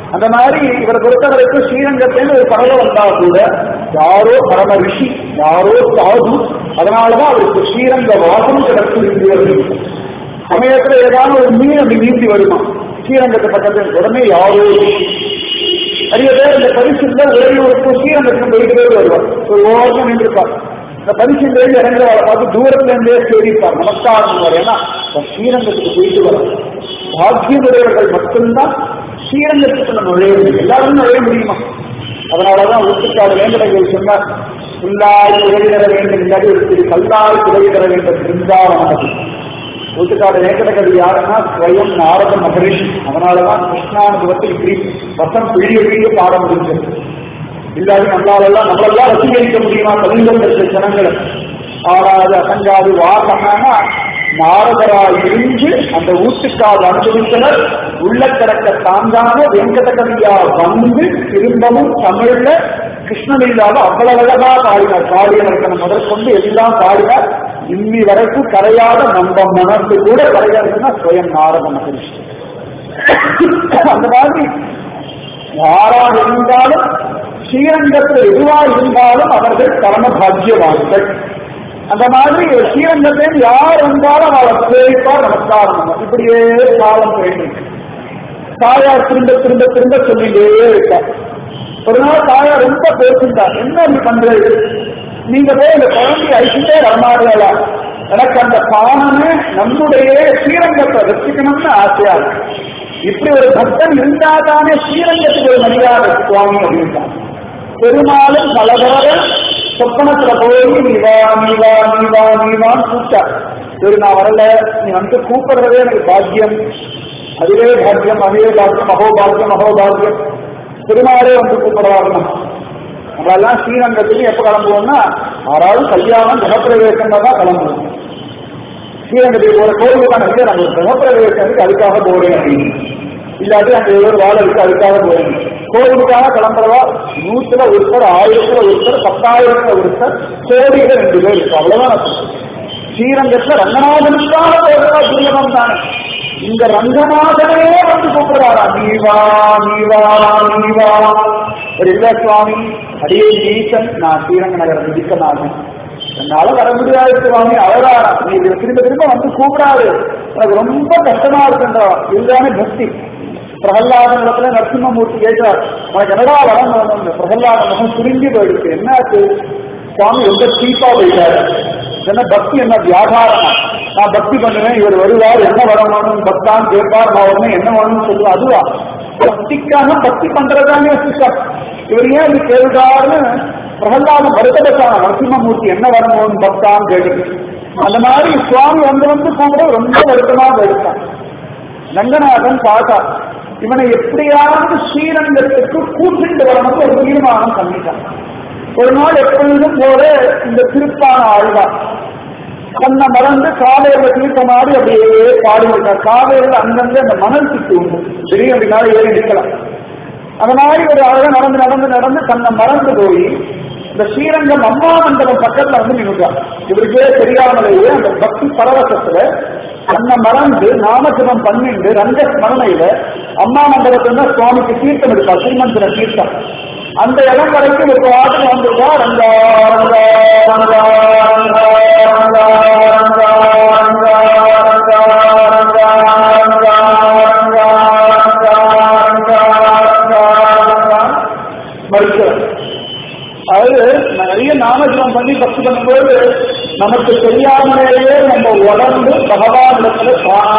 அந்த மாதிரி இவரை பொறுத்தவரைக்கும் ஸ்ரீரங்கத்தில் ஒரு பறவை வந்தா கூட யாரோ பரம ரிஷி யாரோ சாது அதனாலதான் அவருக்கு ஸ்ரீரங்க வாசம் கிடைச்சிருக்கு சமயத்துல ஏதாவது ஒரு மீன் அப்படி நீந்தி வருமா ஸ்ரீரங்கத்தை பக்கத்தில் உடனே யாரோ நிறைய பேர் இந்த பரிசுல உறையூருக்கு ஸ்ரீரங்கத்துக்கு போயிட்டு வருவார் ஒரு ஓரம் நின்றுப்பார் இந்த பரிசுல இருந்து இறங்குறவரை பார்த்து தூரத்துல இருந்தே சேரிப்பார் நமஸ்காரம் பண்ணுவார் ஏன்னா இப்ப ஸ்ரீரங்கத்துக்கு போயிட்டு வர பாக்கியமுடையவர்கள் மட்டும்தான் ஸ்ரீரங்கத்துக்குள்ள நுழைய முடியும் எல்லாரும் நுழைய முடியுமா அதனாலதான் ஒத்துக்காத வேண்டடைகள் சொன்னார் புல்லாய் உதவி தர வேண்டும் இல்லாட்டி ஒரு சிறு கல்லாய் உதவி தர வேண்டும் பிருந்தாவனது ஒத்துக்காத வேங்கடகவி யாருன்னா ஸ்வயம் நாரத மகரிஷி அதனாலதான் கிருஷ்ணானுபவத்தை இப்படி வசம் பிழிய பிழிய பாட முடிஞ்சது இல்லாது நம்மளாலெல்லாம் நம்மளெல்லாம் ரசிகரிக்க முடியுமா கலிங்கத்தில் ஜனங்களை ஆறாது அசங்காது வாசனா நாரதராய் இருந்து அந்த ஊட்டுக்கால் அனுபவித்தனர் உள்ள கிடக்க தாங்காம வெங்கடகவியா வந்து திரும்பவும் தமிழ்ல கிருஷ்ணலீலால அவ்வளவு அழகா பாடினார் பாடியவர்களை முதற்கொண்டு எல்லாம் பாடினார் இன்னி வரைக்கும் கரையாத நம்ம மனசு கூட கரையாதுன்னா ஸ்வயம் நாரத மகரிஷி அந்த மாதிரி யாராக இருந்தாலும் ஸ்ரீரங்கத்தில் எதுவா இருந்தாலும் அவர்கள் பரம பாக்கியவான்கள் அந்த மாதிரி ஸ்ரீரங்கத்தில் யார் வந்தாலும் அவளை சேவிப்பார் நமஸ்காரம் பண்ணுவார். இப்படியே காலம் வேண்டும் தாயார் திரும்ப திரும்ப திரும்ப சொல்லிட்டே இருக்கார் ஒரு நாள் தாயார் ரொம்ப பேசிட்டார் என்ன அப்படி பண்றது நீங்க போய் இந்த குழந்தைய அழிச்சுட்டே வரமாடுகளா எனக்கு அந்த பானமே நம்முடைய ஸ்ரீரங்கத்தை வச்சுக்கணும்னு ஆசையா இருக்கு இப்படி ஒரு பக்தன் இருந்தா தானே ஸ்ரீரங்கத்துக்கு ஒரு மரியாதை சுவாமி அப்படின்ட்டான் பெருமாளும் பலதர சொப்பனத்துல போய் நீ வா நீ வா நீ வா நீ வான்னு கூப்பிட்டா சரி நான் வரல நீ வந்து கூப்பிடுறதே எனக்கு பாக்கியம் அதுவே பாக்கியம் அதுவே பாக்கியம் மகோபாக்கியம் மகோபாக்கியம் பெருமாளே வந்து கூப்பிடுவாருன்னா நம்மளெல்லாம் ஸ்ரீரங்கத்துக்கு எப்ப கிளம்புவோம்னா யாராவது கல்யாணம் கிரகப்பிரவேசம் தான் கிளம்புவோம் ஸ்ரீரங்கத்துக்கு ஒரு கோயிலுக்கு தான் வந்து நாங்கள் கிரகப்பிரவேசத்துக்கு அதுக்காக போறேன் அப்படின்னு இல்லாட்டி அங்க ஏதோ ஒரு வாழை இருக்கு அதுக்காக போறேன் கோயிலுக்காக கிளம்புறவா நூத்துல ஒருத்தர் ஆயிரத்துல ஒருத்தர் பத்தாயிரத்துல ஒருத்தர் கோடியில ரெண்டு பேர் இருக்கு அவ்வளவுதான் நான் சொல்றேன். ஸ்ரீரங்கத்துல ரங்கநாதனுக்காக போகிறதா துரியமம் தானே இந்த ரங்கநாதனே வந்து கூப்பிடுறாரா நீவா நீவா நீவா ஒரு இல்ல சுவாமி அடியே ஈசன் நான் ஸ்ரீரங்க நகர விதிக்கநாதன் என்னால வர முடியாது சுவாமி அழகாரா நீ இதுல திரும்ப திரும்ப வந்து கூப்பிடாது எனக்கு ரொம்ப கஷ்டமா இருக்குன்றா இதுதானே பக்தி பிரகல்லாதன் இடத்துல நரசிம்மமூர்த்தி கேட்கிறார் உனக்கு என்னடா வரம் வேணும் பிரகல்லாத முகம் சுருங்கி போயிடுச்சு என்னாச்சு சுவாமி ரொம்ப சீப்பா போயிட்டாரு என்ன பக்தி என்ன வியாபாரமா நான் பக்தி பண்ணுவேன் இவர் வருவார் என்ன வரம் வேணும் பக்தான் கேட்பார் நான் உடனே என்ன வேணும்னு சொல்லுவேன் அதுவா பக்திக்காக பக்தி பண்றதானே சிஸ்டர் இவர் ஏன் இப்படி கேள்விதாருன்னு பிரகலாதம் வருத்தப்பட்டான் நரசிம்மமூர்த்தி என்ன வரம் வேணும் பக்தான் கேட்டு அந்த மாதிரி சுவாமி வந்து வந்து கூட ரொம்ப வருத்தமாக எடுத்தான் ரங்கநாதன் பார்த்தா இவனை எப்படியாவது ஸ்ரீரங்கத்துக்கு கூட்டிட்டு வரணும்னு ஒரு தீர்மானம் பண்ணிட்டான் ஒரு நாள் எப்பொழுதும் போல இந்த திருப்பான ஆழ்வார் தன்னை மறந்து காவேரில தீர்த்தமாடி அப்படியே பாடிவிட்டார் காவேரியில் அங்கங்க அந்த மணல் திட்டு உண்டு திடீர்னு அப்படினால ஏறி நிற்கலாம் அந்த மாதிரி ஒரு அழகா நடந்து நடந்து நடந்து தன்னை மறந்து போய் இந்த ஸ்ரீரங்கம் அம்மா மண்டபம் பக்கத்துல வந்து நின்றுட்டார் இவருக்கே தெரியாமலேயே அந்த பக்தி பரவசத்துல தன்னை மறந்து நாமஜபம் பண்ணிட்டு ரங்க ஸ்மரணையில அம்மா மண்டபத்துல சுவாமிக்கு தீர்த்தம் எடுப்பார் ஸ்ரீமந்திர தீர்த்தம் அந்த இடம் வரைக்கும் ஒரு பாட்டு வந்துருக்கா ரங்கா ரங்கா ரங்கா ரங்கா ரங்கா ரங்கா ரங்கா ரங்கா ரங்கா ரங்கா ரங்கா ரங்கா ரங்கா ரங்கா ரங்கா மறுக்கிறார் அதாவது நிறைய நாமஜபம் பண்ணி பக்தி பண்ணும்போது நமக்கு தெரியாமலேயே நம்ம உடம்பு பகவானிடத்துல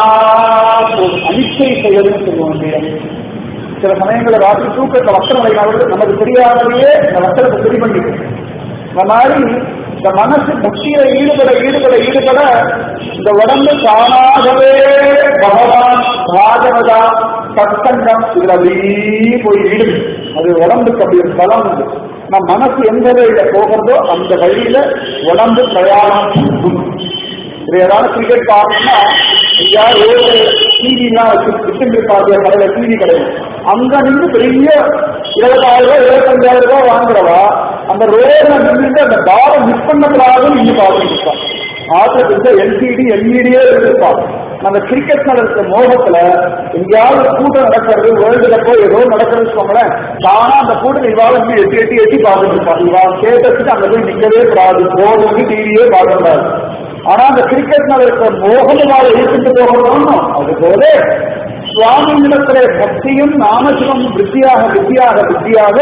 தானா அனிச்சை செய்யறதுன்னு சொல்லுவோம் இல்லையா சில சமயங்களில் ராத்திரி தூக்கத்தை வஸ்திரம் வைக்காமல் நமக்கு தெரியாமலேயே இந்த வஸ்திரத்தை சரி பண்ணிட்டு இந்த மாதிரி இந்த மனசு பக்தியில ஈடுபட ஈடுபட ஈடுபட இந்த உடம்பு தானாகவே பகவான் பாகவதா சத்தங்கம் இதுல அப்படியே போய் ஈடுபடு அது உடம்புக்கு அப்படி ஒரு பலம் உண்டு நம்ம மனசு எந்த வழியில போகிறதோ அந்த வழியில உடம்பு பிரயாணம் பண்ணும். இது ஏதாவது கிரிக்கெட் பார்க்கணும்னா எங்கேயாவது ரோடு டிவிலாம் வச்சு விட்டு பார்க்கிற கடையில டிவி கிடையாது அங்க நின்று பெரிய இருபதாயிரம் ரூபாய் இருபத்தஞ்சாயிரம் ரூபாய் வாங்குறவா அந்த ரோட்ல நின்றுட்டு அந்த பாலை மிஸ் பண்ணக்கூடாதுன்னு இன்னும் பார்த்துட்டு இருப்பான் ஆத்திரத்துக்கு எல்சிடி எல்இடியே இருப்பான் நம்ம கிரிக்கெட் நடக்கிற மோகத்துல எங்கேயாவது ஒரு கூட்டம் நடக்கிறது வேர்ல்டு கப்போ ஏதோ நடக்கிறது வச்சுக்கோங்களேன் தானா அந்த கூட்டம் இவாள் வந்து எட்டி எட்டி எட்டி பார்த்துட்டு இருப்பான் இவா கேட்டதுக்கு அங்க போய் நிக்கவே கூடாது போகிறது டிவியே பார்க்க கூடாது ஆனா அந்த கிரிக்கெட் நடக்கிற மோகம் இவாள் இழுத்துட்டு போகணும் அது போல சுவாமி நிலத்திலே பக்தியும் நாமசிவம் வித்தியாக வித்தியாக வித்தியாக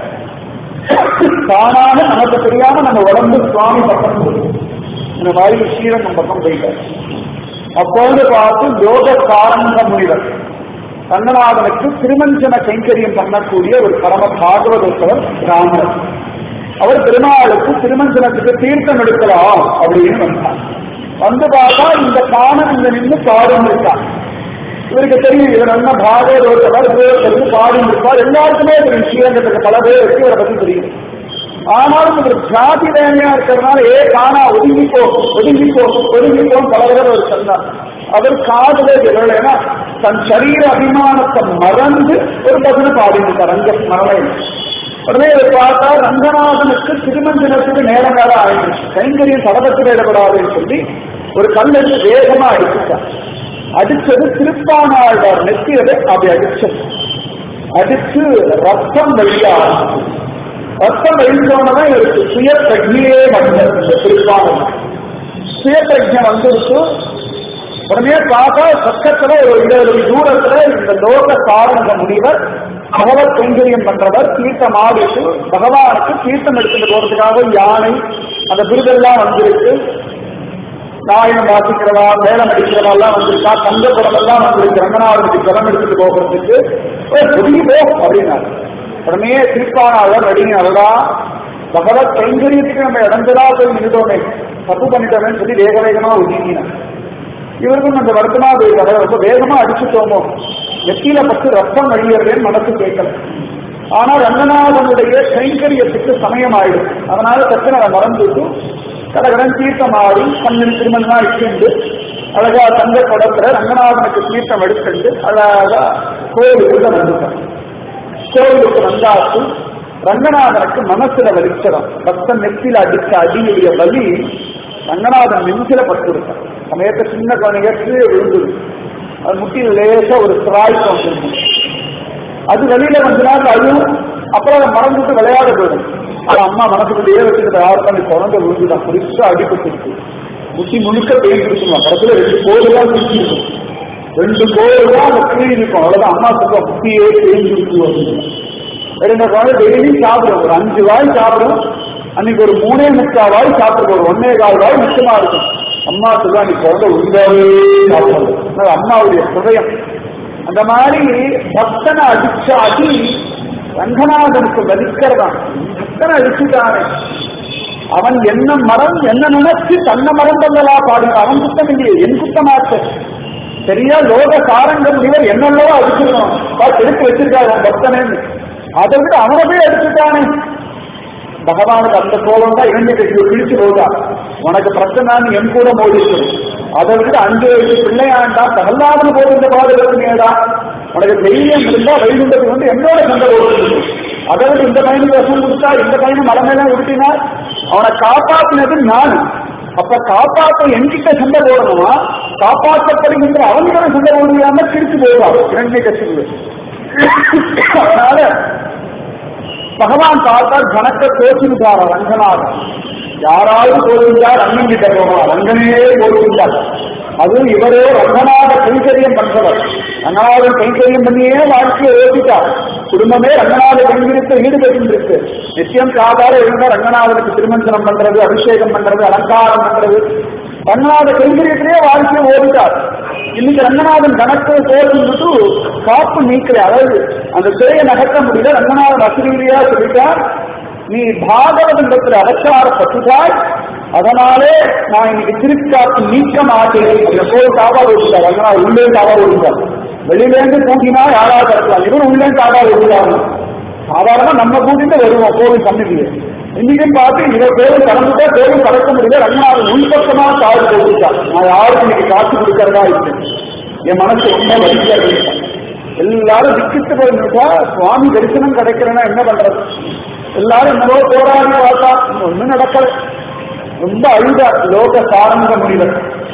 தானாக நமக்கு தெரியாம நம்ம உடம்பு சுவாமி பக்கம் போகுது. இந்த மாதிரி ஸ்ரீரங்கம் பக்கம் போயிட்டார் அப்போது பார்த்து யோக காரங்க முனிவர் ரங்கநாதனுக்கு திருமஞ்சன கைங்கரியம் பண்ணக்கூடிய ஒரு பரம பாகவதத்தவர் ராமர் அவர் திருநாளுக்கு திருமஞ்சனத்துக்கு தீர்த்தம் எடுக்கலாம் அப்படின்னு வந்தார் வந்து பார்த்தா இந்த காணம் இந்த நின்று பாடும் இருக்கார் இவருக்கு தெரியும் இவர் என்ன பாகவதத்தவர் இவர் பாடும் இருப்பார் எல்லாருக்குமே தெரியும் ஸ்ரீரங்கத்துக்கு பல பேர் இருக்கு இவரை பத்தி தெரியும் ஆனாலும் இவர் ஜாதி வேலையா இருக்கிறதுனால ஏ காணா ஒதுங்கிப்போ ஒதுங்கிப்போ ஒதுங்கிப்போ பல பேர் அவர் சொன்னார் அவர் காதலே விரலைனா தன் சரீர அபிமானத்தை மறந்து ஒரு பகுதி பாடியிருக்கார் அங்க மரணையில் உடனே இவர் பார்த்தா ரங்கநாதனுக்கு திருமஞ்சனத்துக்கு நேரம் வேற ஆயிடுச்சு கைங்கரியம் சடபத்தில் இடப்படாதுன்னு சொல்லி ஒரு கல் எடுத்து வேகமா அடிச்சுட்டார் அடிச்சது திருப்பானாழ்வார் நெத்தியதை அப்படி அடிச்சது அடிச்சு ரத்தம் வெளியா ரத்தம் வெளிச்சோடனே இவருக்கு சுய பிரஜையே வந்தது இந்த திருப்பாவனம் சுய பிரஜை வந்துருக்கு உடனே பார்த்தா பக்கத்துல ஒரு இருபது தூரத்துல இந்த லோக சாரண முனிவர் பகவத் கைங்கரியம் பண்றவர் தீர்த்தம் ஆடிட்டு பகவானுக்கு தீர்த்தம் எடுத்துட்டு போறதுக்காக யானை அந்த விருதெல்லாம் வந்திருக்கு நாயனம் வாசிக்கிறவா மேலம் அடிக்கிறவா எல்லாம் வந்திருக்கா தங்க குடமெல்லாம் வந்திருக்கு ரங்கநாதனுக்கு ஜலம் எடுத்துட்டு போகிறதுக்கு ஒதுங்கி போ அப்படின்னாரு உடனே திருப்பானாளர் அடிங்க அவடா பகவத் கைங்கரியத்துக்கு நம்ம இடந்தலா போய் நின்றுட்டோமே தப்பு பண்ணிட்டோமேன்னு சொல்லி வேக வேகமா ஒதுங்கினார் இவருக்கும் அந்த வருத்தமா போயிருக்காரு ரொம்ப வேகமா அடிச்சுட்டோமோ நெத்தியில பத்து ரத்தம் வழியறேன்னு மனசு கேட்கல ஆனா ரங்கநாதனுடைய கைங்கரியத்துக்கு சமயம் ஆயிடும் அதனால தச்சு அதை மறந்துட்டு கடகடன் தீர்த்தம் ஆடி கண்ணில் திருமணமா இட்டு அழகா தங்க குடத்துல ரங்கநாதனுக்கு தீர்த்தம் எடுத்துட்டு அழகா கோவிலுக்குள்ள வந்துட்டார் கோவிலுக்கு வந்தாச்சு ரங்கநாதனுக்கு மனசுல வலிச்சதான் பக்தன் நெத்தில அடிச்ச அடியுடைய வலி ரங்கநாதன் நெஞ்சில பட்டுருக்கான் சமயத்தை சின்ன குழந்தைக்கு விழுந்தது அது முட்டியில் லேசா ஒரு சிராய்க்கம் வந்துருக்கும் அது வெளியில வந்தனா அழும் அப்புறம் அதை மறந்துட்டு விளையாட போயிடும் அது அம்மா மனசுக்குள்ளேயே வச்சுட்டு யார் பண்ணி குழந்தை விழுந்துதான் குறிச்சா அடிபட்டுருக்கு முட்டி முழுக்க பெயின் இருக்குமா கடைசியில ரெண்டு கோடு தான் இருக்கும் ரெண்டு கோடு தான் அந்த கீழ் இருக்கும் அவ்வளவுதான் அம்மா சொல்லுவா முட்டியே பெயின் இருக்கு அப்படின்னு ரெண்டு குழந்தை டெய்லியும் சாப்பிடும் ஒரு அஞ்சு வாய் சாப்பிடும் அன்னைக்கு ஒரு மூணே முக்கால் வாய் சாப்பிடும் ஒரு ஒன்னே கால் வாய் மிச்சமா இருக்கும் அம்மா சொல்லுவா நீ குழந்தை உண்டாவே சாப்பிடும் அம்மாவுடைய ஹிருதயம் அந்த மாதிரி பக்தனை அடிச்ச அடி ரங்கநாதனுக்கு வலிக்கிறதான் பக்தனை அடிச்சுட்டானே அவன் என்ன மரம் என்ன நினைச்சு தன்னை மறந்தல்லா பாடுங்க அவன் குத்தம் இல்லையே என் குத்தமாச்சு சரியா லோக காரங்க முனிவர் என்னெல்லவோ அடிச்சிருக்கணும் எடுத்து வச்சிருக்காரு அவன் பக்தனேன்னு அதை விட அவனை போய் அடிச்சுட்டானே பகவானுக்கு அந்த கோபம் தான் இரண்டு கட்சியை பிடிச்சு போதா உனக்கு பிரச்சனை என் கூட மோதிச்சு அதை விட அஞ்சு வயசு பிள்ளையாண்டா பிரகலாதன் போது இந்த பாதுகாப்புங்கடா உனக்கு தைரியம் இருந்தா வைகுண்டத்துக்கு வந்து என்னோட சண்டை போடுறது அதை விட இந்த பையனுக்கு விஷம் கொடுத்தா இந்த பையனை மலை மேல உருட்டினார் அவனை காப்பாற்றினது நான் அப்ப காப்பாற்ற என்கிட்ட சண்டை போடணுமா காப்பாற்றப்படுகின்ற அவன்கிட்ட சண்டை போடுவாம திருச்சி போடுவான் இரண்டை கட்சிகள் அதனால பகவான் பார்த்தால் கணக்க தோற்றுவிட்டார் ரங்கநாதன் யாராவது கோவிந்தார் ரங்கன் கிட்ட போகலாம் ரங்கனே கோவிந்தார் அது இவரே ரங்கநாத கைங்கரியம் பண்றவர் ரங்கநாதன் கைங்கரியம் பண்ணியே வாழ்க்கையை ஓட்டிட்டார் குடும்பமே ரங்கநாத கைங்கரியத்தில் ஈடுபட்டு இருக்கு நித்தியம் சாதார இருந்தா ரங்கநாதனுக்கு திருமஞ்சனம் பண்றது அபிஷேகம் பண்றது அலங்காரம் பண்றது ரங்கநாத கைங்கரியத்திலேயே வாழ்க்கையை ஓடிட்டார் இன்னைக்கு ரங்கநாதன் கணக்கு போட்டு காப்பு நீக்கிற அதாவது அந்த சிறையை நகர்த்த முடியல ரங்கநாதன் அசிரியா சொல்லிட்டார் நீ பாகவதத்தில் அலச்சாரப்பட்டுட்டாய் அதனாலே நான் இன்னைக்கு திருக்காப்பு நீக்க மாட்டேன் அந்த போய் காவா ஓடிட்டார் ரங்கநாதன் உள்ளே காவா ஓடிட்டார் வெளியிலேருந்து கூட்டினா யாராவது இருக்கலாம் இவரும் உள்ளே காவா ஓடிட்டாங்க சாதாரண நம்ம கூட்டிட்டு வருவோம் கோவில் சன்னதியை இன்னைக்கும் பார்த்து இவர் கோவில் கலந்துட்டா கோவில் கடக்க முடியல ரங்கநாதன் உள்பக்கமா காது போட்டுட்டான் நான் யாருக்கு இன்னைக்கு காசு கொடுக்கறதா இருக்கு என் மனசு ரொம்ப வலிக்கிறது எல்லாரும் திக்கிட்டு போயிருந்தா சுவாமி தரிசனம் கிடைக்கிறேன்னா என்ன பண்றது எல்லாரும் என்னவோ போராடி பார்த்தா ஒண்ணும் நடக்கல ரொம்ப அழுதா லோக சாரங்க முடிவர்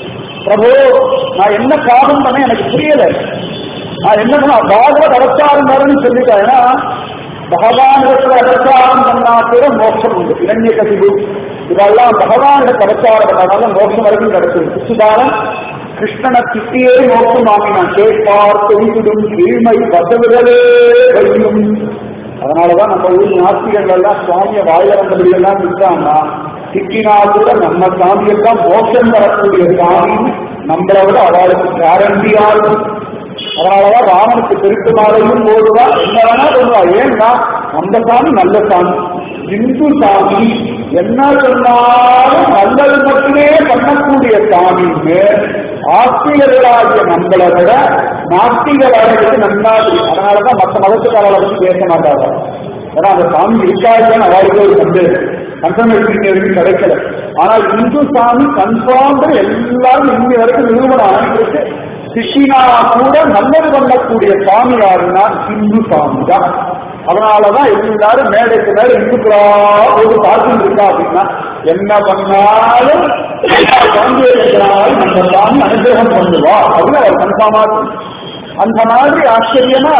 பிரபு நான் என்ன காரணம் பண்ண எனக்கு புரியல நான் என்ன பண்ண பாகவத் அவசாரம் வரணும்னு சொல்லிட்டேன் ஏன்னா பகவானிடத்துல அவசாரம் பண்ணா கூட மோட்சம் உண்டு இளைஞ கசிவு இதெல்லாம் பகவானிடத்து அவசாரம் பண்ணாலும் மோட்சம் வரைக்கும் கிடைச்சது சுசுதானம் கிருஷ்ணனை திட்டியே மோட்சம் வாங்கினான் கேட்பார் தொங்கிடும் கீழ்மை வசவுகளே வையும் அதனாலதான் நம்ம ஊர் நாஸ்திகர்கள் எல்லாம் சுவாமிய வாயிலவந்தபடி எல்லாம் விட்டாங்கன்னா திட்டினா கூட நம்ம சாமியெல்லாம் மோட்சம் தரக்கூடிய சாமி நம்மளை விட அவளுக்கு கேரண்டியா இருக்கும் அதனாலதான் ராமனுக்கு பெருட்டு மாலையும் போடுவா என்ன வேணா சொல்லுவா ஏன்னா அந்த சாமி நல்ல சாமி இந்து சாமி என்ன சொன்னாலும் நல்லது மட்டுமே பண்ணக்கூடிய சாமின்னு ஆஸ்திகர்களாகிய நம்மளை விட நாஸ்திகர்களுக்கு நன்னாது அதனாலதான் மற்ற மதத்துக்காரர்களை பத்தி பேச மாட்டாங்க ஏன்னா அந்த சாமி இருக்காதுன்னு அவருக்கு ஒரு சந்தேகம் கன்ஃபர்மேஷன் எதுவும் கிடைக்கல ஆனால் இந்து சாமி கன்ஃபார்ம் எல்லாரும் இன்னி வரைக்கும் நிறுவனம் ஆகிட்டு சிக்கினா கூட நல்லது பண்ணக்கூடிய சாமி யாருன்னா இந்து சாமி தான் அதனாலதான் எல்லாரும் மேடைக்கு மேல இந்துக்களா ஒரு பார்த்து இருக்கா அப்படின்னா என்ன பண்ணாலும் குழந்தை இருக்கிறாலும் நம்ம சாமி அனுகிரகம் பண்ணுவா அப்படின்னு அவர் கன்ஃபார்மா அந்த மாதிரி ஆச்சரியமா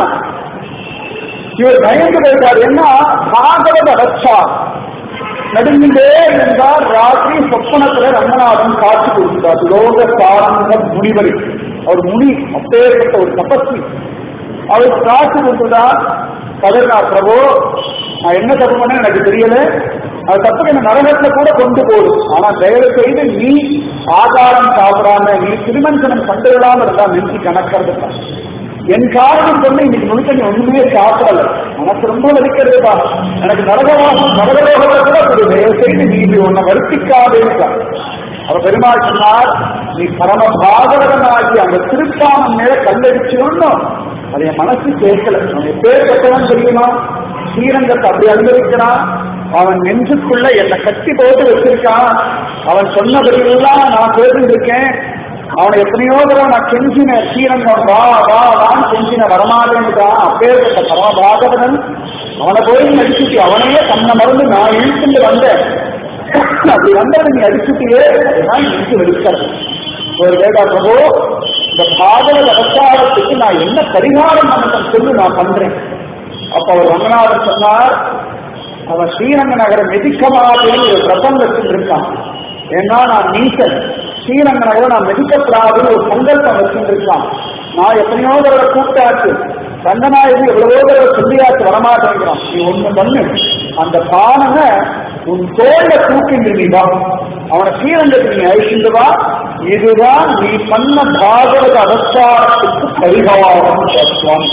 இவர் பயந்து போயிட்டார் என்ன பாகவத ரட்சா நடுங்கிலே இருந்தார் ராத்திரி சொப்பனத்துல ரங்கநாதன் காட்சி கொடுத்தார் லோக சாரங்க முனிவரி அவர் முனி அப்பேற்பட்ட ஒரு தபஸ்வி அவர் காட்சி கொடுத்துதான் கதர்னா பிரபு நான் என்ன தப்பு பண்ண எனக்கு தெரியல அது தப்பு என்ன நரகத்துல கூட கொண்டு போடும் ஆனா தயவு செய்து நீ ஆதாரம் சாப்பிடாம நீ திருமஞ்சனம் கண்டுவிடாம இருந்தா நெஞ்சு கணக்கிறது என் காரணம் சொன்ன இன்னைக்கு முழுக்க நீ ஒண்ணுமே சாப்பிடல எனக்கு ரொம்ப வலிக்கிறதுப்பா எனக்கு நரகவாசம் நரகலோகத்தை கூட ஒரு தயவு செய்து நீ இது உன்னை வருத்திக்காதே அவர் பெருமாள் சொன்னார் நீ பரம பாகவதனாகி அந்த திருப்பாமன் மேல கல்லடிச்சுடணும் அது என் மனசு கேட்கல அவன் எப்பேற்பட்டவன் தெரியுமா ஸ்ரீரங்கத்தை அப்படி அனுபவிக்கிறான் அவன் நெஞ்சுக்குள்ள என்னை கட்டி போட்டு வச்சிருக்கான் அவன் சொன்னபடியெல்லாம் நான் கேட்டுருக்கேன் அவனை எத்தனையோ தடவை நான் கெஞ்சின ஸ்ரீரங்கம் வா வா வான்னு கெஞ்சின வரமாட்டேன்னுட்டான் அப்பேற்பட்ட பரம பாகவதன் அவனை போய் அடிச்சுட்டு அவனையே தன்னை மறந்து நான் இழுத்துட்டு வந்தேன் அப்படி வந்தவனை நீ அடிச்சுட்டியே அதுதான் நெஞ்சு வெடிக்கிறது ஒரு கேட்டா பிரபு இந்த பாகவத அவசாரத்துக்கு நான் என்ன பரிகாரம் பண்ணணும் சொல்லி நான் பண்றேன் அப்ப அவர் ரங்கநாதன் சொன்னார் அவன் ஸ்ரீரங்க நகரம் மெதிக்கமாதுன்னு ஒரு பிரபம் வச்சுருக்கான் ஏன்னா நான் நீசன் ஸ்ரீரங்க நகரம் நான் மெதிக்கப்படாதுன்னு ஒரு சங்கல்பம் வச்சுருக்கான் நான் எத்தனையோ தடவை கூப்பிட்டாச்சு ரங்கநாயகி எவ்வளவோ தடவை சொல்லியாச்சு வரமாட்டேங்கிறான் நீ ஒண்ணு பண்ணு அந்த பானனை உன் தோல்ல தூக்கிண்டு நீ வா அவனை ஸ்ரீரங்கத்துக்கு நீ அழிச்சுண்டு வா இதுதான் நீ பண்ண பாகவத அவசாரத்துக்கு பரிகாரம் சுவாமி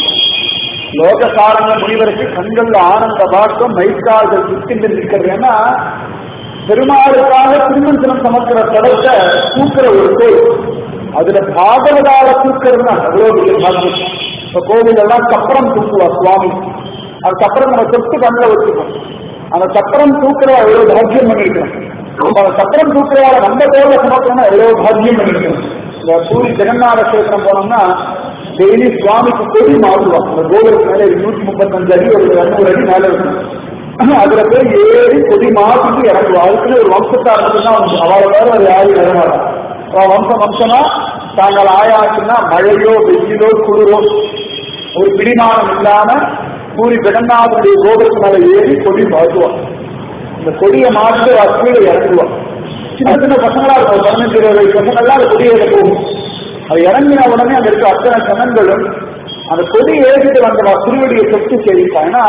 லோகசாரங்க முனிவருக்கு கண்கள்ல ஆனந்த பாக்கம் மைக்கால்கள் சுத்திண்டு நிற்கிறது ஏன்னா பெருமாளுக்காக திருமஞ்சனம் சமக்கிற தடத்தை தூக்குற ஒரு கோயில் அதுல பாகவதால தூக்குறதுனா அவ்வளவு பெரிய பாக்கியம் இப்ப கோவில் எல்லாம் சப்பரம் தூக்குவா சுவாமி அது சப்பரம் நம்ம தொட்டு கண்ணில் வச்சுக்கணும் அந்த சப்பரம் தூக்குற எவ்வளவு பாக்கியம் பண்ணிருக்கணும் அந்த சப்பரம் தூக்குறவால நம்ம தோல்ல சுமக்கணும்னா எவ்வளவு பாக்கியம் பண்ணிருக்கணும் இந்த பூரி ஜெகநாத கஷேத்திரம் போனோம்னா டெய்லி சுவாமிக்கு கொடி மாறுவான் அந்த கோவிலுக்கு மேல நூத்தி முப்பத்தஞ்சு அடி ஒரு இரநூறு அடி மேல இருக்கும் அதுல போய் ஏறி கொடி மாத்திட்டு இறங்குவா அதுக்குன்னு ஒரு வம்சத்தாரத்துக்கு தான் அவளை வேற ஒரு யாரும் இறங்காதான் அவன் வம்சம் வம்சமா தாங்கள் ஆயாச்சுன்னா மழையோ வெயிலோ குளிரோ ஒரு பிடிமானம் இல்லாம பூரி ஜெகநாதனுடைய கோபுரத்து மேல ஏறி கொடி மாற்றுவான் இந்த கொடியை மாற்றி கீழே இறங்குவான் சின்ன சின்ன பசங்களா இருக்கும் பதினஞ்சு இருபது பசங்கள்லாம் அந்த கொடியை போகும் அது இறங்கின உடனே அங்க இருக்க அத்தனை சனங்களும் அந்த கொடி ஏறிட்டு வந்த திருவடியை தொட்டு சேவிப்பான் ஏன்னா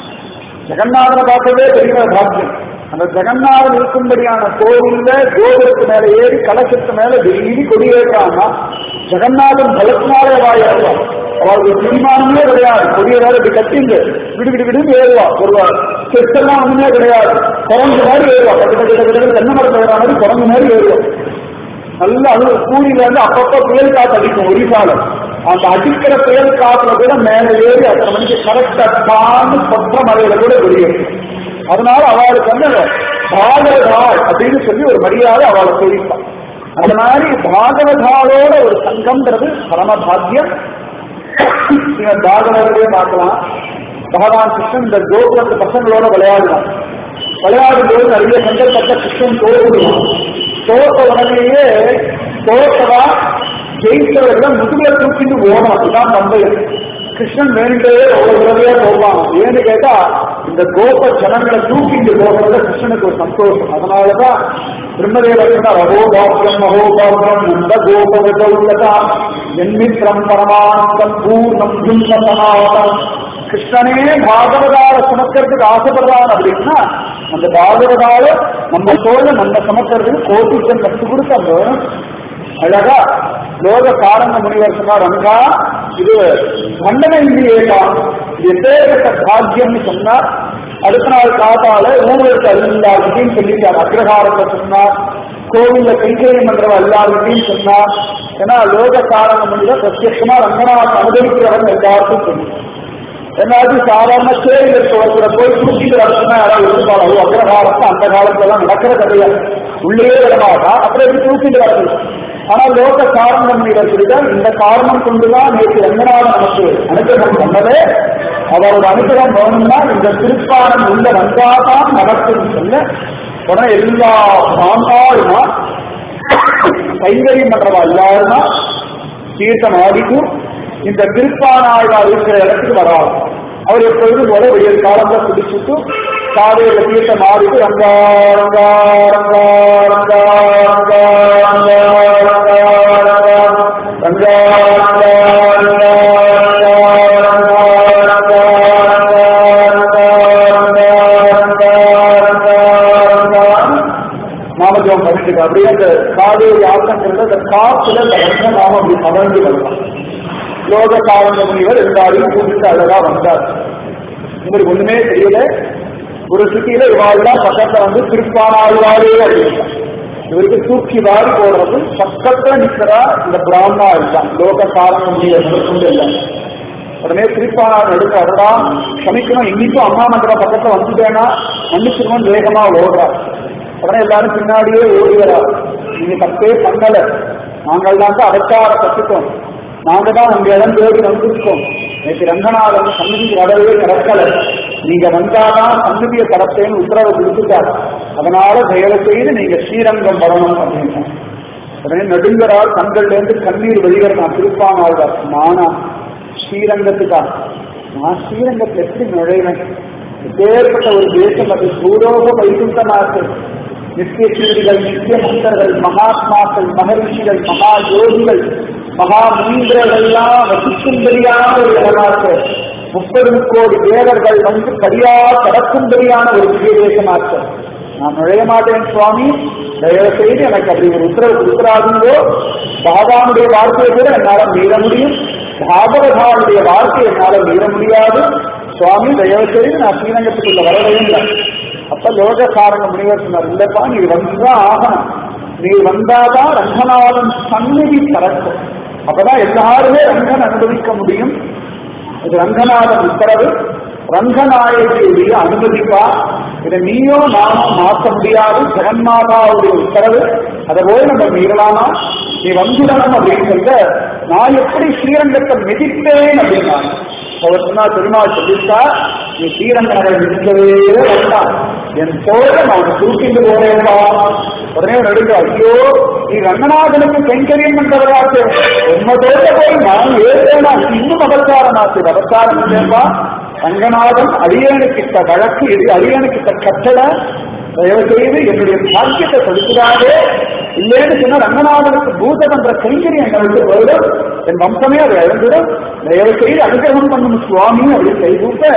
ஜெகநாதனை பார்க்கவே பெரிய பாக்கியம் அந்த ஜெகநாதன் இருக்கும்படியான கோவில்ல கோபுரத்து மேல ஏறி கலசத்து மேல டெய்லி கொடி ஏறுறான்னா ஜெகநாதன் பலத்தினாலே வாயிடுவான் அவளுக்கு தீர்மானமே கிடையாது கொடியை வேற இப்படி கட்டிங்க விடு விடு விடுன்னு ஏறுவா ஒரு செட்டெல்லாம் ஒண்ணுமே கிடையாது குரங்கு மாதிரி ஏறுவா கட்டு கட்டு கட்டு கட்டு தென்னை மரத்தை ஏற மாதிரி குரங்கு மாதிரி ஏறுவா நல்லா அது கூலியில இருந்து அப்பப்போ புயல் காத்து அடிக்கும் ஒரிசால அந்த அடிக்கிற புயல் காத்துல கூட மேல ஏறி அத்தனை மணிக்கு கரெக்டா தாண்டு சொற்ற மலையில கூட வெளியேறும் அதனால அவளுக்கு வந்து பாகவதாள் அப்படின்னு சொல்லி ஒரு மரியாதை அவளை தெரிவிப்பான் அந்த மாதிரி பாகவதாளோட ஒரு சங்கம்ன்றது பரமபாகியம் இவன் பாகவதத்தையே பார்க்கலாம் பகவான் கிருஷ்ணன் இந்த கோகுலத்து பசங்களோட விளையாடுவான் விளையாடும் போது நிறைய சந்தர்ப்பத்தை கிருஷ்ணன் தோல்விடுவான் தோட்ட உடனேயே தோட்டவா ஜெயித்தவர்கள் முதுகுல தூக்கிட்டு போகணும் அதுதான் பந்தயம் கிருஷ்ணன் வேண்டே ஒவ்வொரு தடவையா போவான் ஏன்னு கேட்டா இந்த கோப ஜனங்களை தூக்கிட்டு போகிறத கிருஷ்ணனுக்கு ஒரு சந்தோஷம் அதனாலதான் பிரம்மதேவர் சொன்னார் அகோபாபுரம் மகோபாபுரம் நந்த கோபகௌலதா என்மித்ரம் பரமானந்தம் பூர்ணம் துன்பசனாவதம் கிருஷ்ணனே பாகவதால சுமக்கிறதுக்கு ஆசைப்படுறான் அப்படின்னா அந்த பாகவதால நம்ம தோழ நம்ம சுமக்கிறதுக்கு கோட்டிச்சன் கத்து கொடுத்தாங்க அழகா லோக காரண முனிவர் சொன்னார் ரங்கா இது மண்டன இல்லையேதான் இது எப்பேற்பட்ட பாக்கியம்னு சொன்னார் அடுத்த நாள் காத்தால ஊழலுக்கு அல்லாவிட்டையும் சொல்லிட்டார் அக்ரஹாரத்தை சொன்னார் கோவில்ல கைகரியம் பண்றவ எல்லாருக்கிட்டையும் சொன்னார் ஏன்னா லோக காரண முனிவர் பிரத்யட்சமா ரங்கநாத் அனுபவிக்கிறவன் எல்லாருக்கும் தெரியும் எல்லாத்தையும் சாதாரண சேரில் இருக்கிற போய் தூக்கிட்டு வரணும்னா யாராவது எதிர்பார்க்கும் அக்ரஹாரத்தை அந்த காலத்துல நடக்கிற கிடையாது உள்ளே விடமாட்டா அப்புறம் எப்படி தூக்கிட்டு வரது ஆனா லோக காரணம் சொல்லிதான் இந்த காரணம் கொண்டுதான் நேற்று ரங்கநாதன் நமக்கு அனுகிரகம் பண்ணதே அவரோட அனுகிரகம் வேணும்னா இந்த திருப்பானம் உள்ள வந்தாதான் நடக்கும்னு சொல்ல உடனே எல்லா சாந்தாளுமா கைங்கரியம் பண்றவா எல்லாருமா தீர்த்தம் ஆடிக்கும் இந்த திருப்பானாழ்வார் இருக்கிற இடத்துக்கு வராது அவர் எப்பொழுதும் போல விடிய காலத்தை பிடிச்சிட்டு காலையில தீர்த்தம் ஆடிட்டு ரங்கா ரங்கா ரங்கா ரங்கா ரங்கா ரங்கா ரங்கா ரங்கா ரங்கா ரங்கா நாமஜம் பண்ணிட்டு அப்படியே அந்த காவேரி ஆட்டங்கிறது அந்த காத்துல அந்த ரத்ன நாமம் அப்படி கவர்ந்து வரலாம் லோக காரண முனிவர் எல்லாரையும் கூப்பிட்டு அழகா வந்தார் இவருக்கு ஒண்ணுமே தெரியல ஒரு சிட்டியில இவாள்தான் பக்கத்துல வந்து திருப்பானாழ்வாரே அப்படின்னா இவருக்கு தூக்கி வாரி போடுறது பக்கத்துல நிக்கிறா இந்த பிராமணா இருக்கான் லோக காரண முனிவர் கொண்டு இல்லை உடனே திருப்பானார் எடுக்க அடடா சமைக்கணும் இன்னைக்கும் அம்மா மந்திரம் பக்கத்துல வந்துட்டேன்னா மன்னிச்சிருவன் வேகமா ஓடுறா உடனே எல்லாரும் பின்னாடியே ஓடி வரா நீங்க தப்பே பண்ணல நாங்கள் தான் அவச்சார கத்துட்டோம் நாங்க தான் உங்க இடம் தேடி வந்திருக்கோம் நேற்று ரங்கநாதன் சன்னதி வரவே கிடக்கல நீங்க வந்தாதான் சன்னதியை தரப்பேன்னு உத்தரவு கொடுத்துட்டார் அதனால தயவு செய்து நீங்க ஸ்ரீரங்கம் வரணும் அப்படின்னு உடனே நெடுங்கரால் கண்கள்ல இருந்து கண்ணீர் வெளிவர் நான் திருப்பான் ஆழ்வார் நானா ஸ்ரீரங்கத்துக்கா நான் ஸ்ரீரங்கத்தில் எப்படி நுழைவேன் இப்பேற்பட்ட ஒரு தேசம் அது பூரோக வைகுண்டமாக நித்திய சீரிகள் நித்திய முக்தர்கள் மகாத்மாக்கள் மகரிஷிகள் மகா யோகிகள் மகா முனீந்திரர்கள்லாம் வசிக்கும்படியான ஒரு இடமாக முப்பது கோடி தேவர்கள் வந்து சரியா கடக்கும்படியான ஒரு திவ்ய தேசமாக நான் நுழைய மாட்டேன் சுவாமி தயவு செய்து எனக்கு அப்படி ஒரு உத்தரவு கொடுக்குறாதுங்கோ பாபாவுடைய வார்த்தையை கூட என்னால மீற முடியும் பாகவதாவுடைய வார்த்தை என்னால மீற முடியாது சுவாமி தயவு செய்து நான் ஸ்ரீரங்கத்துக்குள்ள வரவே இல்லை அப்ப லோக காரண முனிவர் சொன்னார் இல்லப்பா நீ வந்துதான் ஆகணும் நீ வந்தாதான் ரங்கநாதன் சந்நிதி திறக்கும் அப்பதான் எல்லாருமே ரங்கன் அனுபவிக்க முடியும் இது ரங்கநாதன் உத்தரவு ரங்கநாயகியுடைய அனுமதிப்பா இதை நீயோ நானோ மாற்ற முடியாது ஜெகன்மாதாவுடைய உத்தரவு அதை போய் நம்ம மீறலாமா நீ வந்துடணும் அப்படின்னு சொல்ல நான் எப்படி ஸ்ரீரங்கத்தை மிதிப்பேன் அப்படின்னா அவர் சொன்னா பெருமாள் சொல்லிட்டா நீ ஸ்ரீரங்க நகரை மிதிக்கவே வேண்டாம் என் தோழன் அவனை தூக்கிட்டு போறேன்பா உடனே நடுங்க ஐயோ நீ ரங்கநாதனுக்கு கைங்கரியம் பண்றவராச்சு உண்மை தோட்ட போய் நான் ஏற்றேனா இன்னும் அபச்சாரமாச்சு அபச்சாரம் இல்லையப்பா ரங்கநாதன் அடியனுக்கிட்ட வழக்கு இது அடியனுக்கிட்ட கட்டளை தயவு செய்து என்னுடைய பாக்கியத்தை கொடுக்கிறாரே இல்லைன்னு சொன்னா ரங்கநாதனுக்கு பூதகன்ற கைங்கரி என்னை விட்டு போயிடும் என் வம்சமே அதை இழந்துடும் தயவு செய்து அனுகிரகம் பண்ணும் சுவாமி அப்படின்னு கை கூட்ட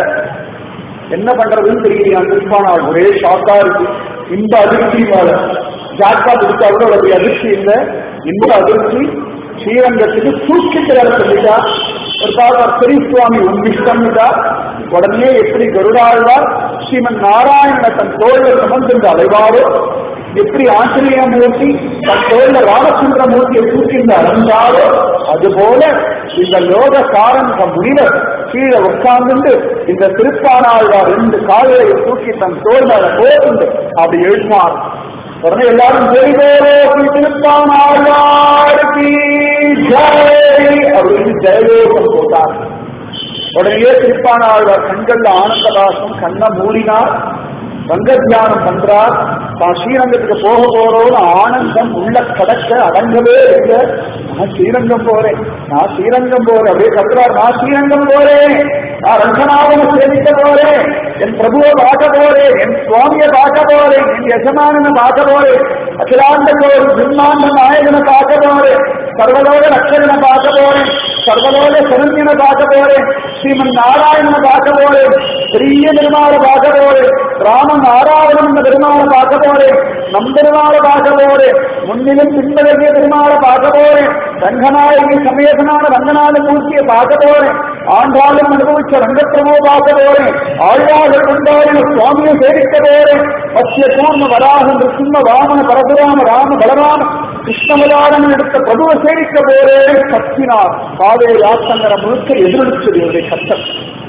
என்ன பண்றதுன்னு தெரியலையா திருப்பானால் ஒரே ஷாக்கா இருக்கு இந்த அதிர்ச்சி மேல ஜாக்கா கொடுத்தா கூட அவருடைய அதிர்ச்சி இல்லை இந்த அதிர்ச்சி ஸ்ரீரங்கத்துக்கு தூக்கிட்டு வர சொல்லிட்டா ஒரு காலம் பெரிய சுவாமி உன்னிஷ்டம்னுட்டா உடனே எப்படி கருடாழ்வார் ஸ்ரீமன் நாராயண தன் தோழ சுமந்திருந்த அலைவாரோ எப்படி ஆஞ்சநேய மூர்த்தி தன் தோழ ராமச்சந்திர மூர்த்தியை தூக்கின்ற அறந்தாரோ அதுபோல இந்த லோக காரங்க முனிவர் கீழே உட்கார்ந்து இந்த திருப்பானாழ்வார் ரெண்டு காலையை தூக்கி தன் தோல் மேல போட்டு அப்படி எழுதினார் உடனே எல்லாரும் ஜெய்தோலோகி திருப்பானாழ்வாருக்கு ஜெய் அப்படின்னு ஜெயலோகம் போட்டார் உடனே திருப்பானாழ்வார் கண்கள்ல ஆனந்ததாசம் கண்ணை மூடினார் வங்க தியானம் பண்றார் தான் ஸ்ரீரங்கத்துக்கு போக போறோம்னு ஆனந்தம் உள்ள கடக்க அடங்கவே இல்லை நான் ஸ்ரீரங்கம் போறேன் நான் ஸ்ரீரங்கம் போறேன் அப்படியே கத்துறார் நான் ஸ்ரீரங்கம் போறேன் நான் ரங்கநாதனை சேமிக்க போறேன் என் பிரபுவை பார்க்க போறேன் என் சுவாமியை பார்க்க போறேன் என் யஜமானனை பார்க்க போறேன் அகிலாண்ட கோரி பிரம்மாண்ட நாயகனை பார்க்க போறேன் சர்வலோக லட்சணனை பார்க்க போறேன் சர்வலோக சரண்யனை பார்க்க போறேன் ஸ்ரீமன் நாராயணனை பார்க்க போறேன் பெரிய பெருமாளை பார்க்க போறேன் ராம நாராயணன் பெருமாளை பார்க்க போறேன் நம் பெருமாளை பார்க்க போறேன் முன்னிலும் பின்விலகிய பெருமாளை பார்க்க போறேன் ரங்கநாயகி சமேதனான ரங்கநாத மூர்த்தியை பார்க்க போறேன் ஆண்டாளும் அனுபவிச்ச ரங்கப்பிரபு பார்க்க போறேன் ஆழ்வார்கள் கொண்டாடின சுவாமியை சேவிக்க போறேன் மத்திய கூர்ம வராக நிருசிம்ம வாமன பரசுராம ராம பலராம கிருஷ்ணமலாரன் எடுத்த பிரபுவை சேவிக்க போறேன் கத்தினார் காவேரி ஆத்தங்கர முழுக்க எதிரொலிச்சது இவருடைய கத்தம்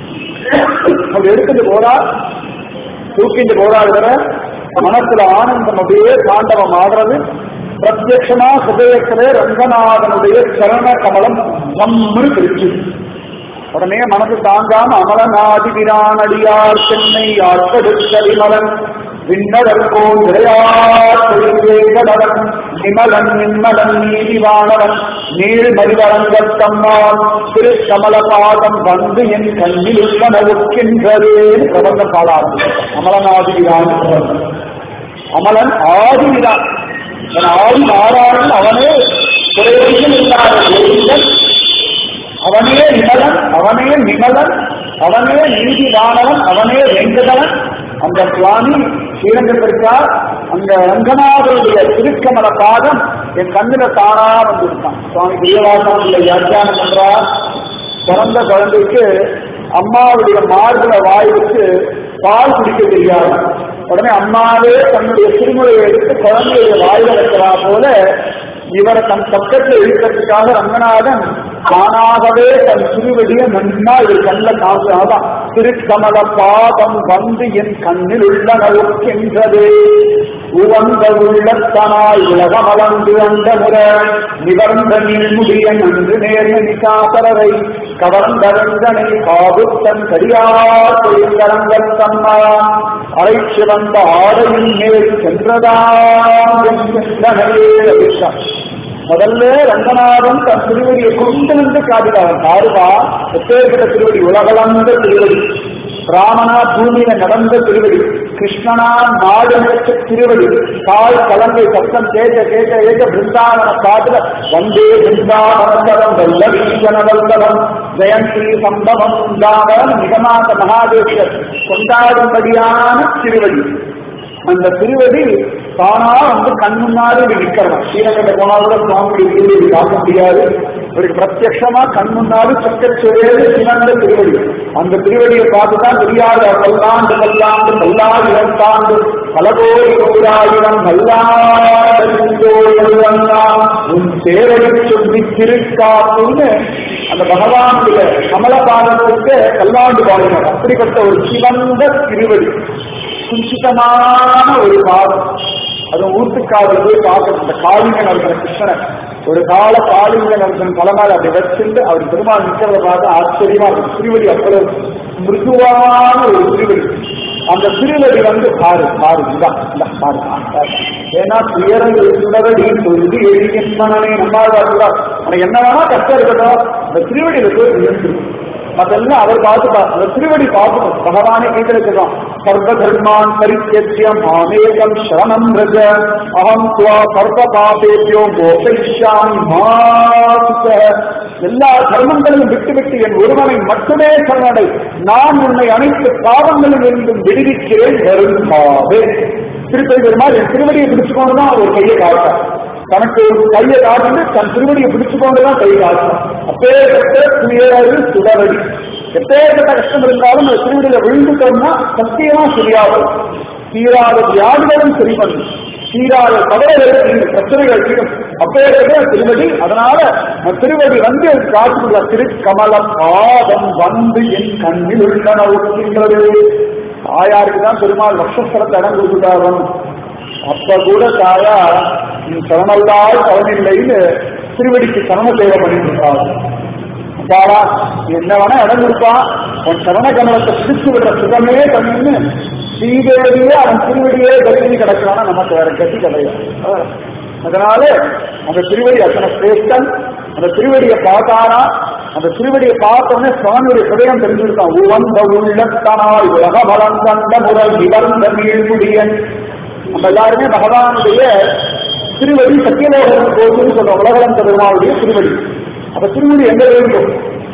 அவர் எடுத்துட்டு போறா தூக்கிட்டு போராடுகிற மனசுல ஆனந்தம் அப்படியே தாண்டவம் ஆடுறது பிரத்யட்சமா ஹிருதயத்திலே ரங்கநாதனுடைய சரண கமலம் நம்மு பிரிச்சு உடனே மனசு தாங்காம அமலநாதி விரானடியார் சென்னை ஆட்கடுத்தலிமலன் விண்ணதற்கோன் விளையாடவன் நிமலன் நிம்மலன் நீதிவானவன் நீள் மதிவரங்கத்தம்மான் திரு கமலபாதம் வந்து என் கண்ணில் உள்ளன ஒக்கின்றதே பிரபந்தம் பாடாது அமலநாதி விரான் அமலன் ஆதிவிரான் என் ஆதி நாராயணன் அவனே குறைவதில் இல்லாத வேந்தன் அவனே நிமலன் அவனே நிமலன் அவனே நீதிவானவன் அவனே வெங்கடவன் அந்த சுவாமி ஸ்ரீரங்கத்திற்கார் அந்த ரங்கநாதருடைய திருக்கமல பாதம் என் கண்ணில தானா வந்திருக்கான் சுவாமி பிரியவாசனுடைய வியாக்கியானம் பண்றார் பிறந்த குழந்தைக்கு அம்மாவுடைய மார்புல வாய் வச்சு பால் குடிக்க தெரியாது உடனே அம்மாவே தன்னுடைய திருமுறையை எடுத்து குழந்தைய வாயில வைக்கிறா போல இவரை தன் பக்கத்தில் இருக்கிறதுக்காக ரங்கநாதன் தானாகவே தன் திருவடியை நன்னா இவர் கண்ணில் காசாதான் திருக்கமல பாதம் வந்து என் கண்ணில் உள்ளன ஒக்கின்றது உவந்த உள்ளத்தனாய் உலகமலந்து அந்த முற நிவர்ந்த நீழ்முடிய நன்று நேர்ந்த நிசாசரவை கவர்ந்த ரங்கனை காபுத்தன் கரியார் தொழிற்கரங்கள் தம்மா அரை சிவந்த ஆடையின் மேல் சென்றதாம் அபிஷா முதல்ல ரங்கநாதன் தன் திருவடியை கொண்டு நின்று காட்டினார் பாருவா எப்பேற்பட்ட திருவடி உலகளந்த திருவடி ராமனா பூமியில நடந்த திருவடி கிருஷ்ணனா நாடு நினைச்ச திருவடி தாய் கலங்கை சத்தம் கேட்க கேட்க கேட்க பிருந்தாவன காட்டுல வந்தே பிருந்தாவனந்தரம் வல்லவீசன வல்லவம் ஜெயந்தி சம்பவம் உண்டாவன் நிகமாத மகாதேவியர் கொண்டாடும்படியான திருவடி அந்த திருவடி தானா வந்து கண் முன்னாடி நிற்கிறோம் ஸ்ரீரங்கத்தை போனால் கூட சுவாமியுடைய திருவடி பார்க்க முடியாது இவருக்கு பிரத்யட்சமா கண் முன்னாடி சக்கச்சொரேது சிறந்த திருவடி அந்த திருவடியை பார்த்துதான் தெரியாது பல்லாண்டு பல்லாண்டு பல்லாயிரம் தாண்டு பல கோடி நூறாயிரம் பல்லாயிரம் உன் சேரடி சொல்லி திருக்காப்புன்னு அந்த பகவானுடைய கமலபாதத்துக்கு கல்லாண்டு பாடினார் அப்படிப்பட்ட ஒரு சிவந்த திருவடி குஞ்சிதமான ஒரு பாதம் அது ஊத்துக்காடு போய் பார்க்கணும் அந்த காளிங்க நடக்கிற கிருஷ்ணனை ஒரு கால காளிங்க நடக்கிற தலைமையில அப்படி வச்சிருந்து அவர் பெருமாள் நிற்கிறத பார்த்து ஆச்சரியமா இருக்கும் திருவடி அவ்வளவு மிருதுவான ஒரு திருவடி அந்த திருவடி வந்து பாரு பாரு இதான் இந்த பாரு பாரு. ஏன்னா துயரம் இருந்தவடி தொழுது எழுகின்றனே நம்மாழ்வார் உனக்கு என்ன வேணா கஷ்டம் இருக்கட்டும் அந்த திருவடியில போய் விழுந்துரும் அதெல்லாம் அவர் பார்த்துப்பார் அந்த திருவடி பார்க்கணும் பகவானே கேட்டிருக்கிறான் சர்வ தர்மான் பரித்தியம் மாமேகம் சரணம் ரஜ அகம் துவா சர்வ பாபேபியோ கோபயிஷாமி மாசுக எல்லா தர்மங்களையும் விட்டு விட்டு என் ஒருவனை மட்டுமே சரணடை நான் உன்னை அனைத்து பாவங்களில் இருந்தும் விடுவிக்கிறேன் வருமாவே திருப்பதி பெருமாள் என் திருவடியை பிடிச்சுக்கொண்டு தான் அவர் கையை காட்டார் தனக்கு ஒரு கையை காட்டு தன் திருவடியை பிடிச்சுக்கொண்டு தான் கை காட்டும் அப்பேற்பட்ட துயரது சுடரடி எப்பேற்பட்ட கஷ்டம் இருந்தாலும் அந்த திருவடியில விழுந்துட்டோம்னா சத்தியமா சரியாகும் தீராத வியாதிகளும் சரி பண்ணும் தீராத தவறுகள் தீரும் பிரச்சனைகள் தீரும் அப்பேற்பட்ட திருவடி அதனால அந்த திருவடி வந்து எனக்கு காட்டுள்ள திருக்கமல பாதம் வந்து என் கண்ணில் உள்ளன ஒக்கின்றது தாயாருக்கு தான் பெருமாள் லட்சஸ்தலத்தை இடம் கொடுத்துட்டாரன் அப்ப கூட தாயா நீ சரணல்லால் சரணமில்லைன்னு திருவடிக்கு சரண சேவை பண்ணிட்டு இருக்காங்க பாடா என்ன வேணா இடம் கொடுப்பான் உன் சரண கமலத்தை பிடிச்சு விடுற சுகமே தண்ணி ஸ்ரீதேவியே அவன் திருவடியே கல்வி கிடக்கிறான்னா நமக்கு வேற கட்டி கிடையாது அதனால அந்த திருவடி அத்தனை சிரேஷ்டன் அந்த திருவடியை பார்த்தானா அந்த திருவடியை பார்த்தோன்னே சுவாமியுடைய ஹிருதயம் தெரிஞ்சிருக்கான் உவந்த உள்ளத்தனாய் உலக பலம் தந்த முரல் நிவர்ந்த நீழ்முடியன் நம்ம எல்லாருமே பகவானுடைய திருவடி சத்தியலோகன் கோவில்னு சொல்றோம் உலகளந்த பெருமாளுடைய திருவடி அந்த திருவடி எங்க வேண்டும்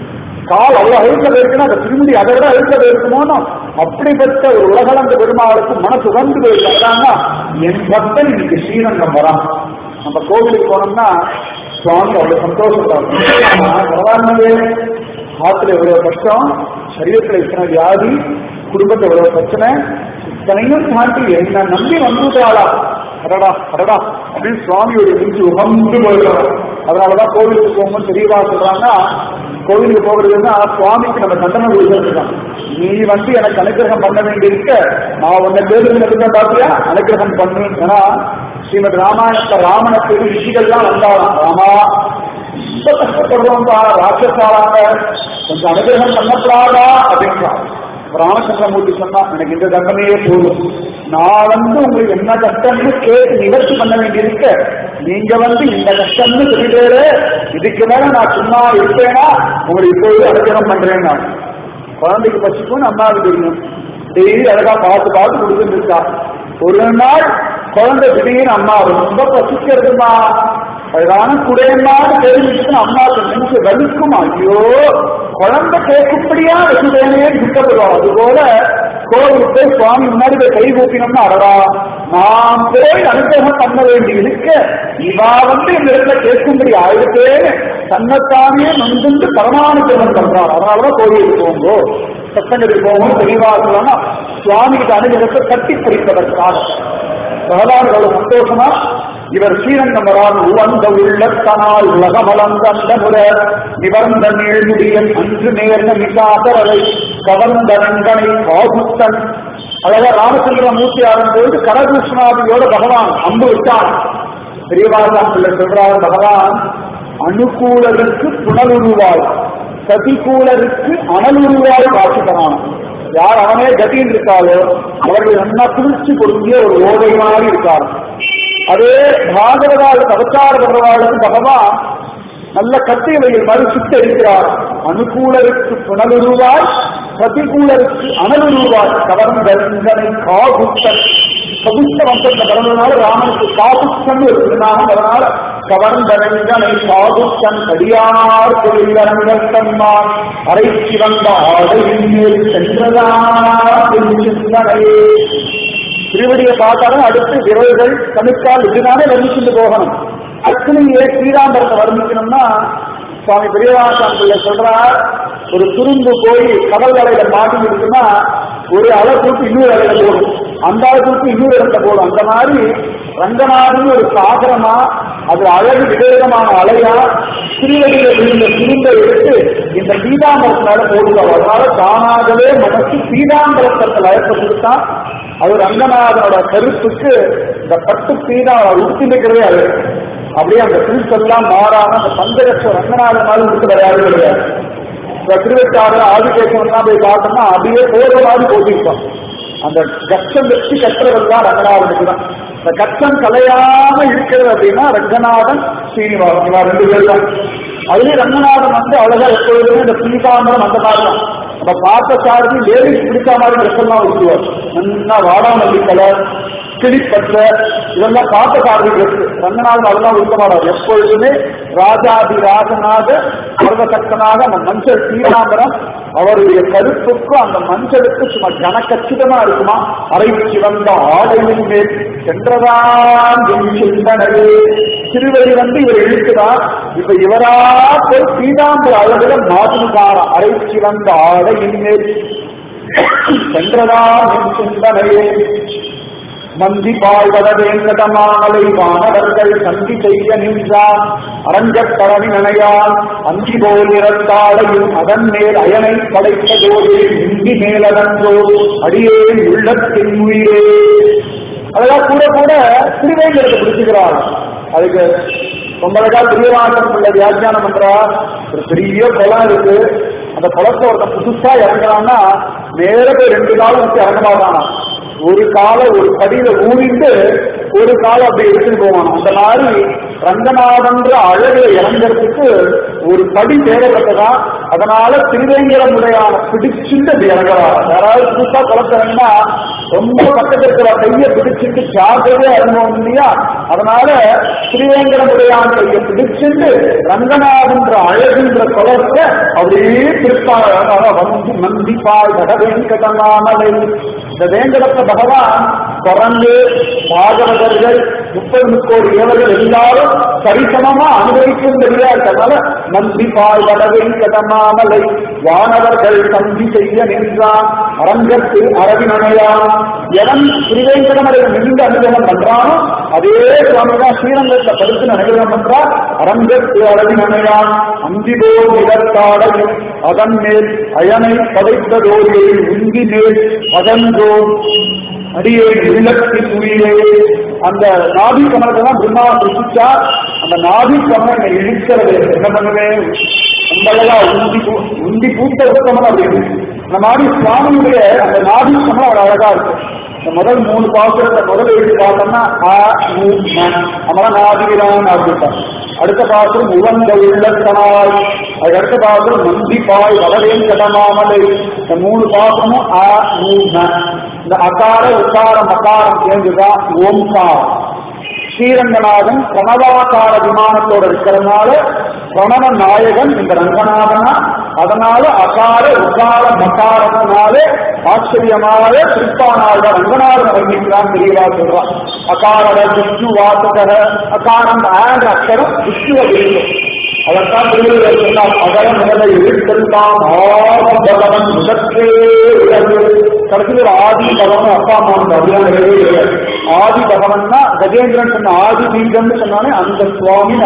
கால் அவ்வளவு அழுத்த இருக்குன்னா அந்த திருமுடி அதை விட அழுத்த இருக்குமோனா அப்படிப்பட்ட ஒரு உலகளந்த பெருமாளுக்கு மனசு உகந்து போயிருக்காங்கன்னா என் பக்தன் இன்னைக்கு ஸ்ரீரங்கம் வரான் நம்ம கோவிலுக்கு போனோம்னா சுவாமி அவ்வளவு சந்தோஷப்படுறாங்க பரவாயில்லையே ஆத்துல எவ்வளவு கஷ்டம் சரீரத்துல இத்தனை வியாதி குடும்பத்துல எவ்வளவு பிரச்சனை இத்தனையும் தாண்டி என்ன நம்பி வந்துட்டாளா அடடா அடடா அப்படின்னு சுவாமியோட நெஞ்சு உகந்து போயிடுறாங்க அதனாலதான் கோவிலுக்கு போகும்போது தெரியவா சொல்றாங்கன்னா கோவிலுக்கு போகிறதுன்னா சுவாமிக்கு நம்ம தண்டனை கொடுத்துருக்கான் நீ வந்து எனக்கு அனுகிரகம் பண்ண வேண்டியிருக்க நான் உன்னை தேர்தல் எடுக்க பாத்தியா அனுகிரகம் பண்ணு ஏன்னா ஸ்ரீமத் ராமாயணத்துல ராமனை தேடி ரிஷிகள்லாம் வந்தாலாம் ராமா ரொம்ப கஷ்டப்படுறோம்பா ராட்சசாராங்க கொஞ்சம் அனுகிரகம் பண்ணப்படாதா அப்படின்றான் ராமச்சந்திரமூர்த்தி சொன்னா எனக்கு இந்த தண்டனையே போதும் நான் வந்து உங்களுக்கு என்ன கஷ்டம்னு கேட்டு நிவர்த்தி பண்ண வேண்டியிருக்க நீங்க வந்து இந்த கஷ்டம்னு சொல்லிட்டே இதுக்கு மேல நான் சும்மா இருப்பேனா உங்களுக்கு இப்போது அனுகிரகம் பண்றேன் நான் குழந்தைக்கு பசிக்கும் அம்மாவுக்கு தெரியும் டெய்லி அழகா பார்த்து பார்த்து கொடுத்துட்டு இருக்கா ஒரு நாள் குழந்தை திடீர்னு அம்மா ரொம்ப பசிக்கிறதுமா அழகான குடையம்மான்னு தெரிஞ்சுட்டு அம்மாவுக்கு நெஞ்சு வலிக்குமா ஐயோ குழந்தை கேட்கும்படியா வச்சுட்டேனே துக்கப்படுவோம் அதுபோல கோவிலுக்கு போய் சுவாமி முன்னாடி போய் கை கூப்பினோம்னா அடடா நாம் போய் அனுகிரகம் பண்ண வேண்டி இருக்க இவா வந்து இந்த இடத்துல கேட்கும்படி ஆயிடுத்தேன்னு தன்னைத்தானே நொந்து பரமானுகிரகம் பண்றான் அதனாலதான் கோவிலுக்கு போங்கோ சத்தங்களுக்கு போகும் தெளிவா சொல்லலாம் சுவாமிக்கு அனுகிரகத்தை கட்டி பிடிப்பதற்காக பிரகலாதோட சந்தோஷமா இவர் ஸ்ரீரங்கமரான் உவந்த உள்ளத்தனால் உலகமலந்தந்த முற நிவர்ந்த நீழ்முடியன் அன்று நேர்ந்த மிகாசரவை கவர்ந்த நங்கனை காகுத்தன் அழகா ராமச்சந்திர மூர்த்தி ஆடும்போது கரகிருஷ்ணாதியோட பகவான் அம்பு விட்டான் பெரியவாசான் பிள்ளை சொல்றார் பகவான் அனுகூலருக்கு புனலுருவாய் சதிகூலருக்கு அனலுருவாய் காட்சி தரான் யார் அவனே கதின்னு இருக்காளோ அவர்கள் நல்லா குளிர்ச்சி கொடுங்கிய ஒரு ஓதை மாதிரி இருக்கார் அதே பாகவதாளுக்கு அவதார பகவாளுக்கு பகவான் நல்ல கத்தியவையில் மாதிரி சுத்தரிக்கிறார் அனுகூலருக்கு புனலுருவாய் பிரதிகூலருக்கு அனலுருவாய் கவர்ந்தனை காகுத்தன் கபுஷ்ட வம்சத்தை பிறந்ததுனால ராமனுக்கு காகுத்தன் ஒரு திருநாமம் அதனால கவர்ந்தனை காகுத்தன் கடியார் தொழிலரங்கர் தன்மான் அரைச்சி வந்த ஆடையின் மேல் சென்றதா சிந்தனையே திருவடியை பார்த்தாலும் அடுத்து விரல்கள் கணுக்கால் இதுதானே வர்ணிச்சுட்டு போகணும் அக்னியே ஸ்ரீராம்பரத்தை வர்ணிக்கணும்னா சுவாமி பெரியவாசன் பிள்ளை சொல்றார் ஒரு துரும்பு போய் கடல் அலையில மாட்டி இருக்குன்னா ஒரு அலை தூக்கி இன்னொரு அலையில போடும் அந்த அலை தூக்கி இன்னொரு இடத்துல போடும் அந்த மாதிரி ரங்கநாதன் ஒரு சாகரமா அது அழகு விதவிதமான அலையா திருவடியில விழுந்த துரும்பை எடுத்து இந்த பீதாம்பரத்தினால போடுவார் அதனால தானாகவே மனசு பீதாம்பரத்தில் அழைப்பு கொடுத்தா அது ரங்கநாதனோட கருத்துக்கு இந்த பட்டு பீதா உடுத்திருக்கிறதே அது அப்படியே அந்த திருச்செல்லாம் மாறாம அந்த பஞ்சலட்சம் ரங்கநாதன் மாதிரி விட்டு வரையாது கிடையாது இப்ப திருவட்டாறு ஆதிகேசவன்லாம் போய் பார்த்தோம்னா அப்படியே போற மாதிரி போட்டிருப்பான் அந்த கச்சம் வச்சு கட்டுறவன் தான் ரங்கநாதனுக்கு தான் இந்த கச்சம் கலையாம இருக்கிறது அப்படின்னா ரங்கநாதன் சீனிவாசன் இவா ரெண்டு பேர் தான் அதுலயும் ரங்கநாதன் வந்து அழகா எப்பொழுதுமே இந்த பீதாம்பரம் அந்த மாதிரி தான் நம்ம பார்த்த சாரதி லேடிஸ் பிடிச்ச மாதிரி ட்ரெஸ்ஸெல்லாம் விட்டுருவார் நல்லா வாடாமல்லி கலர் கிளிப்பற்ற இதெல்லாம் பார்த்த சாரதி ட்ரெஸ் ரங்கநாதன் அதெல்லாம் விரும்ப மாட்டார் எப்பொழுதுமே ராஜாதி ராஜனாக சர்வசக்தனாக அந்த மஞ்சள் பீதாம்பரம் அவருடைய கருப்புக்கும் அந்த மஞ்சளுக்கு சும்மா கனக்கச்சிதமா இருக்குமா அரை சிவந்த ஆடையின் மேல் சென்றதான் என் சிந்தனையே திருவடி வந்து இவர் இழுக்குதான் இப்ப இவரா போய் பீதாம்பர அழகுல மாற்றுக்கார அரை சிவந்த ஆடையின் மேல் சென்றதான் என் சிந்தனையே மந்தி பாழ்வத வேங்கடமாலை வானவர்கள் சந்தி செய்ய நின்றார் அரங்கத்தரவி நனையால் அந்தி போல் இறத்தாளையும் அதன் மேல் அயனை படைத்த போதே இந்தி மேலதன்றோ அடியே உள்ளத்தின் உயிரே அதெல்லாம் கூட கூட திருவேங்கடத்தை பிடிச்சுக்கிறார் அதுக்கு ரொம்ப அழகா பிரியவாசம் உள்ள வியாக்கியானம் பண்றா ஒரு பெரிய குளம் இருக்கு அந்த குளத்தை ஒருத்தன் புதுசா இறங்குறான்னா நேர போய் ரெண்டு காலம் வச்சு இறங்க மாட்டானா ஒரு காலை ஒரு படியில ஊறிட்டு ஒரு காலை அப்படி எடுத்துட்டு போவான் அந்த மாதிரி ரங்கநாதன்ற அழகுல இறங்குறதுக்கு ஒரு படி தேவைப்பட்டதா அதனால திருவேங்கரமுடையான பிடிச்சுட்டு அப்படி இறங்குறாங்க யாராவது புதுசா குளத்திறங்கினா ரொம்ப பக்கத்துல இருக்கிற கையை பிடிச்சிட்டு ஜாக்கிரதையா இறங்குவோம் இல்லையா அதனால திருவேங்கரமுடையான கையை பிடிச்சிட்டு ரங்கநாதன்ற அழகுன்ற குளத்தை அப்படியே திருப்பாங்க வந்து நந்திப்பாய் கடவேங்கடமானவை இந்த வேங்கடத்தை பகவான் தொடர்ந்து பாகவதர்கள் முப்பது முக்கோடி தேவர்கள் எல்லாரும் சரிசமமா அனுபவிக்கும்படியா இருக்கிறதுனால நந்தி பாழ்வடவை கடமாமலை வானவர்கள் தந்தி செய்ய நின்றான் அரங்கத்து அரவினனையான் எவன் திருவேங்கடமலை நின்று அனுகிரகம் பண்றானோ அதே சுவாமிதான் ஸ்ரீரங்கத்தை படுத்து அனுகிரகம் பண்றார் அரங்கத்து அரவினனையான் அந்திபோ நிலத்தாடையும் அதன் மேல் அயனை படைத்ததோடு உந்தி மேல் அதன்றோ அடியே உள்ளத்தின் உயிரே அந்த நாபி கமலத்தை தான் பிரம்மா ருசிச்சா அந்த நாபி கமலம் என்னை இழுக்கிறது என்ன பண்ணுவேன் நம்மளா உந்தி பூ- உந்தி பூத்த உத்தமம் அப்படின்னு அந்த மாதிரி சுவாமியுடைய அந்த நாபி கமலம் ஒரு அழகா இருக்கு இந்த முதல் மூணு பாசுரத்தை முதல் எழுதி பார்த்தோம்னா ஆ உ, ம அமல நாதிரான் அப்படின்ட்டான் அடுத்த பாசுரம் உவந்த உள்ளத்தனாய் அதுக்கு அடுத்த பாசுரம் நந்திப்பாய் வளரேன் கடமாமலை இந்த மூணு பாசுரமும் ஆ உ, ம இந்த அகார உக்கார மகாரம் சேர்ந்துதான் ஓம்கார் ஸ்ரீரங்கநாதன் பிரணவாகார விமானத்தோட இருக்கிறதுனால பிரணவ நாயகன் இந்த ரங்கநாதனா அதனால அகார உகார மகாரத்தினாலே ஆச்சரியமாக திருப்பானாக ரங்கநாதன் வர்ணிக்கிறான் தெரியவா சொல்றான் அகார விஷ்ணு வாசகர அகாரம் ஆண்ட் அக்ஷரம் விஷ்ணுவ வேண்டும் அதற்கான் திருவள்ளுவர் சொன்னார் அகர முதல எழுத்தெல்லாம் ஆதி பகவன் முதற்றே உலகு கடைசியில் ஒரு ஆதி பகவன் அப்பா அம்மா அந்த அப்படிலாம் நிறையவே கிடையாது ஆதி பகவன்னா கஜேந்திரன் சொன்ன ஆதி பீஜம்னு சொன்னாலே அந்த சுவாமி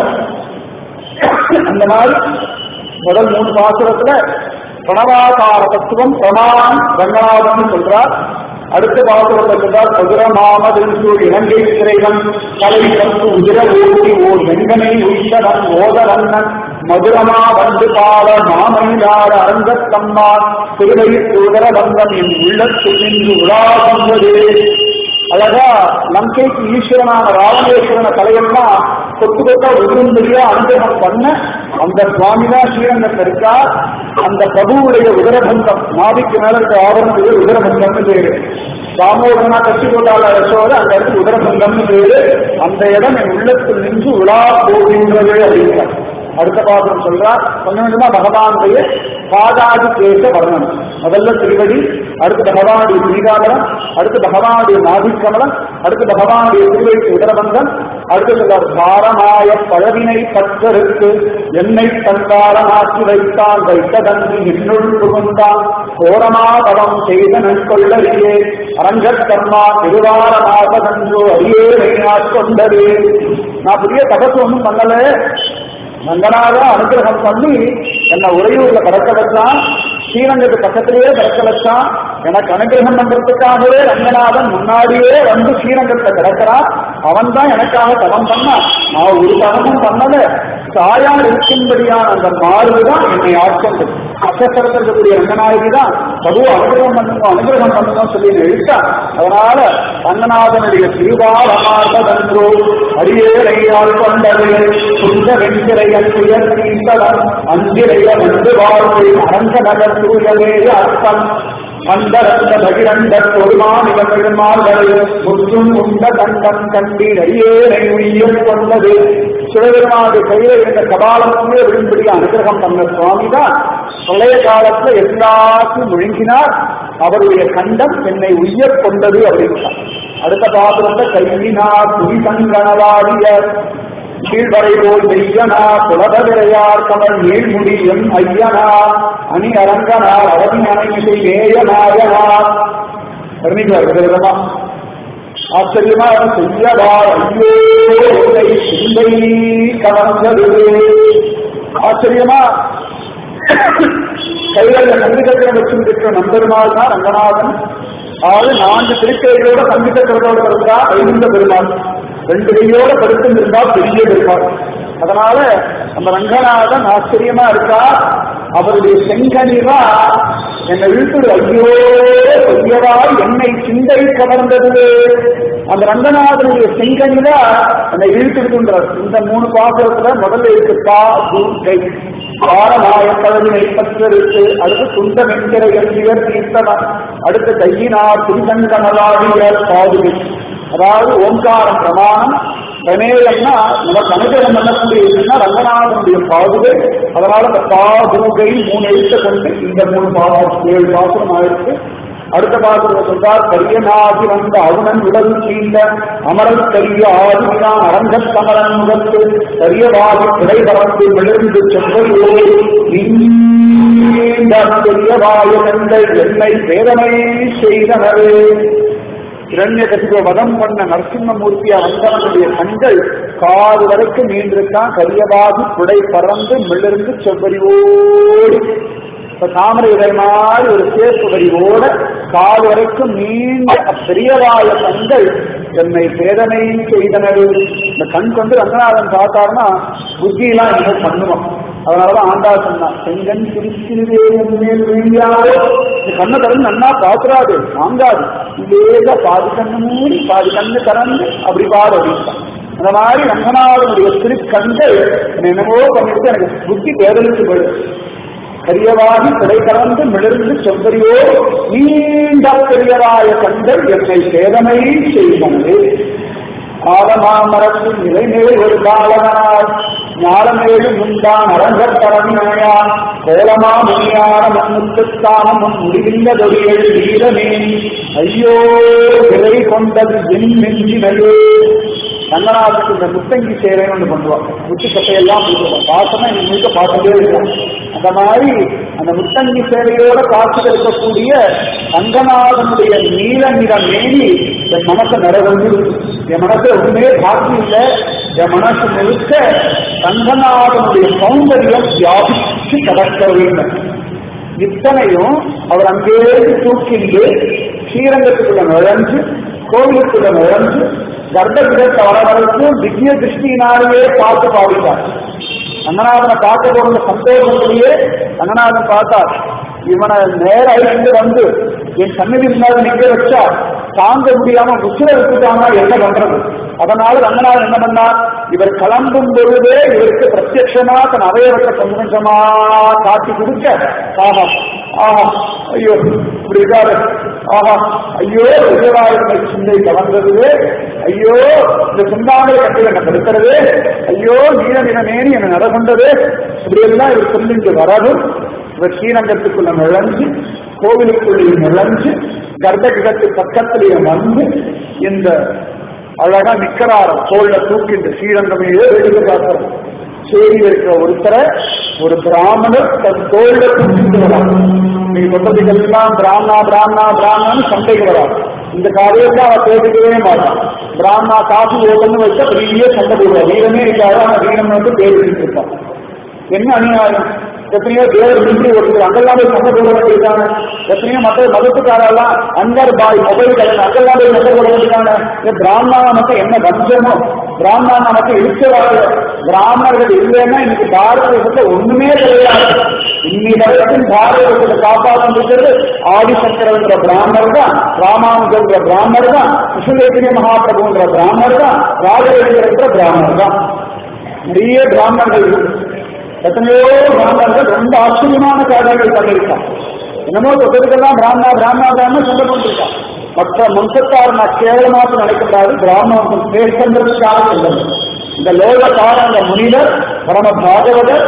அந்த மாதிரி முதல் மூணு பாசுரத்துல பிரணவாகார தத்துவம் பிரமாணம் ரங்கநாதன் சொல்றார் அடுத்த பாசுரத்தை சொல்றார் சதுர மாமதில் இலங்கை சிறைவன் கலை கற்று உதிர ஓடி ஓர் வெங்கனை உயிரன் ஓதரண்ணன் மதுரமா வந்து பால மாமயிலாட அரங்கத்தம்மான் திருவை சூதர வந்தன் என் உள்ளத்தில் நின்று உலா வந்ததே அழகா லங்கைக்கு ஈஸ்வரனான ராவணேஸ்வரன தலையெல்லாம் கொத்து கொத்தா உதிரும்படியா அனுகிரகம் பண்ண அந்த சுவாமிதான் ஸ்ரீரங்கத்தில் இருக்கா அந்த பிரபுவுடைய உதரபந்தம் நாபிக்கு மேல இருக்க ஆவரணத்துக்கு உதரபந்தம்னு பேரு தாமோதரனா கட்சி போட்டால யசோத அந்த இடத்துக்கு உதரபந்தம்னு பேரு அந்த இடம் என் உள்ளத்தில் நின்று உலா போகின்றது அப்படிங்கிறார் அடுத்த பாத்திரம் சொல்றார் கொஞ்சம் கொஞ்சமா பகவானுடைய பாதாதி கேச வர்ணனம் முதல்ல திருவடி அடுத்து பகவானுடைய ஸ்ரீகாகரம் அடுத்து பகவானுடைய நாபிக்கமலம் அடுத்து பகவானுடைய திருவடி உதரபந்தம் அடுத்து சொல்றார் பாரமாய பழவினை பற்றருக்கு என்னை தந்தாரமாக்கி வைத்தான் வைத்ததன்றி என்னுள் புகுந்தான் கோரமா பலம் செய்த நன்கொள்ளறியே அரங்கத்தம்மா திருவாரமாகதன்றோ அடியே கொண்டது நான் புதிய தபசு ஒன்றும் பண்ணல ரங்கநாதா அனுகிரகம் பண்ணி என்ன உறையூர்ல பிறக்க வச்சான் ஸ்ரீரங்கத்து பக்கத்திலேயே பிறக்க வச்சான் எனக்கு அனுகிரகம் பண்றதுக்காகவே ரங்கநாதன் முன்னாடியே வந்து ஸ்ரீரங்கத்தை கிடக்கிறான் அவன் தான் எனக்காக தவம் பண்ணான் நான் ஒரு தவமும் பண்ணல தாயா இருக்கும்படியான அந்த மாறுதான் என்னை ஆட்கொண்டது அசசரத்தில் இருக்கக்கூடிய ரங்கநாயகி தான் பிரபு அனுகிரகம் பண்ணுங்க அனுகிரகம் பண்ணுங்க சொல்லி என்னை இழுத்தான் அதனால ரங்கநாதனுடைய திருவாரமார்பதன்றோ அடியேறையால் கொண்டது சுந்த வெண்கிரையன் துயர் நீந்தலம் அஞ்சிரைய வந்து வாழ்வை அரங்க நகர் தூயவே அர்த்தம் மந்தரந்த பகிரந்த தொழுமானிவன் பெருமாள்களை முற்றும் உண்ட கண்டம் கண்டீர் அடியேனை உயிர் கொண்டது சிவபெருமானுடைய கையில இருந்த கபாலமே விழும்படி அனுகிரகம் பண்ண சுவாமிதான் பழைய காலத்துல எல்லாத்தையும் முழுங்கினார் அவருடைய கண்டம் என்னை உய்யக் கொண்டது அப்படின்ட்டார் அடுத்த பாத்திரத்தை கையினா துணி சங்கனவாடிய கீழ்வரை போல் வெய்யனா புலதவிரையார் கமல் நீழ்முடியும் ஐயனா அணி அரங்கனார் அரவி அணைமிசை நேயநாயனா வர்ணிக்கிறார் விதவிதமா ஆச்சரியமா செய்யவார் ஐயோ உன்னை சிந்தை கவர்ந்தது ஆச்சரியமா கையில சங்கீதத்திரம் வச்சிருக்கிற நம்பெருமாள் தான் ரங்கநாதன் அதாவது நான்கு திருக்கைகளோட சங்கீதத்திரத்தோட இருந்தா வைகுந்த பெருமாள் ரெண்டு கையோட படுத்து இருந்தா பெரிய இருப்பார் அதனால நம்ம ரங்கநாதன் ஆச்சரியமா இருக்கா அவருடைய செங்கனிவா என்னை இழுத்துடு ஐயோ பெரியவா என்னை சிந்தை கவர்ந்தது அந்த ரங்கநாதனுடைய செங்கனிவா என்னை இழுத்துடுகின்றார் இந்த மூணு பாசுரத்துல முதல்ல இருக்கு பா து கை பாரமாய பதவினை பற்றிருக்கு அடுத்து துண்டம் என்கிற எல்லியர் தீர்த்தவன் அடுத்து கையினார் துண்டங்கமலாடிய பாதுகை அதாவது ஓங்காரம் பிரமாணம் பிரமேயம்னா நமக்கு அனுகிரகம் பண்ணக்கூடிய இதுன்னா ரங்கநாதனுடைய பாதுகை அதனால அந்த பாதுகை மூணு எழுத்த கொண்டு இந்த மூணு பாசம் ஏழு பாசனம் ஆயிருக்கு அடுத்த பாசனம் சொல்றார் கரியனாகி வந்த அருணன் உடல் சீந்த அமரல் கரிய ஆதினான் அரங்கத் கமலன் முகத்து கரியவாகி கிடை பறந்து விழுந்து செவ்வையோடு நீண்ட பெரியவாய கண்கள் என்னை வேதனை செய்தனரே இரண்ய கசிப வதம் பண்ண நரசிம்மமூர்த்தியா வந்தவனுடைய கண்கள் காது வரைக்கும் நீண்டிருக்கான் கரியவாகி குடை பறந்து மிளிர்ந்து செவ்வறிவோடு இப்ப தாமரை உதய மாதிரி ஒரு சேப்பு வரிவோட காது வரைக்கும் நீண்ட அப்பெரியவாய கண்கள் என்னை பேதனை செய்தனர் இந்த கண் கொண்டு ரங்கநாதன் பார்த்தாருன்னா புத்தியெல்லாம் என்ன பண்ணுவோம் அதனாலதான் ஆண்டா சொன்னான் செங்கன் சிரிக்கிறதே என் மேல் வேண்டியாரோ இந்த கண்ணை திறந்து நன்னா பாத்துறாது வாங்காது இதேக பாதி கண்ணு மூடி பாதி கண்ணு திறந்து அப்படி பாடு அப்படின்ட்டான் அந்த மாதிரி ரங்கநாதனுடைய திருக்கண்கள் என்னவோ பண்ணிட்டு எனக்கு புத்தி பேதலிச்சு போயிடுது கரியவாகி பிழை கலந்து மிளர்ந்து செவ்வரியோ நீண்ட பெரியவாய கண்கள் என்னை சேதனை செய்தது ஆலமாமரத்தின் நிலைமேல் ஒரு காலனார் ஞாலமேழு முந்தான் அரங்கத் பரவினான் கோலமா முனியான மண்ணுக்குத்தானம் முன் முடிவில்ல தொழில் வீரமே ஐயோ விலை கொண்டது என் நெஞ்சினையே ரங்கநாதனுக்கு இந்த முத்தங்கி சேரைன்னு ஒன்று பண்ணுவான் முத்து சட்டையெல்லாம் போட்டுருவான் பாசமா எங்க முழுக்க பார்த்துட்டே இருக்கும் அந்த மாதிரி அந்த முத்தங்கி சேரையோட காட்சி இருக்கக்கூடிய ரங்கநாதனுடைய நீல நிற மேனி என் மனசை நிறைவந்து என் மனசை ஒண்ணுமே பாக்கி இல்லை என் மனசு முழுக்க ரங்கநாதனுடைய சௌந்தரியம் வியாபிச்சு கடக்க வேண்டும் இத்தனையும் அவர் அங்கே தூக்கிண்டு ஸ்ரீரங்கத்துக்குள்ள நுழைஞ்சு கோவிலுக்குள்ள நுழைஞ்சு கர்ப்பகிரத்தை வர வரைக்கும் திவ்ய திருஷ்டினாலேயே பார்த்து பாடிட்டார் ரங்கநாதனை பார்க்க போகிற சந்தோஷத்திலேயே ரங்கநாதன் பார்த்தார் இவனை நேர அழிந்து வந்து என் சன்னதி முன்னாடி நிக்க வச்சா தாங்க முடியாம உச்சிர வச்சுட்டாங்கன்னா என்ன பண்றது அதனால ரங்கநாதன் என்ன பண்ணார் இவர் கிளம்பும் பொழுதே இவருக்கு பிரத்யட்சமா தன் அவயவத்தை கொஞ்சம் கொஞ்சமா காட்டி கொடுக்க ஆஹா ஆஹா ஐயோ இப்படி இருக்காரு ஆஹா ஐயோ விஜயராயனை சிந்தை கலந்தது ஐயோ இந்த சிந்தாமரை கட்டில் என்ன படுக்கிறது ஐயோ நீல நிலமேனி என்ன நடகொண்டது இப்படி எல்லாம் இவர் சொல்லிட்டு வரதும் இவர் ஸ்ரீரங்கத்துக்குள்ள நுழைஞ்சு கோவிலுக்குள்ளே நுழைஞ்சு கர்ப்பகிரத்து பக்கத்திலேயே வந்து இந்த அழகா நிக்கிறார தோல்ல தூக்கிட்டு ஸ்ரீரங்கமே வெளியே பார்க்கிறோம் சேரி இருக்கிற ஒருத்தரை ஒரு பிராமணர் தன் தோல்ல தூக்கிட்டு வராங்க நீ சொல்றதுக்கெல்லாம் பிராமணா பிராமணா பிராமணான்னு சண்டைக்கு வராது இந்த காரியத்தை அவன் கேட்டுக்கவே மாட்டான் பிராமணா காசு ஓட்டம்னு வச்சா பெரிய சண்டை போடுவா வீரமே இருக்காது அவன் வீரம் வந்து பேசிட்டு இருப்பான் என்ன அநியாயம் எத்தனையோ தேவர் மின்றி ஒருத்தர் அங்கெல்லாம் போய் சண்டை போட வேண்டியிருக்காங்க எத்தனையோ மற்ற மதத்துக்காரெல்லாம் அங்கர் பாய் மொபைல் கடன் அங்கெல்லாம் போய் சண்டை போட வேண்டியிருக்காங்க இந்த பிராமணா நமக்கு என்ன வஞ்சமோ பிராமணா நமக்கு இருக்கிறாங்க பிராமணர்கள் இல்லைன்னா இன்னைக்கு பாரத தேசத்துல ஒண்ணுமே கிடையாது இன்னி வரைக்கும் பாரத தேசத்தை காப்பாற்றிருக்கிறது ஆதிசங்கரன்ற பிராமணர் தான் ராமானுஜன்ற பிராமணர் தான் விஸ்வதேசிய மகாபிரபுன்ற பிராமணர் தான் ராஜவேந்திரன்ற பிராமணர் தான் நிறைய பிராமணர்கள் இருக்கு எத்தனையோ பிராமணர்கள் ரொம்ப ஆச்சரியமான காரியங்கள் பண்ணியிருக்கான் என்னமோ தொட்டதுக்கெல்லாம் பிராமணா பிராமணா பிராமணா சண்டை போட்டிருக்கான் மற்ற வம்சத்தார் நான் கேவலமாக நினைக்கக்கூடாது பிராமணன் பேசுறதுக்காக சொல்லுங்க இந்த லோகக்கார அந்த முனிவர் பரம பாகவதர்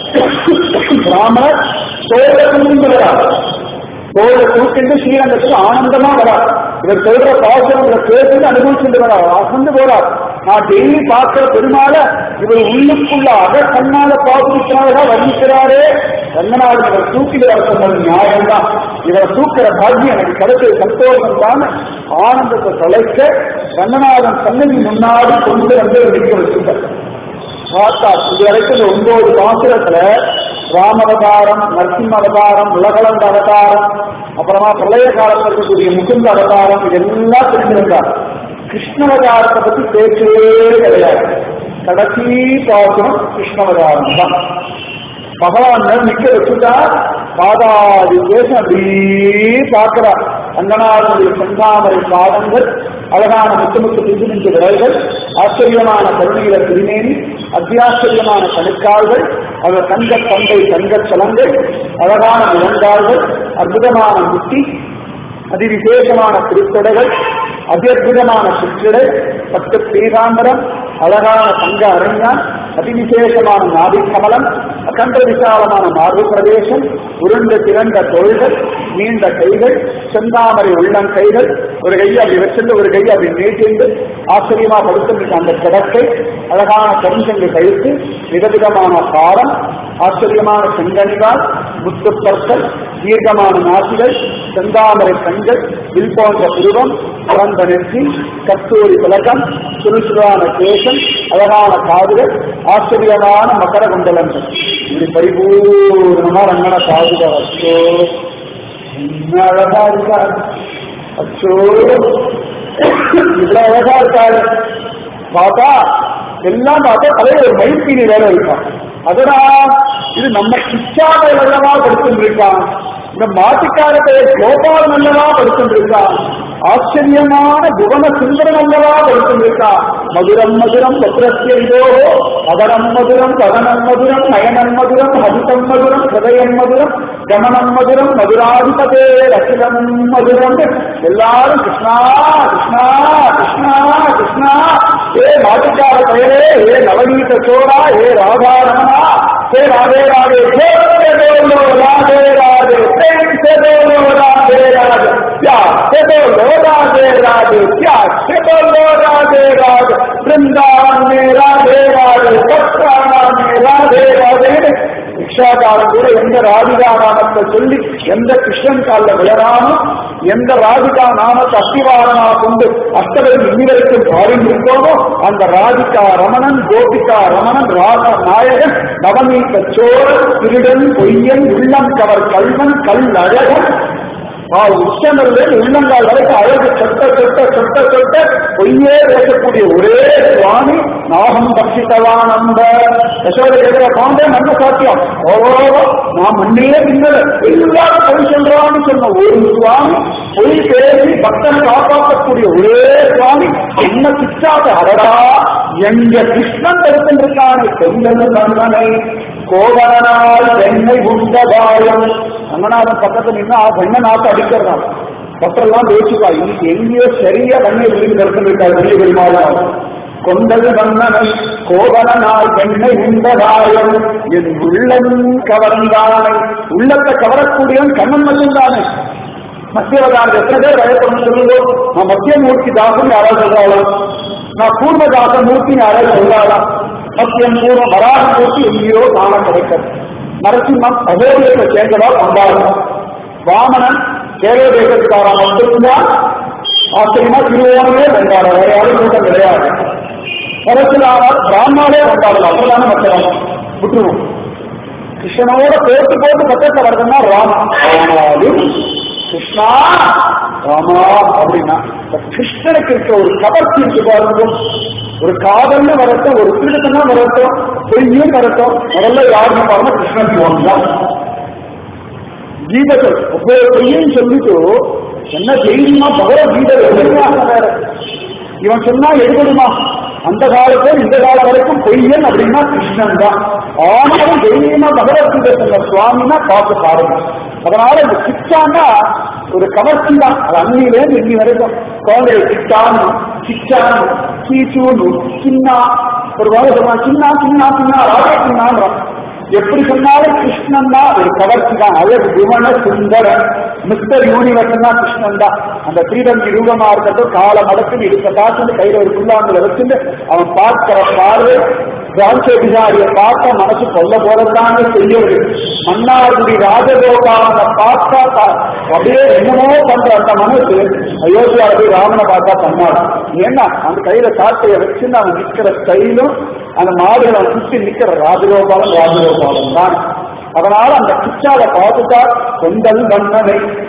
பிராமணர் தோழ துணிந்தவரார் தோழ தூக்கிட்டு ஸ்ரீரங்கத்துக்கு ஆனந்தமா வரார் இவர் சொல்ற பாசனங்களை கேட்டு அனுபவிச்சுட்டு வரார் அசந்து போறார் நான் டெய்லி பார்க்கிற பெருமாள இவர் உள்ளுக்குள்ள அக கண்ணால பார்த்துக்கிறவரா வர்ணிக்கிறாரே ரங்கநாதன் இவர் தூக்கிட்டு வர சொன்னது நியாயம்தான் இவரை தூக்கிற பாக்கியம் எனக்கு கிடைச்ச சந்தோஷம் தான் ஆனந்தத்தை தொலைக்க ரங்கநாதன் சன்னதி முன்னாடி கொண்டு வந்து நிற்க வச்சிருந்தார் பார்த்தா இது வரைக்கும் இந்த ஒன்பது பாசுரத்துல ராமவதாரம் நரசிம்ம அவதாரம் உலகளந்த அவதாரம் அப்புறமா பிரளய காலத்தில் இருக்கக்கூடிய முகுந்த அவதாரம் இதெல்லாம் தெரிஞ்சிருந்தார் கிருஷ்ணவதாரத்தை பத்தி பேச்சவே கிடையாது கடைசி பாசனம் கிருஷ்ணவதாரம் தான் பகவான் நிக்க வச்சுட்டா பாதாதி தேசம் அப்படியே பார்க்கிறா அங்கனாருடைய செந்தாமரை பாதங்கள் அழகான முத்து முத்து பிஞ்சு பிஞ்சு விரல்கள் ஆச்சரியமான கருணீர திருமேனி அத்தியாச்சரியமான கணுக்கால்கள் அவர் தங்க தந்தை தங்கச் சலங்கள் அழகான முழங்கால்கள் அற்புதமான முத்தி அதிவிசேஷமான திருத்தடைகள் அத்தியுதமான சுற்றிடை பத்து பீகாம்பரம் அழகான தங்க அரண்யான் அதிவிசேஷமான நாபிக்கமலம் அகன்ற விசாலமான மார்பு பிரதேசம் உருண்டு திரண்ட தோள்கள் நீண்ட கைகள் செந்தாமரை உள்ளங்கைகள் ஒரு கையை அப்படி வச்சிருந்து ஒரு கையை அப்படி நீட்டிண்டு ஆச்சரியமா படுத்திருக்க அந்த கிடக்கை அழகான கருஞ்சங்கு கழுத்து விதவிதமான பாரம் ஆச்சரியமான செங்கனிகால் முத்துப்பற்கள் தீர்க்கமான நாசிகள் செந்தாமரை கண்கள் வில் போன்ற புருவம் பிறந்த நெற்றி கஸ்தூரி திலகம் சுறுசுறான கேசம் அழகான காதுகள் ஆச்சரியமான மகர குண்டலங்கள் இப்படி பரிபூர்ணமா ரங்கன காதுக அச்சோ என்ன அழகா இருக்கார் அச்சோ இவ்வளவு அழகா இருக்காரு பார்த்தா எல்லாம் பார்த்தா தலையில ஒரு மைத்தீனி வேலை இருக்கான் அதனால் இது நம்ம சிச்சாவை நல்லவா படுத்திருக்கான் இந்த மாட்டுக்காரத்தை கோபால் நல்லவா படுத்திருக்கான் ஆச்சரியமான புவன சுந்தரம் அல்லவா படுத்திருக்கான் மதுரம் மதுரம் பத்ரஸ்ய இதோ அதரம் மதுரம் கதனம் மதுரம் நயனம் மதுரம் ஹதிதம் மதுரம் ஹதயம் மதுரம் கமனம் மதுரம் மதுராதிபதே ரசிகம் மதுரம் எல்லாரும் கிருஷ்ணா கிருஷ்ணா கிருஷ்ணா கிருஷ்ணா ஏ மாட்டுக்கார பெயரே ஏ நவநீத சோழா ஏ ராதாரமணா ஏ ராதே ராதே சேதோ ராதே ராதே சேதோ ராதே ராதே क्या सेदो राधे राधे क्या सेदो राधे राधे वृंदावन में राधे राधे सत्साना में राधे राधे ரிக்ஷாக்காரன் கூட எந்த ராதிகா நாமத்தை சொல்லி எந்த கிருஷ்ணன் காலில் விழறாமோ எந்த ராதிகா நாமத்தை அஸ்திவாரமா கொண்டு அஷ்டவரி இன்னி வரைக்கும் பாடிந்திருக்கோமோ அந்த ராதிகா ரமணன் கோபிகா ரமணன் ராதா நாயகன் நவநீத சோழன் திருடன் பொய்யன் உள்ளம் கவர் கல்வன் கல் அழகன் உச்சமில்லை உள்ளங்கால் வரைக்கும் அழகு சொட்ட சொட்ட சொட்ட சொட்ட பொய்யே பேசக்கூடிய ஒரே சுவாமி நாகம் பட்சித்தவான் அந்த யசோத கேட்கிற பாண்டே நல்ல சாத்தியம் ஓ நான் மண்ணிலே தின்னல எல்லாரும் பொய் சொல்றான்னு சொன்ன ஒரு சுவாமி பொய் பேசி பக்தன் காப்பாற்றக்கூடிய ஒரே சுவாமி என்ன சிச்சாத அடடா எங்க கிருஷ்ணன் தடுத்திருக்கானே பெண்கள் நந்தனை கோவரனால் பெண்ணை உண்டதாயம் ரங்கநாதன் பக்கத்துல நின்று ஆ பெண்ணை நாட்டு அடிக்கிறான் பத்திரெல்லாம் பேச்சுப்பா இன்னைக்கு எங்கேயோ சரியா கண்ணை விழுந்து நடத்திருக்காரு வெளியே பெருமாள் கொண்டது வண்ணனை கோவலனால் பெண்ணை உண்டதாயம் என் உள்ளம் கவர்ந்தானை உள்ளத்தை கவரக்கூடியவன் கண்ணன் மட்டும்தானே மத்தியவதாரம் எத்தனை பேர் வயப்படும் சொல்லுங்க நான் மத்திய மூர்த்தி தாசன் யாராவது சொல்றாளாம் நான் பூர்வதாச மூர்த்தி யாராவது சொல்றாளாம் மத்தியம் பூர்வ வராக மூர்த்தி எங்கேயோ காண கிடைக்கிறது நரசிம்மன் அகோரியத்தை சேர்ந்ததா கொண்டாடும் வாமனன் கேரள தேசத்துக்காரா மட்டும்தான் ஆச்சரியமா திருவோணமே கொண்டாட வேற யாரும் கூட்டம் கிடையாது பரசுராமர் பிராமணாலே கொண்டாடலாம் அப்படிதானே மத்தியம் விட்டுருவோம் கிருஷ்ணனோட போட்டு போட்டு பக்கத்துல வருதுன்னா ராமன் ஆனாலும் கிருஷ்ணா ராமா அப்படின்னா இந்த கிருஷ்ணனுக்கு இருக்க ஒரு கவர்ச்சி இருக்கு பாருங்க ஒரு காதல்னு வரட்டும் ஒரு திருடத்தனா வரட்டும் பொய்யும் வரட்டும் முதல்ல யாருன்னு பாருங்க கிருஷ்ணன் தான் கீதங்கள் ஒவ்வொரு பொய்யும் சொல்லிட்டு என்ன தைரியமா பகவத்கீதை எதிர்பார்க்க வேற இவன் சொன்னா எடுபடுமா அந்த காலத்துல இந்த காலம் வரைக்கும் பொய்யன் அப்படின்னா கிருஷ்ணன் தான் ஆனாலும் தைரியமா பகவத்கீதை சொன்ன சுவாமினா பார்த்து பாருங்க அதனால இந்த சிச்சான்னா ஒரு கவர்ச்சி தான் அது அன்னிலேருந்து இன்னி வரைக்கும் குழந்தை சிச்சான்னு சிச்சான்னு கீச்சூன்னு சின்னா ஒரு வாரம் சொல்லுவாங்க சின்னா சின்னா சின்னா ராஜா சின்னான்றான் எப்படி சொன்னாலும் கிருஷ்ணன் தான் ஒரு கவர்ச்சி தான் அழகு புவன சுந்தரன் மிஸ்டர் யூனிவர்ஸ் தான் கிருஷ்ணன் தான் அந்த ஸ்ரீரங்கி ரூபமா இருக்கட்டும் கால மடக்கு இடுக்க காத்து கையில ஒரு புல்லாங்குல வச்சுட்டு அவன் பார்க்கிற பார்வை ராஜ பிசாரிய பார்த்தா மனசு கொல்ல போறதான்னு செய்யுது மன்னார்குடி ராஜகோபாலனை பார்த்தா பா- அப்படியே என்னமோ பண்ற அந்த மனசு அயோத்தியா போய் ராமனை பார்த்தா பண்ணாரு ஏன்னா அந்த கையில காட்டையை வச்சுன்னு அவன் நிக்கிற ஸ்டைலும் அந்த மாடுகளை சுத்தி நிக்கிற ராஜகோபாலன் ராஜகோபாலன் தான் அதனால அந்த கிச்சாவை பார்த்துட்டா கொண்டல் வண்ணனை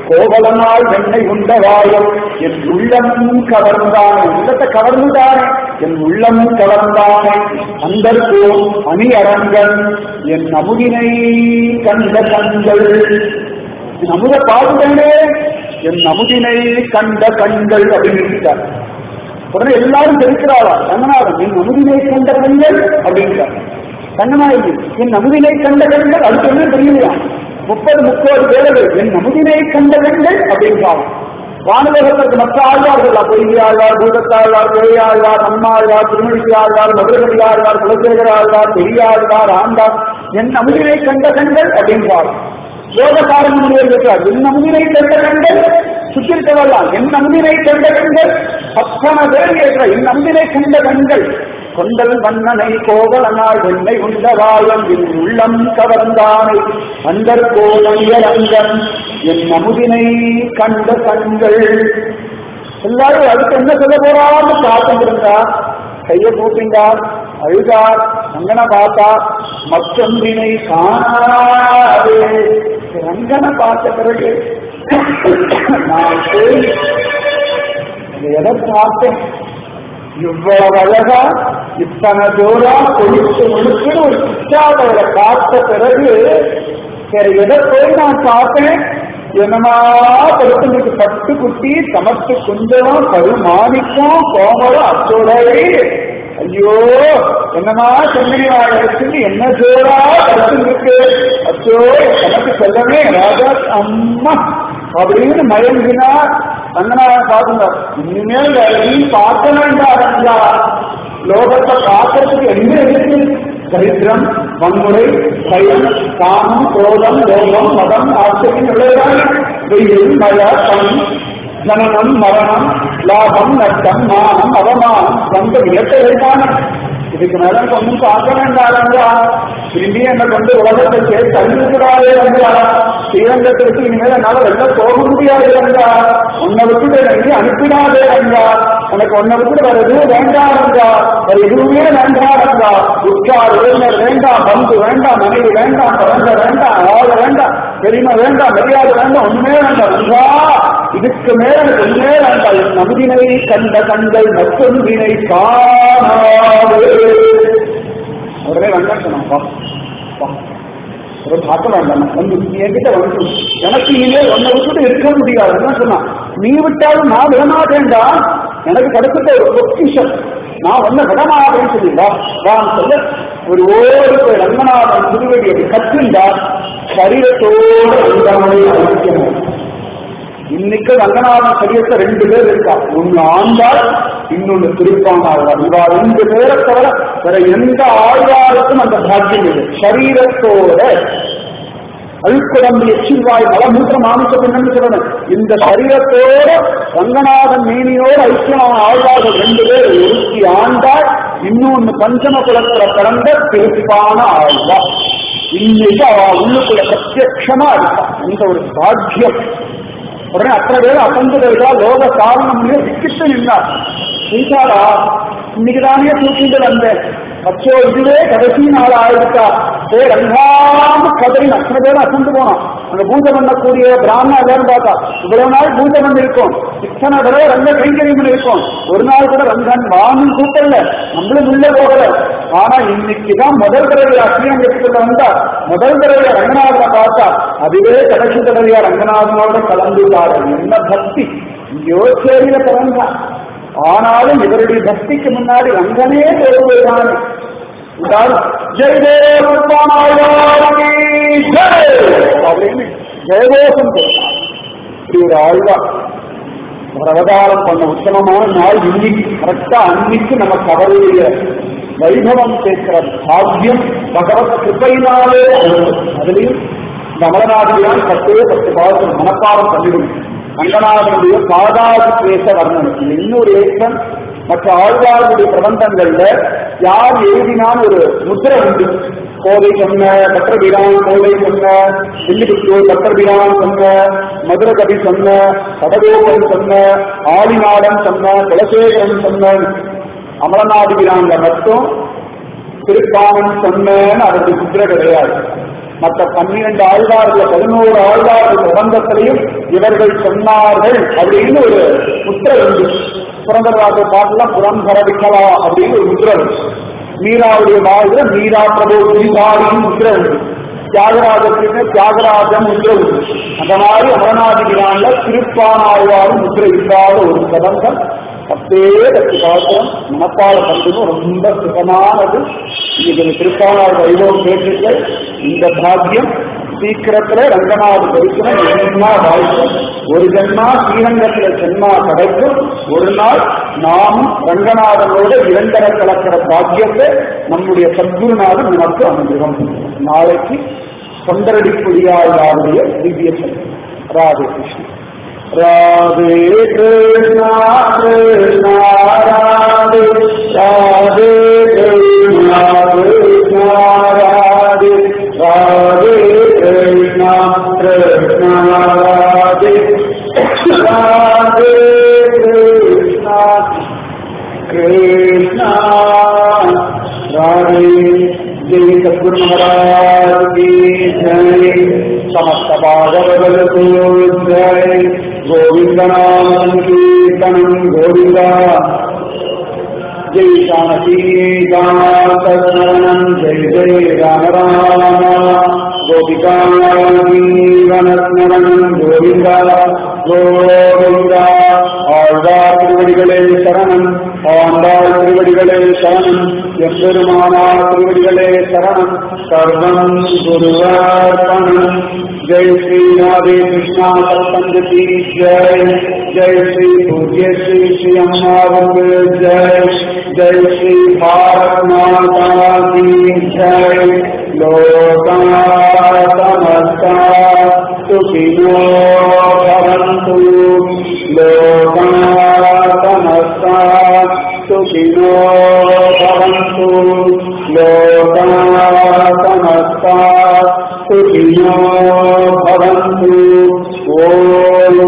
கோவலனால் வெண்ணை உண்டவாயம் என் உள்ளம் கவர்ந்தானே உள்ளத்தை கவர்ந்துதானே என் உள்ளம் கவர்ந்தானே அந்தர்கோ அணி அரங்கன் என் அமுதினை கண்ட கண்கள் என் அமுத பாடுதே என் அமுதினை கண்ட கண்கள் அப்படின்னு இருக்கார் உடனே எல்லாரும் தெரிக்கிறாரா ரங்கநாதன் என் அமுதினை கண்ட கண்கள் அப்படின்றார் கண்ணனாயி என் அமுதினை கண்ட கண்கள் அடுத்து என்ன தெரியலையா முப்பது முப்பது பேர்கள் என் அமுதினை கண்ட கண்கள் அப்படின்றாங்க வானலோகத்திற்கு மற்ற ஆழ்வார்கள் பொய்கை ஆழ்வார் பூதத்தாழ்வார் பேயாழ்வார் நம்மாழ்வார் திருமணிக்கு ஆழ்வார் மதுரகடி ஆழ்வார் குலசேகர ஆழ்வார் பெரியாழ்வார் ஆண்டார் என் அமுதினை கண்ட கண்கள் அப்படின்றார் யோகக்காரன் இருக்கிறார் என் அமுதினை கண்ட கண்கள் சுற்றிருக்கவல்லாம் என் அம்பினை கண்ட கண்கள் பத்தன பேர் இருக்கிற என் அம்பினை கண்ட கண்கள் கொண்டல் வண்ணனை கோவலனாய் வெண்ணை உண்டவாயம் என் உள்ளம் கவர்ந்தானை அந்தர் கோவலியரங்கன் என் அமுதினை கண்ட கண்கள் எல்லாரும் அடுத்து என்ன சொல்ல போறான்னு காத்துருந்தார் கையை கூப்பிண்டார் அழுதார் ரங்கனை பார்த்தார் மற்றொன்றினை காணாதே ரங்கனை பார்த்த பிறகு நான் போய் இந்த இடம் பார்த்தேன் இவ்வளவு அழகா இத்தனை தூரா கொழுத்து முழுக்கு ஒரு பிச்சாதவரை பார்த்த பிறகு வேற எதை போய் நான் பார்த்தேன் என்னமா படுத்துக்கு பட்டு குட்டி சமத்து குஞ்சம் கருமாணிக்கம் கோமரம் அத்தோடவே ஐயோ என்னமா செம்மணி வாழத்துக்கு என்ன ஜோரா படுத்துருக்கு அச்சோ எனக்கு செல்லவே ராஜா அம்மா அப்படின்னு மயங்கினார் ரங்கநாதன் பார்த்துங்க இனிமேல் வேற நீ பார்க்க வேண்டாம் லோகத்தை பார்க்கறதுக்கு என்ன இருக்கு தரித்திரம் வன்முறை பயம் காமம் கோபம் லோகம் மதம் ஆச்சரியம் உள்ளதால் வெயில் மழை பணி ஜனனம் மரணம் லாபம் நஷ்டம் மானம் அவமானம் வந்த வியக்கமான இதுக்கு மேல ஒன்றும் பார்க்க வேண்டாங்க திரும்பி என்ன கொண்டு உலகத்தை சேர்த்து தள்ளிவிடாதே வந்தா ஸ்ரீரங்கத்திற்கு இனிமேல் என்னால வெளில போக முடியாது வந்தா உன்னை விட்டுட்டு என்னை அனுப்பிடாதே வந்தா உனக்கு ஒன்னை விட்டு வேற எதுவும் வேண்டாம் வந்தா வேற எதுவுமே வேண்டாம் வந்தா உற்றார் உறவினர் வேண்டாம் பந்து வேண்டாம் மனைவி வேண்டாம் குழந்தை வேண்டாம் ஆள் வேண்டாம் பெருமை வேண்டாம் மரியாதை வேண்டாம் ஒண்ணுமே வேண்டாம் வந்தா இதுக்கு மேல எனக்கு ஒண்ணே வேண்டாம் என் நம்பினை கண்ட கண்கள் மற்றொன்றினை காணாது உடனே வேண்டாம் சொன்னாப்பா ஒரு பார்க்க வேண்டாம் வந்து நீ என்கிட்ட வந்து எனக்கு இனிமேல் ஒன்னை விட்டுட்டு இருக்க முடியாது என்ன சொன்னா நீ விட்டாலும் நான் விடமாட்டேன்டா எனக்கு கிடைச்சிட்ட ஒரு பொக்கிஷம் நான் ஒன்ன விடமாட்டேன்னு சொல்லி வா வான்னு சொல்ல ஒரு ஓடி போய் ரங்கநாதன் திருவடி அப்படி கற்றுண்டா சரீரத்தோடு அந்தமனை அழிக்கணும் இன்னைக்கு ரங்கநாதன் சரீரத்தை ரெண்டு பேர் இருக்கா ஒன்னு ஆண்டாள் இன்னொன்னு திருப்பானாழ்வார் இவா ரெண்டு பேரை தவிர வேற எந்த ஆழ்வாருக்கும் அந்த பாக்கியம் இல்லை சரீரத்தோட அழுக்குடம்பு எச்சில்வாய் மலமூத்திர மாமிச பின்னன்னு சொல்லணும் இந்த சரீரத்தோட ரங்கநாதன் மீனியோடு ஐக்கியமான ஆழ்வார்கள் ரெண்டு பேர் ஒருத்தி ஆண்டாள் இன்னொன்னு பஞ்சம குலத்துல பிறந்த திருப்பான ஆழ்வார் இன்னைக்கு அவ உள்ளுக்குள்ள பிரத்யட்சமா இருக்கா இந்த ஒரு பாக்கியம் உடனே அத்தனை பேர் அசந்து போயிட்டா லோக சாரணம் விக்கிட்டு நின்றார் சீதாரா இன்னைக்கு தானே தூக்கிட்டு வந்தேன் அச்சோ இதுவே கடைசி நாள் ஆயிருக்கா ஏ ரங்காம கதறி அத்தனை பேரும் அசந்து போனோம் அந்த பூஜை பண்ணக்கூடிய பிராமணா எல்லாரும் பார்த்தா இவ்வளவு நாள் பூஜை பண்ணி இருக்கும் இத்தனை தடவை ரங்க கைங்கரியம் இருக்கும் ஒரு நாள் கூட ரங்கன் வாங்கி கூட்டல நம்மளும் உள்ள போகல ஆனா இன்னைக்குதான் முதல் தடவை ஸ்ரீரங்கத்துக்குள்ள வந்தா முதல் தடவை ரங்கநாதனை பார்த்தா அதுவே கடைசி தடவையா ரங்கநாதனோட கலந்துட்டாரு என்ன பக்தி யோசேரியில பிறந்தா ஆனாலும் இவருடைய பக்திக்கு முன்னாடி ரங்கனே தோல்விதான் அப்படின்னு ஜெயதோஷம் பேசினார் இப்படி ஒரு ஆழ்வா ஒரு அவதாரம் பண்ண உத்தமமான நாள் இன்னைக்கு கரெக்டா அன்னைக்கு நமக்கு அவருடைய வைபவம் கேட்கிற பாக்கியம் பகவத் கிருப்பையினாலே அதுலயும் இந்த அமரநாதிரியான் பத்தே பத்து பாதத்தில் மனப்பாடம் பண்ணிடும் ரங்கநாதனுடைய பாதாதி பேச வர்ணனை இது இன்னொரு ஏற்றம் மற்ற ஆழ்வார்களுடைய பிரபந்தங்கள்ல யார் எழுதினான் ஒரு முத்திரை உண்டு கோவை சொன்ன பத்திரபிரான் கோவை சொன்ன வில்லிபுத்தூர் பத்திரபிரான் சொன்ன மதுர கவி சொன்ன கடகோபன் சொன்ன ஆலிநாடன் சொன்ன குலசேகரன் சொன்ன அமரநாதிபிரான்ல மட்டும் திருப்பாவன் சொன்னேன்னு அவருக்கு முத்திரை கிடையாது மற்ற பன்னிரண்டு ஆழ்வார்கள் பதினோரு ஆழ்வார்கள் பிரபந்தத்திலையும் இவர்கள் சொன்னார்கள் அப்படின்னு ஒரு முத்திரை உண்டு புரந்தரராஜ பாட்டுல புறம் பரவிக்கலா அப்படின்னு ஒரு முத்திரை உண்டு மீராவுடைய வாழ்வுல மீரா பிரபு குருவாரின் முத்திரை உண்டு தியாகராஜத்துக்கு தியாகராஜன் முத்திரை உண்டு அந்த மாதிரி அமரநாதிகிரான்ல திருப்பானாழ்வாரும் முத்திரை இல்லாத ஒரு பிரபந்தம் பத்தே பத்து பாத்திரம் மனப்பால பண்றது ரொம்ப சுகமானது இன்னைக்கு இந்த திருப்பானார் வைபவம் கேட்டுட்டு இந்த பாக்கியம் சீக்கிரத்துல ரங்கநாத தரிசனம் ஜென்மா வாய்க்கும் ஒரு ஜென்மா ஸ்ரீரங்கத்துல ஜென்மா கிடைக்கும் ஒரு நாள் நாமும் ரங்கநாதனோட இரண்டரை கலக்கிற பாக்கியத்தை நம்முடைய சத்குருநாதன் நமக்கு அனுகிரகம் நாளைக்கு தொண்டரடி புரியாளுடைய திவ்ய சங்கம் ராதே கிருஷ்ணன் ராதே கிருஷ்ணா கிருஷ்ணா ராதே ராதே கிருஷ்ணா கிருஷ்ணா ராதே ராதே கிருஷ்ணா கிருஷ்ணா ராதே ராதே கிருஷ்ணா கிருஷ்ணா ராதே जय सदगुरु महाराज की जय समस्त भागवत को जय गोविंद नाम संकीर्तनम गोविंदा जय जानकी गानम जय जय राम राम गोपिका जीवनस्मरण गोविंदा கோவிந்தா ஆழ்வார் திருவடிகளே சரணம் ஆண்டாள் திருவடிகளே சரணம் எம்பெருமானார் திருவடிகளே சரணம் சர்வம் குருவார்ப்பணம் ஜெய் ஸ்ரீ ராதே கிருஷ்ணா சத்சங்க की जय जय श्री पूज्य श्री श्री अम्मावंग जय जय श्री भारत माता की जय लोका समस्ता सुखिनो भवन्तु लोका समस्ता सुखिनो भवन्तु लोका समस्ता सुखिनो भवन्तु ॐ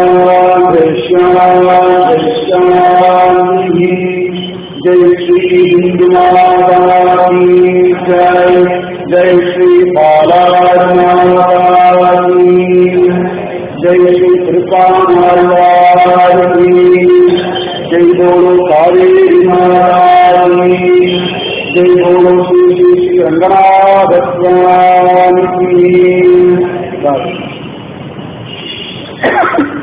शान्तिः जय श्री हिन्दुमाता की जय जय श्री बालामाता की जय श्री कृपानार्वाण की जय बोलो कावेरी माता की जय बोलो श्री श्री श्री रंगनाथ स्वामी की बस